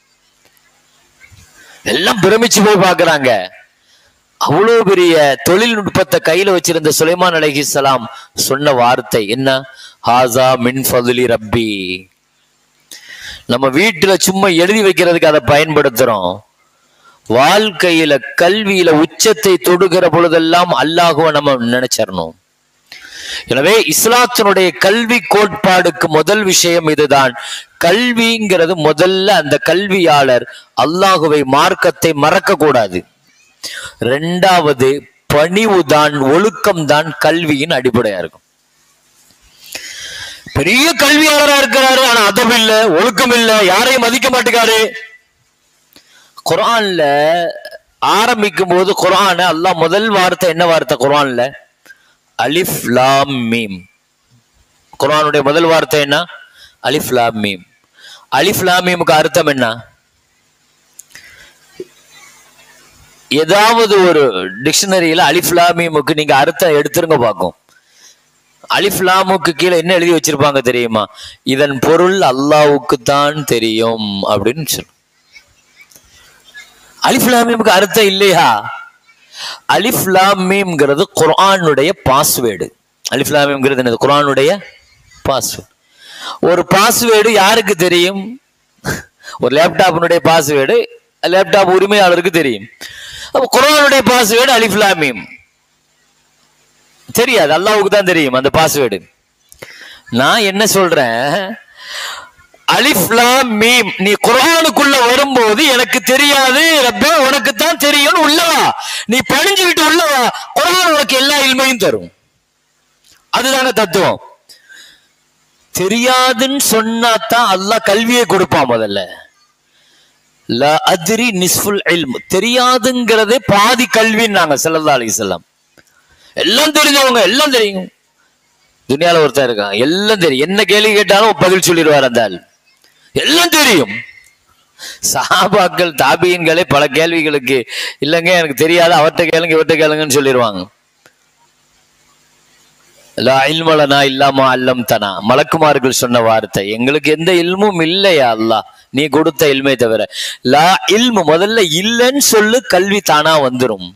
எல்லாம் பிரமிச்சு போய் பார்க்கறாங்க அவ்வளவு பெரிய தொழில்நுட்பத்தை கையில வச்சிருந்த சுலைமான் அலைஹிஸ்ஸலாம் சொன்ன வார்த்தை என்ன ஹாசா மின் ஃபதுலி ரப்பி நம்ம வீட்டுல சும்மா எழுதி வைக்கிறதுக்கு அதை பயன்படுத்துறோம் வாழ்க்கையில கல்வியில உச்சத்தை தொடுகிற பொழுதெல்லாம் அல்லாஹுவ நம்ம நினைச்சிடணும் எனவே இஸ்லாத்தினுடைய கல்வி கோட்பாடுக்கு முதல் விஷயம் இதுதான் கல்விங்கிறது முதல்ல அந்த கல்வியாளர் அல்லாஹுவை மார்க்கத்தை மறக்க கூடாது ரெண்டாவது பணிவுதான் ஒழுக்கம்தான் கல்வியின் அடிப்படையா இருக்கும் பெரிய கல்வியாளரா இருக்கிறாரு ஆனா அதம் இல்ல ஒழுக்கம் இல்ல யாரையும் மதிக்க மாட்டேங்காரு குரான்ல ஆரம்பிக்கும் போது குரான் அல்லாஹ் முதல் வார்த்தை என்ன வார்த்தை குரான்ல அலிஃப் லாம் மீம் குரானுடைய முதல் வார்த்தை என்ன அலிஃப் லாம் மீம் அலிஃப் லாம் மீமுக்கு அர்த்தம் என்ன ஏதாவது ஒரு டிக்ஷனரியில அலிஃப்லாமீமுக்கு நீங்க அர்த்தம் எடுத்துருங்க பார்க்கும் அலிஃப்லாமுக்கு கீழே என்ன எழுதி வச்சிருப்பாங்க தெரியுமா இதன் பொருள் அல்லாவுக்கு தான் தெரியும் அப்படின்னு சொல்லு அலிஃப்லாமீமுக்கு அர்த்தம் இல்லையா அலிஃப்லாமீம்ங்கிறது குர்ஆனுடைய பாஸ்வேர்டு அலிஃப்லாமீம்ங்கிறது என்னது குர்ஆனுடைய பாஸ்வேர்டு ஒரு பாஸ்வேர்டு யாருக்கு தெரியும் ஒரு லேப்டாப்பினுடைய பாஸ்வேர்டு லேப்டாப் உரிமையாளருக்கு தெரியும் அப்ப குர்ஆனுடைய பாஸ்வேர்டு அலிஃப்லாமீம் தெரியாது அல்லாவுக்கு தான் தெரியும் அந்த பாஸ்வேர்டு நான் என்ன சொல்றேன் அலிஃப்லாம் மீம் நீ குர்ஆனுக்குள்ள வரும்போது எனக்கு தெரியாது ரப்பே உனக்கு தான் தெரியும்னு உள்ளவா நீ பணிஞ்சுக்கிட்டு உள்ளவா குர்ஆன் உனக்கு எல்லா இல்மையும் தரும் அதுதாங்க தத்துவம் தெரியாதுன்னு சொன்னா தான் அல்லாஹ் கல்வியை கொடுப்பான் முதல்ல ல அத்ரி நிஸ்ஃபுல் இல்ம் தெரியாதுங்கிறதே பாதி கல்வின்னு நாங்க ஸல்லல்லாஹு அலைஹி வஸல்லம் எல்லாம் தெரிஞ்சவங்க எல்லாம் தெரியும் துனியால ஒருத்தன் இருக்கான் எல்லாம் தெரியும் என்ன கேள்வி கேட்டாலும் பதில் சொல்லிடுவார் அந்த ஆள் எல்லாம் தெரியும் சாபாக்கள் தாபியன்களே பல கேள்விகளுக்கு இல்லைங்க எனக்கு தெரியாது அவர்கிட்ட கேளுங்க இவர்கிட்ட கேளுங்கன்னு சொல்லிடுவாங்க லா இல்மலனா இல்லாம அல்லம் தனா மலக்குமார்கள் சொன்ன வார்த்தை எங்களுக்கு எந்த இல்மும் இல்லையா அல்லாஹ் நீ கொடுத்த இல்மை தவிர லா இல்மு முதல்ல இல்லைன்னு சொல்லு கல்வி தானா வந்துரும்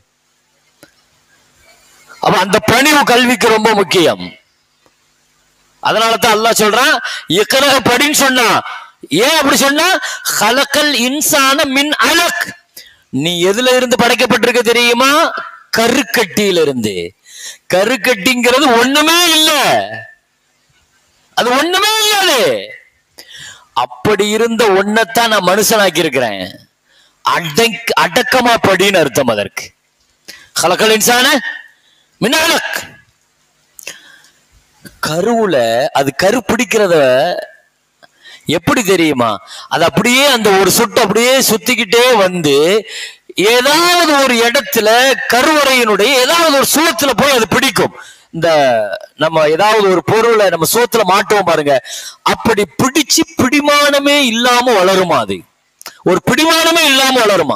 அப்ப அந்த பணிவு கல்விக்கு ரொம்ப முக்கியம் அதனால தான் அல்லாஹ் சொல்றான் இக்கர படின்னு சொன்னா ஏன் அப்படி சொன்னா ஹலக்கல் இன்சான மின் அலக் நீ எதுல இருந்து படைக்கப்பட்டிருக்க தெரியுமா கருக்கட்டியில இருந்து கருக்கட்டிங்கிறது ஒண்ணுமே இல்ல அது ஒண்ணுமே இல்ல அது அப்படி இருந்த ஒன்னத்தான் நான் மனுஷனாக்கி இருக்கிறேன் அடக் அடக்கமா படின்னு அர்த்தம் அதற்கு ஹலக்கல் இன்சான மின் அலக் கருவுல அது கரு பிடிக்கிறத எப்படி தெரியுமா அது அப்படியே அந்த ஒரு சொட்டு அப்படியே சுத்திக்கிட்டே வந்து ஏதாவது ஒரு இடத்துல கருவறையினுடைய ஏதாவது ஒரு சூளத்துல போய் அது பிடிக்கும் இந்த நம்ம ஏதாவது ஒரு பொருளை நம்ம சோத்துல மாட்டுவோம் பாருங்க அப்படி பிடிச்சு பிடிமானமே இல்லாம வளருமா அது ஒரு பிடிமானமே இல்லாம வளருமா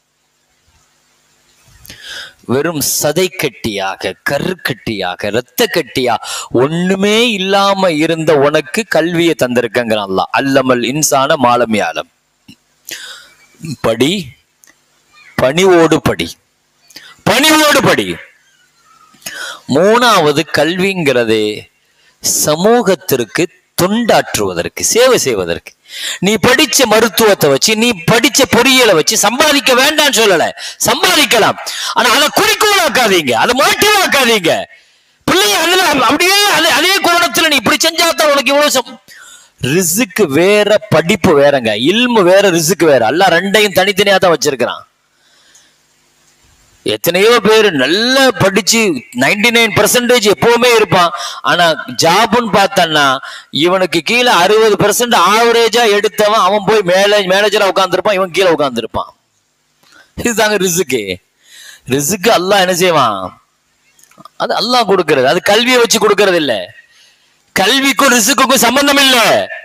வெறும் சதை கட்டியாக கருக்கட்டியாக இரத்த கட்டியா ஒண்ணுமே இல்லாம இருந்த உனக்கு கல்வியை தந்திருக்கங்கிறான் அல்லாஹ் அல்லமல் இன்சான மாலம் யாலம் படி பணிவோடு படி பணிவோடு படி மூணாவது கல்விங்கிறது சமூகத்திற்கு தொண்டாற்றுவதற்கு சேவை செய்வதற்கு நீ படிச்ச மருத்துவத்தை வச்சு நீ படிச்ச பொறியியலை வச்சு சம்பாதிக்க வேண்டாம்னு சொல்லல சம்பாதிக்கலாம் ஆனா அதை குறிக்கோளாக்காதீங்க அதை மோட்டிவாக்காதீங்க பிள்ளைங்க அதுல அப்படியே அதே அதே கோணத்துல நீ இப்படி செஞ்சாதான் உனக்கு இவ்வளவு சம்- ரிசுக்கு வேற படிப்பு வேறங்க இல்மு வேற ரிசுக்கு வேற அல்ல ரெண்டையும் தனித்தனியா தான் வச்சிருக்கிறான் எத்தனையோ பேர் நல்லா படிச்சு நைன்டி நைன் பர்சன்டேஜ் எப்பவுமே இருப்பான் ஆனா ஜாப்னு பார்த்தன்னா இவனுக்கு கீழே அறுபது பர்சன்ட் ஆவரேஜா எடுத்தவன் அவன் போய் மேலே மேனேஜரா உட்காந்துருப்பான் இவன் கீழே உட்காந்துருப்பான் இதுதாங்க ரிசுக்கு ரிசுக்கு அல்லாஹ் என்ன செய்வான் அது அல்லாஹ் கொடுக்கிறது அது கல்வியை வச்சு கொடுக்கறது இல்ல கல்விக்கும் ரிசுக்குக்கும் சம்பந்தம் இல்ல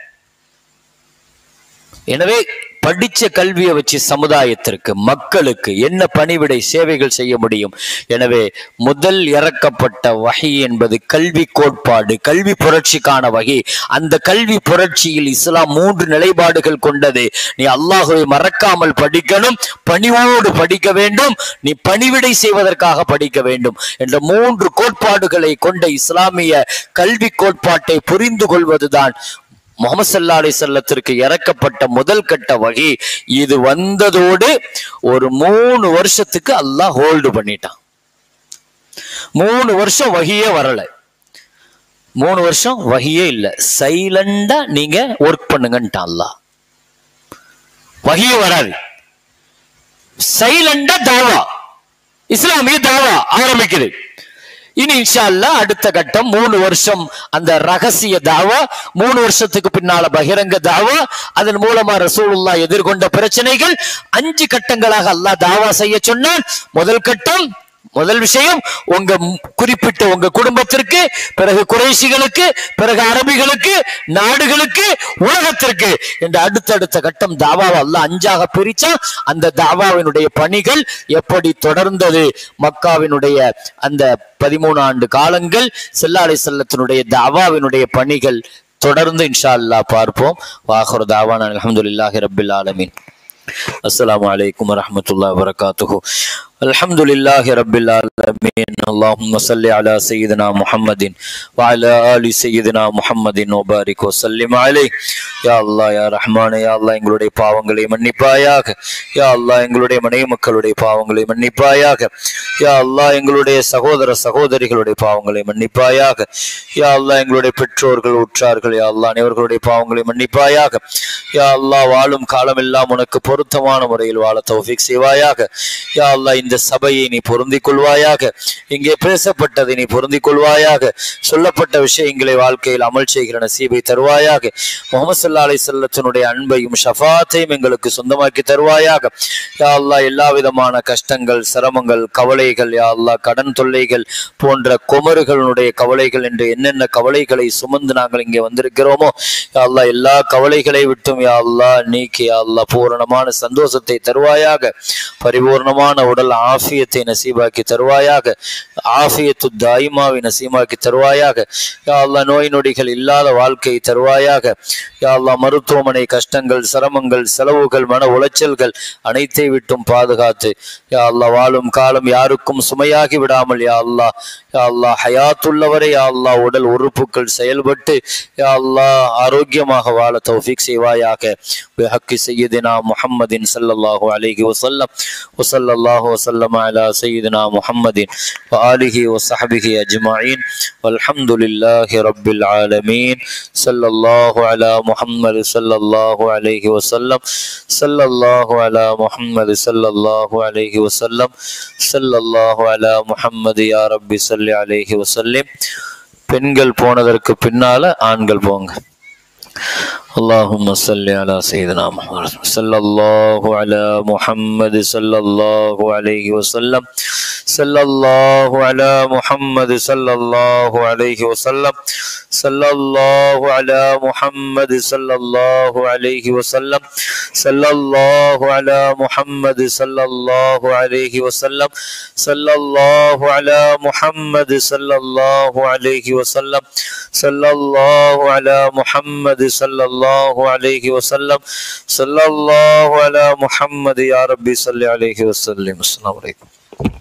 எனவே படிச்ச கல்வியை வச்சு சமுதாயத்திற்கு மக்களுக்கு என்ன பணிவிடை சேவைகள் செய்ய முடியும் எனவே முதல் இறக்கப்பட்ட வகை என்பது கல்வி கோட்பாடு கல்வி புரட்சிக்கான வகை அந்த கல்வி புரட்சியில் இஸ்லாம் மூன்று நிலைப்பாடுகள் கொண்டது நீ அல்லாஹுவை மறக்காமல் படிக்கணும் பணிவோடு படிக்க வேண்டும் நீ பணிவிடை செய்வதற்காக படிக்க வேண்டும் என்ற மூன்று கோட்பாடுகளை கொண்ட இஸ்லாமிய கல்வி கோட்பாட்டை புரிந்து கொள்வதுதான் முகமது சல்லா அலி செல்லத்திற்கு இறக்கப்பட்ட முதல் கட்ட வகை இது வந்ததோடு ஒரு மூணு வருஷத்துக்கு அல்லாஹ் ஹோல்டு பண்ணிட்டான் மூணு வருஷம் வகியே வரல மூணு வருஷம் வகியே இல்ல சைலண்டா நீங்க ஒர்க் பண்ணுங்கன்ட்டான் அல்லாஹ் வகியே வராது சைலண்டா தாவா இஸ்லாமிய தாவா ஆரம்பிக்குது இனி இன்ஷா அல்லாஹ் அடுத்த கட்டம் மூணு வருஷம் அந்த ரகசிய தாவா மூணு வருஷத்துக்கு பின்னால பகிரங்க தாவா அதன் மூலமா ரசூலுல்லா எதிர்கொண்ட பிரச்சனைகள் அஞ்சு கட்டங்களாக அல்லாஹ் தாவா செய்ய சொன்னான் முதல் கட்டம் முதல் விஷயம் உங்க ம்- குறிப்பிட்ட உங்க குடும்பத்திற்கு பிறகு குறைசிகளுக்கு பிறகு அரபிகளுக்கு நாடுகளுக்கு உலகத்திற்கு என்ற அடுத்தடுத்த கட்டம் தாவாவை அல்லாஹ் அஞ்சாக பிரிச்சா அந்த தாவாவினுடைய பணிகள் எப்படி தொடர்ந்தது மக்காவினுடைய அந்த பதிமூணு ஆண்டு காலங்கள் செல்லாலை செல்லத்தினுடைய தாவாவினுடைய பணிகள் தொடர்ந்து இன்ஷா அல்லாஹ் பார்ப்போம் வாஹர் தாவான் அல்ஹம்துலில்லாஹி ரப்பில் ஆலமீன் السلام عليكم ورحمة الله وبركاته الحمد لله رب العالمين اللهم صل على سيدنا محمد وعلى آل سيدنا محمد وبارك وسلم عليه يا الله يا رحمن يا الله எங்களுடைய பாவங்களை மன்னிப்பாயாக யா அல்லாஹ் எங்களுடைய மனைவி மக்களுடைய பாவங்களை மன்னிப்பாயாக யா அல்லாஹ் எங்களுடைய சகோதர சகோதரிகளுடைய பாவங்களை மன்னிப்பாயாக யா அல்லாஹ் எங்களுடைய பெற்றோர்கள் உற்றார்கள் யா அல்லாஹ் அனைவர்களுடைய பாவங்களை மன்னிப்பாயாக யா அல்லாஹ் வாழும் காலமெல்லாம் உனக்கு பொருத்தமான முறையில் வாழ தௌஃபீக் செய்வாயாக யா அல்லாஹ் இந்த சபையை நீ பொருந்திக் கொள்வாயாக இங்கே பேசப்பட்டதை நீ பொருந்திக் கொள்வாயாக சொல்லப்பட்ட விஷயங்களை வாழ்க்கையில் அமல் செய்கிற நசீபை தருவாயாக முகமது சல்லா அலை செல்லத்தினுடைய அன்பையும் ஷஃபாத்தையும் எங்களுக்கு சொந்தமாக்கி தருவாயாக யா அல்லாஹ் எல்லா விதமான கஷ்டங்கள் சிரமங்கள் கவலைகள் யா அல்லாஹ் கடன் தொல்லைகள் போன்ற குமறுகளுடைய கவலைகள் என்று என்னென்ன கவலைகளை சுமந்து நாங்கள் இங்கே வந்திருக்கிறோமோ யா அல்லாஹ் எல்லா கவலைகளை விட்டும் யா அல்லாஹ் நீக்கி யா அல்லாஹ் பூரணமான சந்தோஷத்தை தருவாயாக பரிபூர்ணமான உடல் ஆஃபியத்தை நசீபாக்கி தருவாயாக ஆஃபியத்து தாயிமாவை நசீமாக்கி தருவாயாக யா அல்லாஹ் நோய் நொடிகள் இல்லாத வாழ்க்கை தருவாயாக யா அல்லாஹ் மருத்துவமனை கஷ்டங்கள் சிரமங்கள் செலவுகள் மன உளைச்சல்கள் அனைத்தை விட்டும் பாதுகாத்து யா அல்லாஹ் வாழும் காலம் யாருக்கும் சுமையாகி விடாமல் யா அல்லாஹ் யா அல்லாஹ் ஹயாத்துள்ளவரை யா அல்லாஹ் உடல் உறுப்புகள் செயல்பட்டு யா அல்லாஹ் ஆரோக்கியமாக வாழ தௌஃபீக் செய்வாயாக بحق سيدنا محمد صلى الله عليه وسلم وصلى الله وسلم على سيدنا محمد وآله وصحبه أجمعين والحمد لله رب العالمين صلى الله على محمد صلى الله عليه وسلم صلى الله على محمد صلى الله عليه وسلم صلى الله على محمد يا رب صل عليه وسلم பெண்கள் போனதற்கு பின்னால ஆண்கள் போங்க اللهم صل على سيدنا محمد صلى الله على محمد صلى الله عليه وسلم صلى الله على محمد صلى الله عليه وسلم صلى الله على محمد صلى الله عليه وسلم صلى الله على محمد صلى الله عليه وسلم صلى الله على محمد صلى الله عليه وسلم صلى الله على محمد صلى الله عليه وسلم صلى الله على محمد يا ربي صل عليه وسلم السلام عليكم